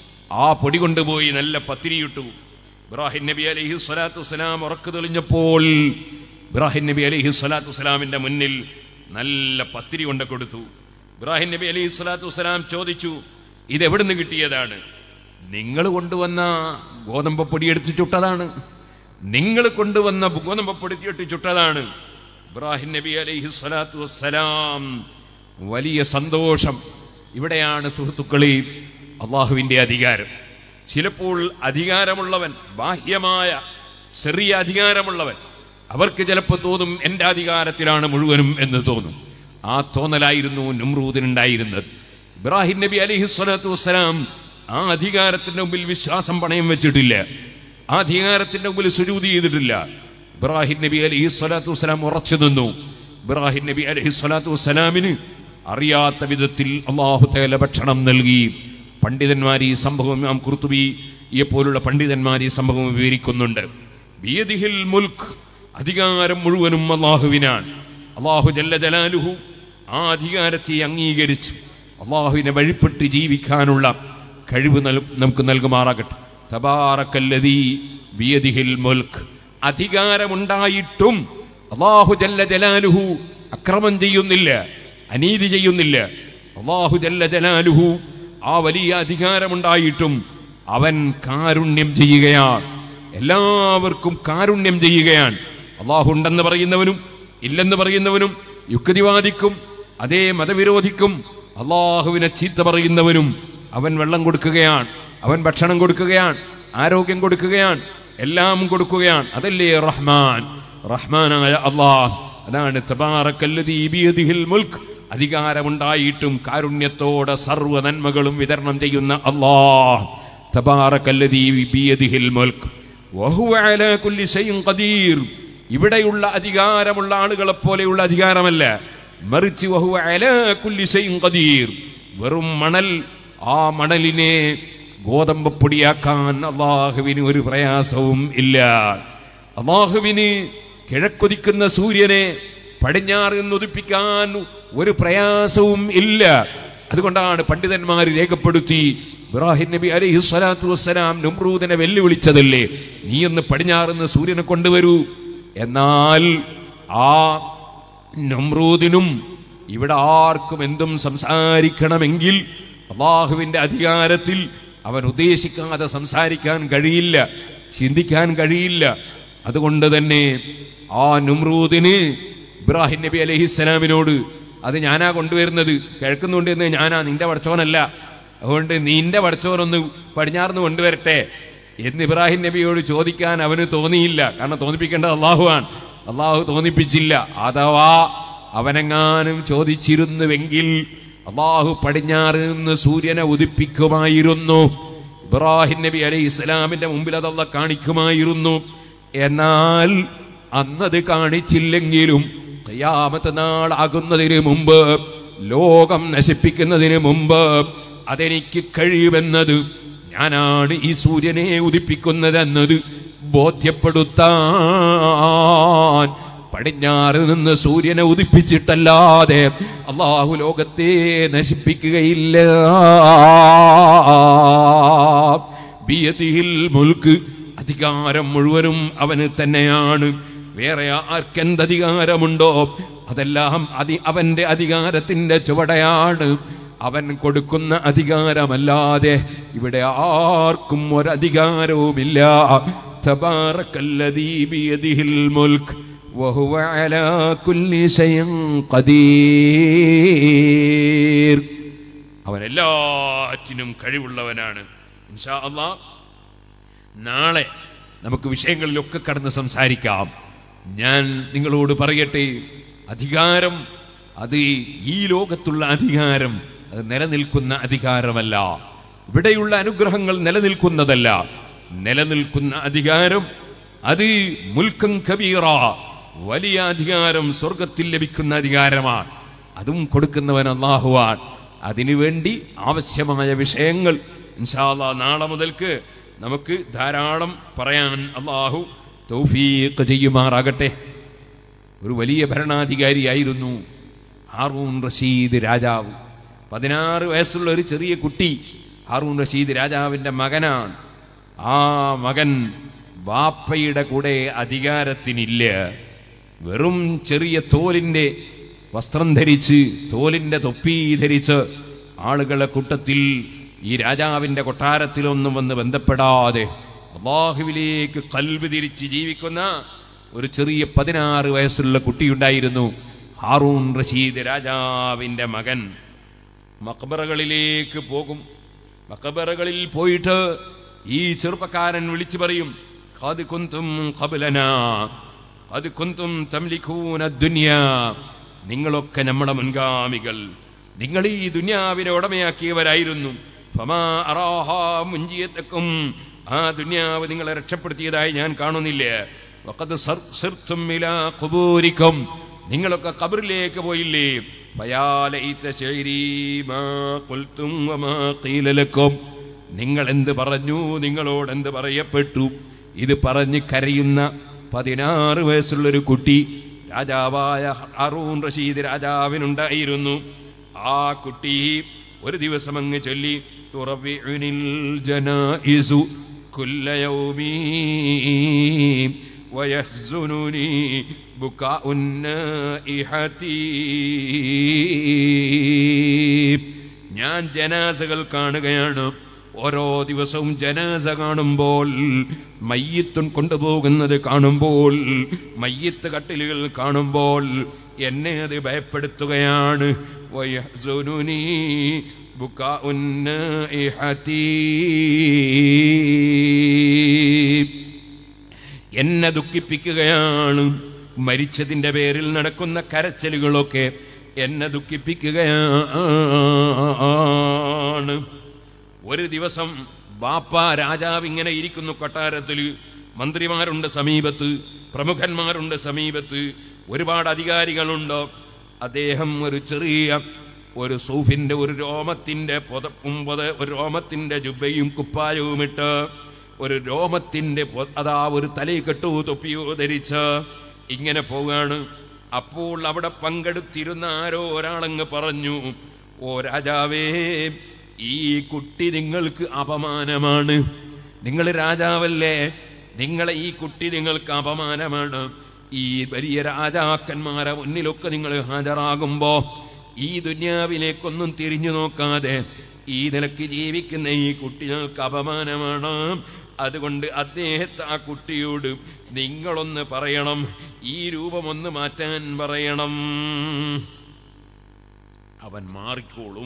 ആ പൊടി കൊണ്ടുപോയി നല്ല പത്തിരിയിട്ടു ഇബ്രാഹിം നബി അലൈഹി സ്വലാത്തു വസ്സലാം ഉറക്കു തെളിഞ്ഞപ്പോൾ ഇബ്രാഹിം നബി അലൈഹി സ്വലാത്തു വസ്സലാമിന്റെ മുന്നിൽ നല്ല പത്തിരി കൊണ്ട് കൊടുത്തു ഇബ്രാഹിം നബി അലൈഹി സ്വലാത്തു വസ്സലാം ചോദിച്ചു ഇത് എവിടുന്ന് കിട്ടിയതാണ് നിങ്ങൾ കൊണ്ടുവന്ന ഗോതമ്പപ്പൊടി എടുത്ത് ചുട്ടതാണ് നിങ്ങൾ കൊണ്ടുവന്ന ഗോതമ്പപ്പൊടി ഇട്ട് ചുട്ടതാണ് ഇബ്രാഹിം നബി അലൈഹി സ്വലാത്തു വസ്സലാം വലിയ സന്തോഷം ഇവിടെയാണ് സുഹൃത്തുക്കളെ അള്ളാഹുവിൻ്റെ അധികാരം ചിലപ്പോൾ അധികാരമുള്ളവൻ ബാഹ്യമായ ചെറിയ അധികാരമുള്ളവൻ അവർക്ക് ചിലപ്പോൾ തോന്നും എൻ്റെ അധികാരത്തിലാണ് മുഴുവനും എന്ന് തോന്നും ആ തോന്നലായിരുന്നു നുമ്രൂദിനുണ്ടായിരുന്നത് ഇബ്രാഹിം നബി അലിഹി സ്വലാത്തു വസ്സലാം ആ അധികാരത്തിന്റെ മുമ്പിൽ വിശ്വാസം പണയം വെച്ചിട്ടില്ല ആ അധികാരത്തിന്റെ മുമ്പിൽ സുരൂതി ചെയ്തിട്ടില്ല ഇബ്രാഹിം നബി അലൈഹി സ്വലാത്തു വസ്സലാം ഉറച്ചു നിന്നു ഇബ്രാഹിം നബി അലൈഹി സ്വലാത്തു വസ്സലാമിന് അറിയാത്ത വിധത്തിൽ അള്ളാഹു തേല ഭക്ഷണം നൽകി പണ്ഡിതന്മാർ ഈ സംഭവം ഇമാം കുർത്തുബിയെ പോലുള്ള പണ്ഡിതന്മാർ ഈ സംഭവം വിവരിക്കുന്നുണ്ട് ബിയദിഹിൽ മുൽക്ക് അധികാരം മുഴുവനും അള്ളാഹുവിനാണ് അള്ളാഹു ജല്ല ജലാലുഹു ആ അധികാരത്തെ അംഗീകരിച്ചു അള്ളാഹുവിനെ വഴിപ്പെട്ട് ജീവിക്കാനുള്ള കഴിവ് നൽ- നമുക്ക് നൽകുമാറാകട്ടെ തബാറക്കല്ലദീ ബിയദിഹിൽ മുൽക്ക് അധികാരമുണ്ടായിട്ടും അള്ളാഹു ജല്ല ജലാലുഹു അക്രമം ചെയ്യുന്നില്ല അനീതി ചെയ്യുന്നില്ല അള്ളാഹു ജല്ല ജലാലുഹു ആ വലിയ അധികാരമുണ്ടായിട്ടും അവൻ കാരുണ്യം ചെയ്യുകയാണ് എല്ലാവർക്കും കാരുണ്യം ചെയ്യുകയാണ് അള്ളാഹു ഉണ്ടെന്ന് പറയുന്നവനും ഇല്ലെന്ന് പറയുന്നവനും യുക്തിവാദിക്കും അതേ മതവിരോധിക്കും അള്ളാഹുവിനെ ചീത്ത പറയുന്നവനും അവൻ വെള്ളം കൊടുക്കുകയാണ് അവൻ ഭക്ഷണം കൊടുക്കുകയാണ് ആരോഗ്യം കൊടുക്കുകയാണ് എല്ലാം കൊടുക്കുകയാണ് അതല്ലേ റഹ്മാൻ റഹ്മാനായ അള്ളാഹ് അതാണ് തബാറക്കല്ലദീ ബിയദിഹിൽ മുൽക്ക് അധികാരമുണ്ടായിട്ടും കാരുണ്യത്തോടെ സർവ്വ നന്മകളും വിതരണം ചെയ്യുന്ന അള്ളാഹ് തബാറക്കല്ലദീ ബിയദിഹിൽ മുൽക്ക് വഹുവ അലാ കുല്ലി ശൈഇൻ ഖദീർ ഇവിടെയുള്ള അധികാരമുള്ള ആളുകളെ പോലെയുള്ള അധികാരമല്ല മറിച്ച് വഹുവ അലാ കുല്ലി ശൈഇൻ ഖദീർ വെറും മണൽ ആ മണലിനെ ഗോതമ്പപ്പൊടിയാക്കാൻ അള്ളാഹുവിന് ഒരു പ്രയാസവും ഇല്ല അള്ളാഹുവിന് കിഴക്കൊതിക്കുന്ന സൂര്യനെ പടിഞ്ഞാറ് നിന്ന് ഉദിപ്പിക്കാൻ ഒരു പ്രയാസവും ഇല്ല അതുകൊണ്ടാണ് പണ്ഡിതന്മാർ രേഖപ്പെടുത്തി ഇബ്രാഹിം നബി അലൈഹി സ്വലാത്തു വസ്സലാം നുമ്രൂദിനെ വെല്ലുവിളിച്ചതല്ലേ നീ ഒന്ന് പടിഞ്ഞാറുന്ന് സൂര്യനെ കൊണ്ടുവരൂ എന്നാൽ ആ നമ്രൂദിനും ഇവിടെ ആർക്കും എന്തും സംസാരിക്കണമെങ്കിൽ അള്ളാഹുവിന്റെ അധികാരത്തിൽ അവൻ ഉദ്ദേശിക്കാതെ സംസാരിക്കാൻ കഴിയില്ല ചിന്തിക്കാൻ കഴിയില്ല അതുകൊണ്ട് തന്നെ ആ നുമ്രൂദിന് ഇബ്രാഹിം നബി അലഹിസ്സലാമിനോട് അത് ഞാനാ കൊണ്ടുവരുന്നത് കിഴക്കുന്നുണ്ടെന്ന് ഞാനാ നിന്റെ പഠിച്ചോനല്ല അതുകൊണ്ട് നിന്റെ പഠിച്ചോനൊന്ന് പടിഞ്ഞാർന്ന് കൊണ്ടുവരട്ടെ എന്ന് ഇബ്രാഹിം നബിയോട് ചോദിക്കാൻ അവന് തോന്നിയില്ല കാരണം തോന്നിപ്പിക്കേണ്ടത് അള്ളാഹുവാണ് അള്ളാഹു തോന്നിപ്പിച്ചില്ല അഥവാ അവനെങ്ങാനും ചോദിച്ചിരുന്നുവെങ്കിൽ അള്ളാഹു പടിഞ്ഞാറ് നിന്ന് സൂര്യനെ ഉദിപ്പിക്കുമായിരുന്നു ഇബ്രാഹിം നബി അലൈഹി ഇസ്ലാമിന്റെ മുമ്പിൽ അതല്ല കാണിക്കുമായിരുന്നു എന്നാൽ അന്നത് കാണിച്ചില്ലെങ്കിലും ഖിയാമത്ത് നാളാകുന്നതിന് മുമ്പ് ലോകം നശിപ്പിക്കുന്നതിന് മുമ്പ് അതെനിക്ക് കഴിയുമെന്നത് ഞാനാണ് ഈ സൂര്യനെ ഉദിപ്പിക്കുന്നതെന്നത് ബോധ്യപ്പെടുത്താൻ പടിഞ്ഞാറ് നിന്ന് സൂര്യനെ ഉദിപ്പിച്ചിട്ടല്ലാതെ അള്ളാഹു ലോകത്തെ നശിപ്പിക്കുകയില്ല ബിയദിഹിൽ മുൽക്ക് അധികാരം മുഴുവനും അവന് തന്നെയാണ് വേറെ ആർക്കെന്ത് അധികാരമുണ്ടോ അതെല്ലാം അതി അവന്റെ അധികാരത്തിന്റെ ചുവടയാണ് അവൻ കൊടുക്കുന്ന അധികാരമല്ലാതെ ഇവിടെ ആർക്കും ഒരധികാരവുമില്ല തബാറക്കല്ലദീ ബിയദിഹിൽ മുൽക്ക് وهو على كل شيء قدير അവൻ എല്ലാറ്റിനും കഴിവുള്ളവനാണ് ഇൻഷാ അള്ളാ നാളെ നമുക്ക് വിഷയങ്ങളിലൊക്കെ കടന്ന് സംസാരിക്കാം ഞാൻ നിങ്ങളോട് പറയട്ടെ അധികാരം അത് ഈ ലോകത്തുള്ള അധികാരം അത് നിലനിൽക്കുന്ന അധികാരമല്ല ഇവിടെയുള്ള അനുഗ്രഹങ്ങൾ നിലനിൽക്കുന്നതല്ല നിലനിൽക്കുന്ന അധികാരം അത് മുൽക്കം കബീറ വലിയ അധികാരം സ്വർഗത്തിൽ ലഭിക്കുന്ന അധികാരമാണ് അതും കൊടുക്കുന്നവൻ അള്ളാഹുവാൻ അതിനുവേണ്ടി ആവശ്യമായ വിഷയങ്ങൾ ഇൻഷാല്ലാ നാളെ മുതൽക്ക് നമുക്ക് ധാരാളം പറയാൻ അള്ളാഹു തൗഫീഖ് ചെയ്യുമാറാകട്ടെ ഒരു വലിയ ഭരണാധികാരിയായിരുന്നു ഹാറൂൺ റഷീദ് രാജാവ് പതിനാറ് വയസ്സുള്ള ഒരു ചെറിയ കുട്ടി ഹാറൂൺ റഷീദ് രാജാവിൻ്റെ മകനാണ് ആ മകൻ വാപ്പയുടെ കൂടെ അധികാരത്തിനില്ല വെറും ചെറിയ തോലിൻ്റെ വസ്ത്രം ധരിച്ച് തോലിൻ്റെ തൊപ്പി ധരിച്ച് ആളുകളെ കൂട്ടത്തിൽ ഈ രാജാവിൻ്റെ കൊട്ടാരത്തിലൊന്നും വന്ന് ബന്ധപ്പെടാതെ അള്ളാഹുവിലേക്ക് കൽബ് തിരിച്ച് ജീവിക്കുന്ന ഒരു ചെറിയ പതിനാറ് വയസ്സുള്ള കുട്ടിയുണ്ടായിരുന്നു ഹാറൂൺ റഷീദ് രാജാവിൻ്റെ മകൻ മക്ബറകളിലേക്ക് പോകും മക്ബറകളിൽ പോയിട്ട് ഈ ചെറുപ്പക്കാരൻ വിളിച്ചു പറയും "ഖദ് കുന്തും ഖബ്ലനാ ഖദ് കുന്തും തംലികൂന ദുനിയ നിങ്ങളൊക്കെ നമ്മുടെ മുൻഗാമികൾ നിങ്ങൾ ഈ ദുനിയാവിനെ ഉടമയാക്കിയവരായിരുന്നു ഫമാ അറാഹാ മുഞ്ചിയത്തക്കും ആ ദുനിയാവ് നിങ്ങളെ രക്ഷപ്പെടുത്തിയതായി ഞാൻ കാണുന്നില്ല വഖദ് സർ- സിർത്തും ഇലാ ഖുബൂരിക്കും നിങ്ങളൊക്കെ കബറിലേക്ക് പോയില്ലേ ഫയാലൈത ശൈരീ മാ ഖുൽതും വമാ ഖീല ലക്കും നിങ്ങൾ എന്ത് പറഞ്ഞു നിങ്ങളോട് എന്ത് പറയപ്പെട്ടു ഇത് പറഞ്ഞ് കരയുന്ന പതിനാറ് വയസ്സുള്ളൊരു കുട്ടി രാജാവായ അറൂൺ റഷീദ് രാജാവിനുണ്ടായിരുന്നു ആ കുട്ടി ഒരു ദിവസം അങ്ങ് ചൊല്ലി തുറവിനിൽ ജനായിസു കുല്ല യൗമീ ويحزنني بكاء النائحة ഞാൻ ജനാസകൾ കാണുകയാണ് ഓരോ ദിവസവും ജനാസ കാണുമ്പോൾ മയ്യത്തും കൊണ്ടുപോകുന്നത് കാണുമ്പോൾ മയ്യത്ത് കട്ടിലുകൾ കാണുമ്പോൾ എന്നെ അത് ഭയപ്പെടുത്തുകയാണ് വയഹ്സുനുനി ബുക്കാഉൻ നായിഹത്തി എന്നെ ദുഃഖിപ്പിക്കുകയാണ് മരിച്ചതിൻ്റെ പേരിൽ നടക്കുന്ന കരച്ചലുകളൊക്കെ എന്നെ ദുഃഖിപ്പിക്കുകയാണ് ഒരു ദിവസം ബാപ്പ രാജാവ് ഇങ്ങനെ ഇരിക്കുന്നു കൊട്ടാരത്തിൽ മന്ത്രിമാരുണ്ട് സമീപത്ത് പ്രമുഖന്മാരുണ്ട് സമീപത്ത് ഒരുപാട് അധികാരികളുണ്ട് അദ്ദേഹം ഒരു ചെറിയ ഒരു സൂഫിന്റെ ഒരു രോമത്തിന്റെ പുതപ്പും പുത ഒരു രോമത്തിന്റെ ജുബയും കുപ്പായവും ഇട്ട് ഒരു രോമത്തിന്റെ പൊ- അതാ ഒരു തലയിക്കെട്ടോ തൊപ്പിയോ ധരിച്ച് ഇങ്ങനെ പോവുകയാണ് അപ്പോൾ അവിടെ പങ്കെടുത്തിരുന്ന ആരോ ഒരാളങ്ങ് പറഞ്ഞു ഓ രാജാവേ ഈ കുട്ടി നിങ്ങൾക്ക് അപമാനമാണ് നിങ്ങൾ രാജാവല്ലേ നിങ്ങളെ ഈ കുട്ടി നിങ്ങൾക്ക് അപമാനമാണ് ഈ വലിയ രാജാക്കന്മാരെ മുന്നിലൊക്കെ നിങ്ങൾ ഹാജരാകുമ്പോ ഈ ദുന്യാവിലേക്കൊന്നും തിരിഞ്ഞു നോക്കാതെ ഈ നിലക്ക് ജീവിക്കുന്ന ഈ കുട്ടികൾക്ക് അപമാനമാണ് അതുകൊണ്ട് അദ്ദേഹത്തെ ആ കുട്ടിയോട് നിങ്ങളൊന്ന് പറയണം ഈ രൂപമൊന്ന് മാറ്റാൻ പറയണം അവൻ മാറിക്കോളും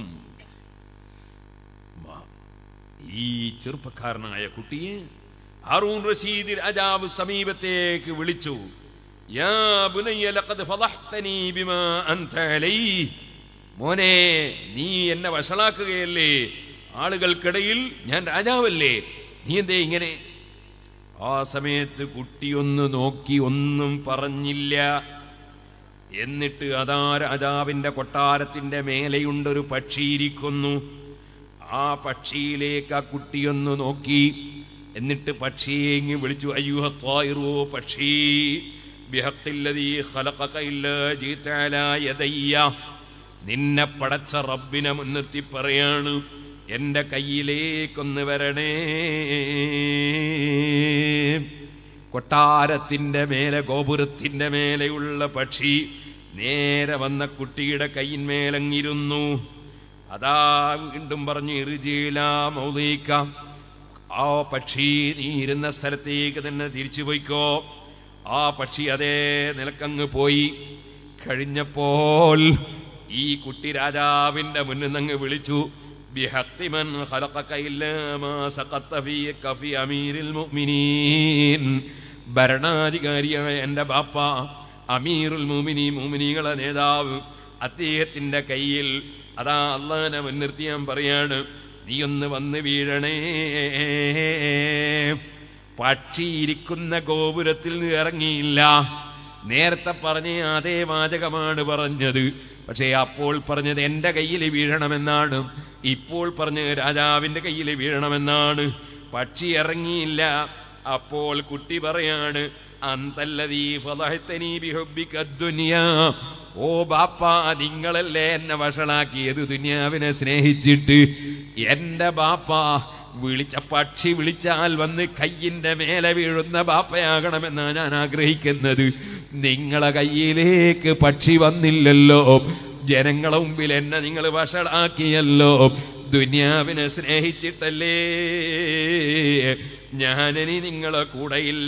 മാ- ഈ ചെറുപ്പക്കാരനായ കുട്ടിയെ ഹാറൂൺ റഷീദ് രാജാവ് സമീപത്തേക്ക് വിളിച്ചു യാ ബുനയ്യ ലഖദ് ഫളഹ്തനീ ബിമാ അൻത അലൈഹി മോനെ നീ എന്നെ വഷളാക്കുകയല്ലേ ആളുകൾക്കിടയിൽ ഞാൻ രാജാവല്ലേ നീ എന്തേ ഇങ്ങനെ ആ സമയത്ത് കുട്ടിയൊന്ന് നോക്കി ഒന്നും പറഞ്ഞില്ല എന്നിട്ട് അതാ രാജാവിന്റെ കൊട്ടാരത്തിന്റെ മേലെയുണ്ടൊരു പക്ഷിയിരിക്കുന്നു ആ പക്ഷിയിലേക്ക് ആ കുട്ടിയൊന്ന് നോക്കി എന്നിട്ട് പക്ഷിയെ ഇങ്ങ് വിളിച്ചു അയ്യുഹ ത്വായിറോ പക്ഷി ബിഹഖില്ലദീ ഖലഖക ഇല്ലാ ജീത അലാ യദയ്യ നിന്നെ പടച്ച റബ്ബിനെ മുൻനിർത്തി പറയാണ് എൻ്റെ കയ്യിലേക്കൊന്ന് വരണേ കൊട്ടാരത്തിൻ്റെ മേലെ ഗോപുരത്തിൻ്റെ മേലെയുള്ള പക്ഷി നേരെ വന്ന കുട്ടിയുടെ കയ്യിന്മേലങ്ങിരുന്നു അതാ വീണ്ടും പറഞ്ഞു ഇറുജീല മൗലീക്കാം ആ പക്ഷി നീ ഇരുന്ന സ്ഥലത്തേക്ക് തന്നെ തിരിച്ചു പോയിക്കോ ആ പക്ഷി അതേ നിലക്കങ്ങ് പോയി കഴിഞ്ഞപ്പോൾ ഈ കുട്ടി രാജാവിന്റെ മുന്നിൽ നിന്ന് വിളിച്ചു ബിഹഖി മൻ ഖലഖക ഇല്ലാ മാ സഖത്ത ഫീക ഫീ അമീരിൽ മുഅ്മിനീൻ ഭരണാധികാരിയായ എൻ്റെ ബാപ്പ അമീറുൽ മുഅ്മിനീൻ മുഅ്മിനീകളെ നേതാവ് അദ്ദേഹത്തിന്റെ കയ്യിൽ അതാ അള്ളാനെ മുൻനിർത്തി ഞാൻ പറയാണ് നീ ഒന്ന് വന്ന് വീഴണേ പക്ഷി ഇരിക്കുന്ന ഗോപുരത്തിൽ നിന്ന് ഇറങ്ങിയില്ല നേരത്തെ പറഞ്ഞ അതേ വാചകമാണ് പറഞ്ഞത് പക്ഷേ അപ്പോൾ പറഞ്ഞത് എൻ്റെ കയ്യിൽ വീഴണമെന്നാണ് ഇപ്പോൾ പറഞ്ഞത് രാജാവിൻ്റെ കയ്യിൽ വീഴണമെന്നാണ് പക്ഷി ഇറങ്ങിയില്ല അപ്പോൾ കുട്ടി പറയാണ് അന്തല്ലതീ ഫളഹ്തനീ ബിഹുബ്ബിക ദുനിയാ ഓ ബാപ്പ നിങ്ങളല്ലേ എന്നെ വഷളാക്കിയത് ദുനിയാവിനെ സ്നേഹിച്ചിട്ട് എൻ്റെ ബാപ്പ വിളിച്ച പക്ഷി വിളിച്ചാൽ വന്ന് കയ്യിന്റെ മേലെ വീഴുന്ന ബാപ്പയാകണമെന്നാണ് ഞാൻ ആഗ്രഹിക്കുന്നത് നിങ്ങളെ കയ്യിലേക്ക് പക്ഷി വന്നില്ലല്ലോ ജനങ്ങളെ മുമ്പിൽ എന്നെ നിങ്ങൾ വഷളാക്കിയല്ലോ ദുനിയാവിനെ സ്നേഹിച്ചിട്ടല്ലേ ഞാനിനി നിങ്ങളെ കൂടെയില്ല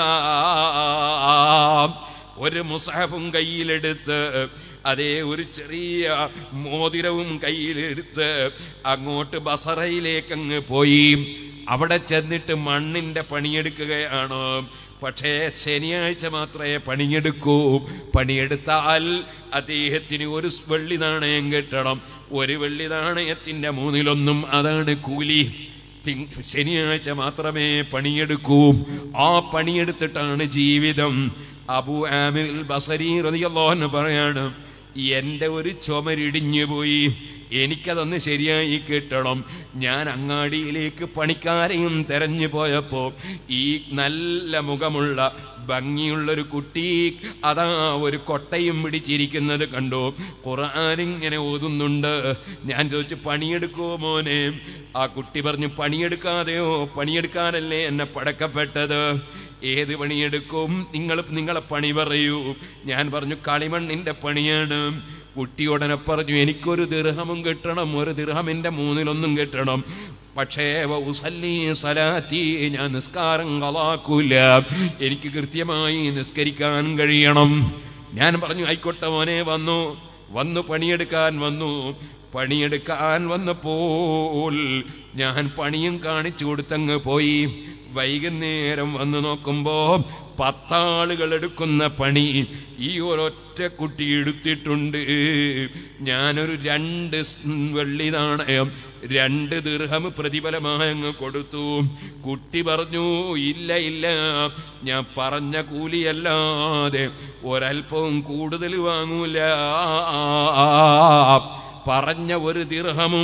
ഒരു മുസാഫും കയ്യിലെടുത്ത് അതേ ഒരു ചെറിയ മോതിരവും കയ്യിലെടുത്ത് അങ്ങോട്ട് ബസറയിലേക്ക് അങ്ങ് പോയി അവിടെ ചെന്നിട്ട് മണ്ണിന്റെ പണിയെടുക്കുകയാണ് പക്ഷേ ശനിയാഴ്ച മാത്രമേ പണിയെടുക്കൂ പണിയെടുത്താൽ അദ്ദേഹത്തിന് ഒരു വെള്ളി നാണയം കിട്ടണം ഒരു വെള്ളി നാണയത്തിന്റെ മൂന്നിലൊന്നും അതാണ് കൂലി തിങ്- ശനിയാഴ്ച മാത്രമേ പണിയെടുക്കൂ ആ പണിയെടുത്തിട്ടാണ് ജീവിതം അബു ആമിർ ബസരി റളിയല്ലാഹു പറയാണ് എൻ്റെ ഒരു ചുമരിടിഞ്ഞു പോയി എനിക്കതൊന്ന് ശരിയായി കിട്ടണം ഞാൻ അങ്ങാടിയിലേക്ക് പണിക്കാരെയും തെരഞ്ഞു പോയപ്പോ ഈ നല്ല മുഖമുള്ള ഭംഗിയുള്ളൊരു കുട്ടി അതാ ഒരു കൊട്ടയും പിടിച്ചിരിക്കുന്നത് കണ്ടു ഖുർആൻ ഇങ്ങനെ ഓതുന്നുണ്ട് ഞാൻ ചോദിച്ചു പണിയെടുക്കോ മോനെ ആ കുട്ടി പറഞ്ഞു പണിയെടുക്കാതെയോ പണിയെടുക്കാനല്ലേ എന്നെ പടക്കപ്പെട്ടത് ഏത് പണിയെടുക്കും നിങ്ങൾ നിങ്ങളെ പണി പറയൂ ഞാൻ പറഞ്ഞു കളിമണ്ണിന്റെ പണിയാണ് കുട്ടി ഉടനെ പറഞ്ഞു എനിക്കൊരു ദീർഘമും കിട്ടണം ഒരു ദീർഘമിന്റെ മൂന്നിലൊന്നും കിട്ടണം പക്ഷേ വൗസല്ലി സലാത്തി ഞാൻ നിസ്കാരം കളാക്കൂല എനിക്ക് കൃത്യമായി നിസ്കരിക്കാൻ കഴിയണം ഞാൻ പറഞ്ഞു ആയിക്കോട്ടെ മോനെ വന്നു വന്നു പണിയെടുക്കാൻ വന്നു പണിയെടുക്കാൻ വന്നപ്പോൾ ഞാൻ പണിയും കാണിച്ചു കൊടുത്തങ്ങ് പോയി വൈകുന്നേരം വന്നു നോക്കുമ്പോ പത്താളുകൾ എടുക്കുന്ന പണി ഈ ഒരൊറ്റ കുട്ടി എടുത്തിട്ടുണ്ട് ഞാനൊരു രണ്ട് സ് വെള്ളി നാണയം രണ്ട് ദീർഘം പ്രതിഫലമായി അങ്ങ് കൊടുത്തു കുട്ടി പറഞ്ഞു ഇല്ല ഇല്ല ഞാൻ പറഞ്ഞ കൂലിയല്ലാതെ ഒരൽപ്പവും കൂടുതൽ വാങ്ങൂല പറഞ്ഞ ഒരു ദീർഘമും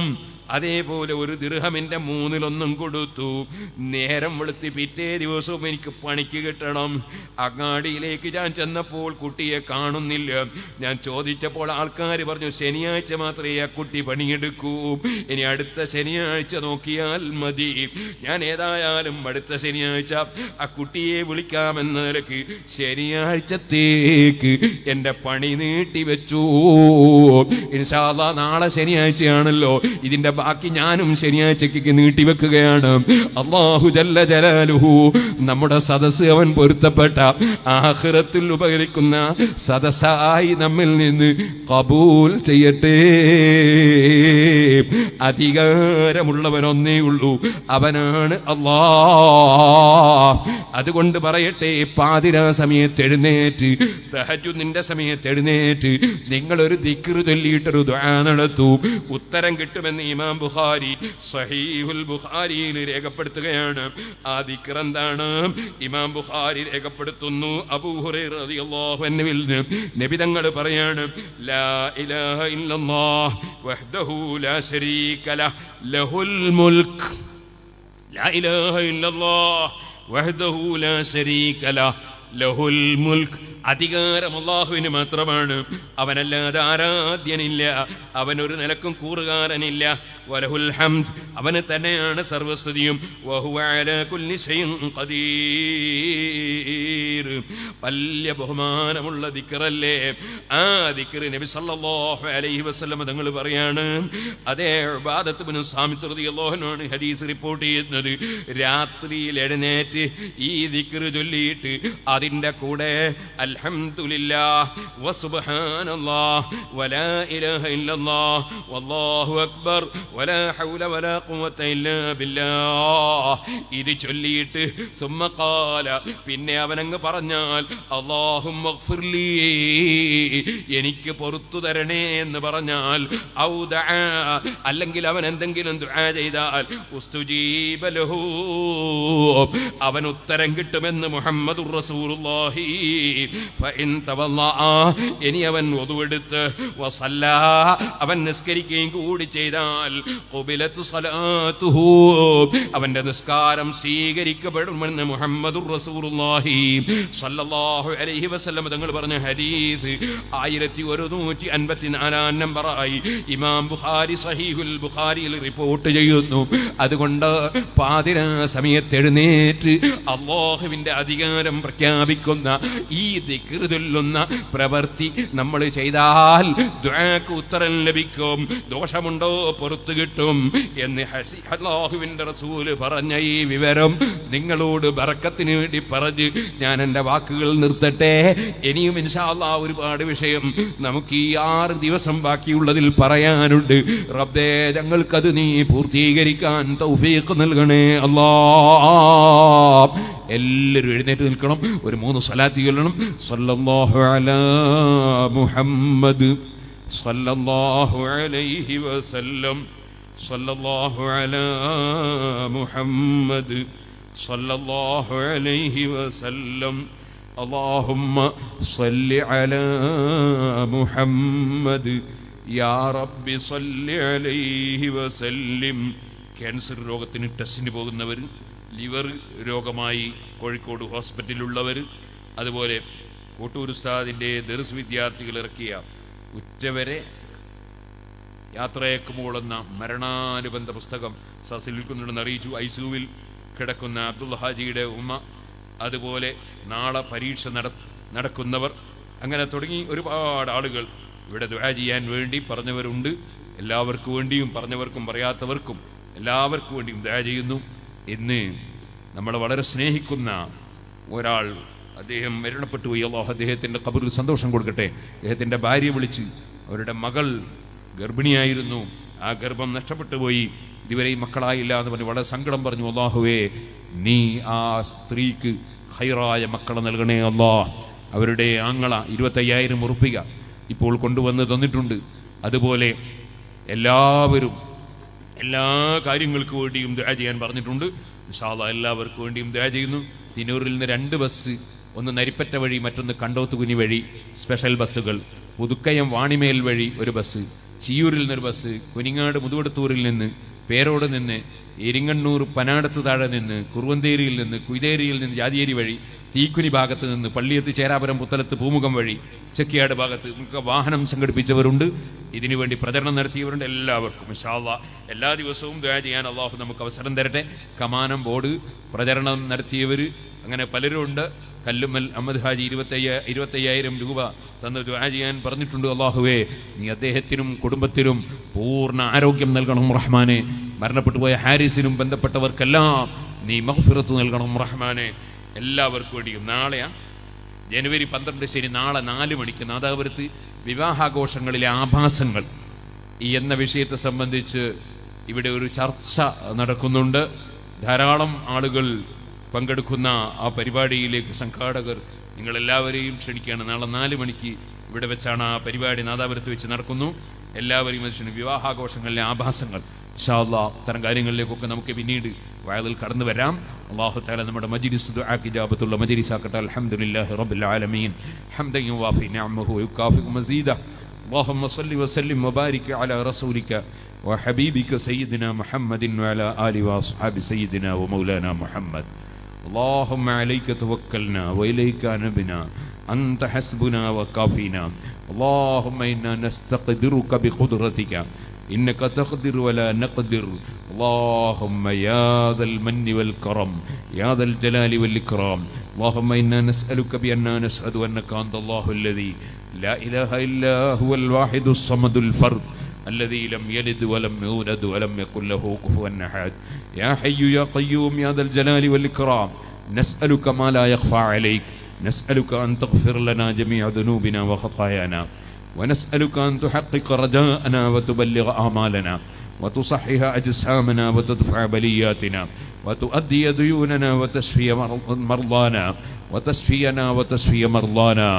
അതേപോലെ ഒരു ദീർഘമിൻ്റെ മൂന്നിലൊന്നും കൊടുത്തു നേരം വെളുത്തി പിറ്റേ ദിവസവും എനിക്ക് പണിക്ക് കിട്ടണം അങ്ങാടിയിലേക്ക് ഞാൻ ചെന്നപ്പോൾ കുട്ടിയെ കാണുന്നില്ല ഞാൻ ചോദിച്ചപ്പോൾ ആൾക്കാർ പറഞ്ഞു ശനിയാഴ്ച മാത്രമേ ആ കുട്ടി പണിയെടുക്കൂ ഇനി അടുത്ത ശനിയാഴ്ച നോക്കിയാൽ മതി ഞാൻ ഏതായാലും അടുത്ത ശനിയാഴ്ച ആ കുട്ടിയെ വിളിക്കാമെന്ന നിലക്ക് ശനിയാഴ്ചത്തേക്ക് എൻ്റെ പണി നീട്ടി വെച്ചു ഇൻഷാല്ല നാളെ ശനിയാഴ്ചയാണല്ലോ ഇതിന്റെ ബാക്കി ഞാനും ശനിയാഴ്ചക്ക് നീട്ടി വെക്കുകയാണ് അള്ളാഹു ജല്ല ജലാലുഹു നമ്മുടെ സദസ്സ് അവൻ പൊരുത്തപ്പെട്ട ആഹ്റത്തിൽ ഉപകരിക്കുന്ന സദസ്സായി നമ്മിൽ നിന്ന് കബൂൽ ചെയ്യട്ടെ അധികാരമുള്ളവനൊന്നേ ഉള്ളൂ അവനാണ് അള്ളാ അതുകൊണ്ട് പറയട്ടെ പാതിരാ സമയത്ത് എഴുന്നേറ്റ് തഹജുദിന്റെ സമയത്ത് എഴുന്നേറ്റ് നിങ്ങളൊരു ദിക്റ് ചൊല്ലിയിട്ടൊരു ദുആ നടത്തൂ ഉത്തരം കിട്ടുമെന്ന് ഇമാം ബുഖാരി സഹീഹുൽ ബുഖാരിയിൽ രേഖപ്പെടുത്തുകയാണ് ആ ദിക്ർ എന്താണ് ഇമാം ബുഖാരി രേഖപ്പെടുത്തുന്നു അബൂ ഹുറൈറ റളിയല്ലാഹു അൻഹുവിൽ നിന്ന് നബി തങ്ങൾ പറയാണ് ലാ ഇലാഹ ഇല്ലല്ലാഹ് വഹ്ദഹു ലാ ശരീക ലഹ് ലഹുൽ മുൽക്ക് لا إله إلا الله وحده لا شريك له له الملك അധികാരം അള്ളാഹുവിന് മാത്രമാണ് അവനല്ലാതെ ആരാധ്യനില്ല അവനൊരു നിലക്കും കൂറുകാരനില്ല വലഹുൽ ഹംദ് അവന് തന്നെയാണ് സർവസ്തുതിയും വഹുവ അലാ കുല്ലി ഷൈഇൻ ഖദീർ വലിയ ബഹുമാനമുള്ള ദിക്റല്ലേ ആ ദിക്ർ നബി സല്ലല്ലാഹു അലൈഹി വസല്ലം തങ്ങൾ പറയാണ് അതേ ഇബാദത്ത് ബിൻ സാമിത്ത് റളിയല്ലാഹു അൻഹു ആണ് ഹദീസ് റിപ്പോർട്ട് ചെയ്യുന്നത് രാത്രിയിൽ എഴുന്നേറ്റ് ഈ ദിക്ർ ചൊല്ലിയിട്ട് അതിൻ്റെ കൂടെ അൽഹംദുലില്ലാഹ് വസുബ്ഹാനല്ലാഹ് വലാ ഇലാഹ ഇല്ലല്ലാഹ് വല്ലാഹു അക്ബർ വലാ ഹൗല വലാ ഖുവത ഇല്ലാ ബില്ലാഹ് ഇത് ചൊല്ലിയിട്ട് സുമ്മ ഖാല പിന്നെ അവനങ്ങ് പറഞ്ഞാൽ അല്ലാഹുമ്മ ഗ്ഫിർലി എനിക്ക് പൊറത്തു തരണേ എന്ന് പറഞ്ഞാൽ ഔ ദഅ അല്ലെങ്കിൽ അവൻ എന്തെങ്കിലും ദുആ ചെയ്താൽ ഉസ്തുജീബ ലഹു അവൻ ഉത്തരം കിട്ടുമെന്ന് മുഹമ്മദുർ റസൂലുള്ളാഹി ഫഇൻ തവല്ലഅ ഇനി അവൻ ഒതുവെടുത്ത് വസല്ല അവൻ നിസ്കരിക്കുകയും കൂടി ചെയ്താൽ ഖുബിലത്ത് സ്വലാത്തുഹു അവന്റെ നിസ്കാരം സ്വീകരിക്കപ്പെടുമെന്ന് മുഹമ്മദുർ റസൂലുള്ളാഹി സ്വല്ലല്ലാഹു അലൈഹി വസല്ലം തങ്ങൾ പറഞ്ഞ ഹദീസ് ആയിരത്തി ഒരുന്നൂറ്റി അൻപത്തിനാലാം നമ്പറായി ഇമാം ബുഖാരി സഹീഹുൽ ബുഖാരിയിൽ റിപ്പോർട്ട് ചെയ്യുന്നു അതുകൊണ്ട് പാതിരാ സമയത്ത് എഴുന്നേറ്റ് അള്ളാഹുവിന്റെ അധികാരം പ്രഖ്യാപിക്കുന്ന ഈ ദിക്ർ ചൊല്ലുന്ന പ്രവൃത്തി നമ്മൾ ചെയ്താൽ ദുആക്ക് ഉത്തരം ലഭിക്കും ദോഷമുണ്ടോ പുറത്തു കിട്ടും എന്ന് ഹസി- അല്ലാഹുവിന്റെ റസൂല് പറഞ്ഞ ഈ വിവരം നിങ്ങളോട് ബറക്കത്തിന് വേണ്ടി പറഞ്ഞ് ഞാൻ എൻ്റെ വാക്കുകൾ നിർത്തട്ടെ ഇനിയും ഇൻഷാല്ലാ ഒരുപാട് വിഷയം നമുക്ക് ഈ ആറ് ദിവസം ബാക്കിയുള്ളതിൽ പറയാനുണ്ട് റബ്ബേ ഞങ്ങൾക്കത് നീ പൂർത്തീകരിക്കാൻ തൗഫീഖ് നൽകണേ അല്ലാ എല്ലാവരും എഴുന്നേറ്റ് നിൽക്കണം ഒരു മൂന്ന് സ്വലാത്തി ചൊല്ലണം സല്ലല്ലാഹു അലാ മുഹമ്മദ് സല്ലല്ലാഹു അലൈഹി വസല്ലം സല്ലല്ലാഹു അലാ മുഹമ്മദ് സല്ലല്ലാഹു അലൈഹി വസല്ലം اللهم صل على محمد يا رب صل عليه وسلم ക്യാൻസർ രോഗത്തിന് ടെസ്റ്റിന് പോകുന്നവർ ലിവർ രോഗമായി കോഴിക്കോട് ഹോസ്പിറ്റലിലുള്ളവർ അതുപോലെ കോട്ടൂർ ഉസ്താദിൻ്റെ ദർസ് വിദ്യാർത്ഥികൾ ഇറക്കിയ ഉറ്റവരെ യാത്രയക്കുമ്പോൾ എന്ന മരണാനുബന്ധ പുസ്തകം സസിൽ വിൽക്കുന്നുണ്ടെന്ന് അറിയിച്ചു ഐസുവിൽ കിടക്കുന്ന അബ്ദുൽ ഹാജിയുടെ ഉമ്മ അതുപോലെ നാളെ പരീക്ഷ നട നടക്കുന്നവർ അങ്ങനെ തുടങ്ങി ഒരുപാട് ആളുകൾ ഇവിടെ ദുആ ചെയ്യാൻ വേണ്ടി പറഞ്ഞവരുണ്ട് എല്ലാവർക്കും വേണ്ടിയും പറഞ്ഞവർക്കും പറയാത്തവർക്കും എല്ലാവർക്കും വേണ്ടിയും ദുആ ചെയ്യുന്നു ഇന്ന് നമ്മൾ വളരെ സ്നേഹിക്കുന്ന ഒരാൾ അദ്ദേഹം മരണപ്പെട്ടു പോയി അള്ളാഹു അദ്ദേഹത്തിൻ്റെ കബറിൽ സന്തോഷം കൊടുക്കട്ടെ അദ്ദേഹത്തിൻ്റെ ഭാര്യ വിളിച്ച് അവരുടെ മകൾ ഗർഭിണിയായിരുന്നു ആ ഗർഭം നഷ്ടപ്പെട്ടു പോയി ഇതുവരെ മക്കളായില്ല എന്ന് പറഞ്ഞ് വളരെ സങ്കടം പറഞ്ഞു അള്ളാഹുവേ നീ ആ സ്ത്രീക്ക് ഹൈറായ മക്കളെ നൽകണേ അല്ലാ അവരുടെ ആങ്ങള ഇരുപത്തയ്യായിരം ഉറുപ്പിക ഇപ്പോൾ കൊണ്ടുവന്ന് തന്നിട്ടുണ്ട് അതുപോലെ എല്ലാവരും എല്ലാ കാര്യങ്ങൾക്ക് വേണ്ടിയും ദയ ചെയ്യാൻ പറഞ്ഞിട്ടുണ്ട് ഇൻഷാല്ലാ എല്ലാവർക്കും വേണ്ടിയും ദയ ചെയ്യുന്നു തിനൂരിൽ നിന്ന് രണ്ട് ബസ് ഒന്ന് നരിപ്പറ്റ വഴി മറ്റൊന്ന് കണ്ടോത്തുകുനി വഴി സ്പെഷ്യൽ ബസ്സുകൾ പുതുക്കയം വാണിമേൽ വഴി ഒരു ബസ് ചിയൂരിൽ നിന്നൊരു ബസ് കുനിങ്ങാട് മുതുവടത്തൂരിൽ നിന്ന് പേരോട് നിന്ന് എരിങ്ങണ്ണൂർ പനാടത്ത് താഴെ നിന്ന് കുറുവന്തേരിയിൽ നിന്ന് കുയ്തേരിയിൽ നിന്ന് ജാതിയേരി വഴി തീക്കുനി ഭാഗത്ത് നിന്ന് പള്ളിയത്ത് ചേരാപുരം പുത്തലത്ത് പൂമുഖം വഴി ചെക്കിയാട് ഭാഗത്ത് നമുക്ക് വാഹനം സംഘടിപ്പിച്ചവരുണ്ട് ഇതിനു വേണ്ടി പ്രചരണം നടത്തിയവരുണ്ട് എല്ലാവർക്കും ഇൻഷാല്ലാ എല്ലാ ദിവസവും ദ്വാ ചെയ്യാൻ അള്ളാഹു നമുക്ക് അവസരം തരട്ടെ കമാനം ബോർഡ് പ്രചരണം നടത്തിയവർ അങ്ങനെ പലരും ഉണ്ട് കല്ലുമ്മൽ അഹമ്മദ് ഹാജി ഇരുപത്തയ്യ ഇരുപത്തയ്യായിരം രൂപ തന്ന് ദ്വാ ചെയ്യാൻ പറഞ്ഞിട്ടുണ്ട് അള്ളാഹുവേ നീ അദ്ദേഹത്തിനും കുടുംബത്തിനും പൂർണ്ണ ആരോഗ്യം നൽകണം റഹ്മാനെ മരണപ്പെട്ടു പോയ ഹാരിസിനും ബന്ധപ്പെട്ടവർക്കെല്ലാം നീ മഹ്ഫിറത്ത് നൽകണം റഹ്മാനെ എല്ലാവർക്കും വേണ്ടിയും നാളെയാ ജനുവരി പന്ത്രണ്ട് ശരി നാളെ നാല് മണിക്ക് നാദാപുരത്ത് വിവാഹാഘോഷങ്ങളിലെ ആഭാസങ്ങൾ ഈ എന്ന വിഷയത്തെ സംബന്ധിച്ച് ഇവിടെ ഒരു ചർച്ച നടക്കുന്നുണ്ട് ധാരാളം ആളുകൾ പങ്കെടുക്കുന്ന ആ പരിപാടിയിലേക്ക് സംഘാടകർ നിങ്ങളെല്ലാവരെയും ക്ഷണിക്കുകയാണ് നാളെ നാല് മണിക്ക് ഇവിടെ വെച്ചാണ് ആ പരിപാടി നാദാപുരത്ത് വെച്ച് നടക്കുന്നു എല്ലാവരെയും വെച്ച് വിവാഹാഘോഷങ്ങളിലെ ആഭാസങ്ങൾ ഇൻഷാല്ലാ അത്തരം കാര്യങ്ങളിലേക്കൊക്കെ നമുക്ക് പിന്നീട് വയലിൽ കടന്നു വരാം അള്ളാഹു താല നമ്മുടെ മജിലിസ് ദുആക്കിജാബത്തുള്ള മജിലിസ് ആക്കട്ടെ അൽഹംദുലില്ലാഹി റബ്ബിൽ ആലമീൻ ഹംദൻ യുവാഫി നിഅമഹു വയുകാഫി മസീദ اللهم صل وسلم وبارك على رسولك وحبيبك سيدنا محمد وعلى آله وأصحاب سيدنا ومولانا محمد اللهم عليك توكلنا وإليك نبنا أنت حسبنا وكافينا اللهم إنا نستقدرك بقدرتك إنك تقدر ولا نقدر اللهم يا ذا المن والكرم يا ذا الجلال والإكرام اللهم إنا نسألك بأننا نشهد أنك أنت الله الذي لا إله إلا هو الواحد الصمد الفرد الذي لم يلد ولم يولد ولم يكن له كفوا أحد يا حي يا قيوم يا ذا الجلال والإكرام نسألك ما لا يخفى عليك نسألك أن تغفر لنا جميع ذنوبنا وخطايانا ونسألك أن تحقق رجاءنا وتبلغ آمالنا وتصحح أجسامنا وتدفع بلياتنا وتؤدي ديوننا وتشفي مرض- مرضانا وتشفينا وتشفي مرضانا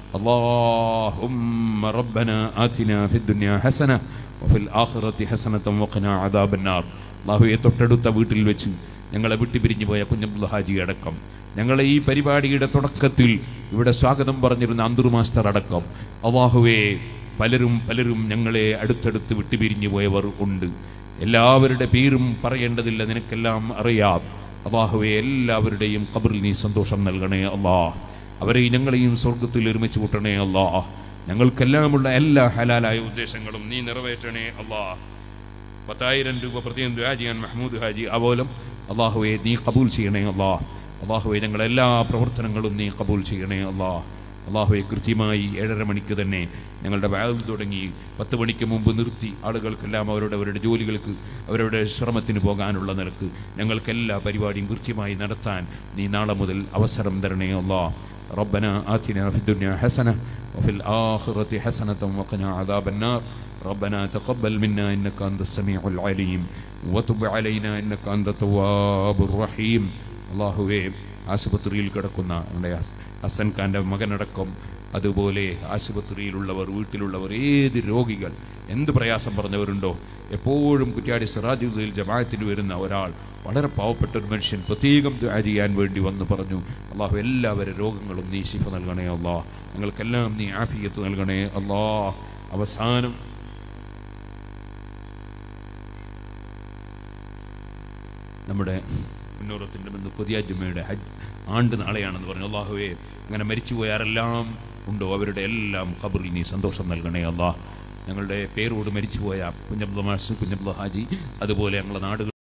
اللهم ربنا آتنا في الدنيا حسنة وفي الآخرة حسنة وقنا عذاب النار അള്ളാഹുയെ തൊട്ടടുത്ത വീട്ടിൽ വെച്ച് ഞങ്ങളെ വിട്ടുപിരിഞ്ഞു പോയ കുഞ്ഞബ്ദുൽ ഹാജി അടക്കം ഞങ്ങളെ ഈ പരിപാടിയുടെ തുടക്കത്തിൽ ഇവിടെ സ്വാഗതം പറഞ്ഞിരുന്ന അന്തൂർ മാസ്റ്റർ അടക്കം അള്ളാഹുവേ പലരും പലരും ഞങ്ങളെ അടുത്തടുത്ത് വിട്ടുപിരിഞ്ഞു പോയവർ ഉണ്ട് എല്ലാവരുടെ പേരും പറയേണ്ടതില്ല നിനക്കെല്ലാം അറിയാം അള്ളാഹുവെ എല്ലാവരുടെയും കബറിൽ നീ സന്തോഷം നൽകണേ അള്ളാഹ് അവരെ ഞങ്ങളെയും സ്വർഗത്തിൽ ഒരുമിച്ച് കൂട്ടണേ അല്ലാ ഞങ്ങൾക്കെല്ലാമുള്ള എല്ലാ ഹലാലായ ഉദ്ദേശങ്ങളും നീ നിറവേറ്റണേ അല്ലാ പത്തായിരം രൂപ പ്രത്യേകം ദുആ ചെയ്യാൻ മഹ്മൂദ് ഹാജി അപോലും അള്ളാഹുവെ നീ കബൂൽ ചെയ്യണേ അല്ലാ അള്ളാഹുവെ ഞങ്ങളുടെ എല്ലാ പ്രവർത്തനങ്ങളും നീ കബൂൽ ചെയ്യണേ അല്ലാ അള്ളാഹുവെ കൃത്യമായി ഏഴര മണിക്ക് തന്നെ ഞങ്ങളുടെ വാതിൽ തുടങ്ങി പത്ത് മണിക്ക് മുമ്പ് നിർത്തി ആളുകൾക്കെല്ലാം അവരുടെ അവരുടെ ജോലികൾക്ക് അവരുടെ ശ്രമത്തിന് പോകാനുള്ള നിലക്ക് ഞങ്ങൾക്ക് എല്ലാ പരിപാടിയും കൃത്യമായി നടത്താൻ നീ നാളെ മുതൽ അവസരം തരണേ അല്ലാ ربنا آتنا في الدنيا حسنة وفي الآخرة حسنة وقنا عذاب النار ربنا تقبل منا إنك أنت السميع العليم وتب علينا إنك أنت التواب الرحيم الله ആശുപത്രിയിൽ കിടക്കുന്ന നമ്മുടെ ഹസ്- ഹസൻ ഖാൻ്റെ മകനടക്കം അതുപോലെ ആശുപത്രിയിലുള്ളവർ വീട്ടിലുള്ളവർ ഏത് രോഗികൾ എന്ത് പ്രയാസം പറഞ്ഞവരുണ്ടോ എപ്പോഴും കുറ്റ്യാടി സിറാജുദ്ദീൽ ജമാഅത്തിന് വരുന്ന ഒരാൾ വളരെ പാവപ്പെട്ട ഒരു മനുഷ്യൻ പ്രത്യേകം ദുആ ചെയ്യാൻ വേണ്ടി വന്ന് പറഞ്ഞു അള്ളാഹു എല്ലാവരുടെ രോഗങ്ങളും നീ ശിഫ നൽകണേ അള്ളാഹ് ഞങ്ങൾക്കെല്ലാം നീ ആഫിയത്ത് നൽകണേ അള്ളാഹ് അവസാനം നമ്മുടെ മുന്നൂറത്തിൻ്റെ മുന്ന് പുതിയ ജുമ്മയുടെ ഹജ്ജ് ആണ്ട് നാളെയാണെന്ന് പറഞ്ഞു അള്ളാഹുവേ അങ്ങനെ മരിച്ചുപോയാരെല്ലാം ഉണ്ടോ അവരുടെ എല്ലാം ഖബറിൽ നീ സന്തോഷം നൽകണേ അള്ളാഹ് ഞങ്ങളുടെ പേരോട് മരിച്ചുപോയ കുഞ്ഞബ്ദ മാഷ് കുഞ്ഞബ്ദ ഹാജി അതുപോലെ ഞങ്ങളുടെ നാടുകൾ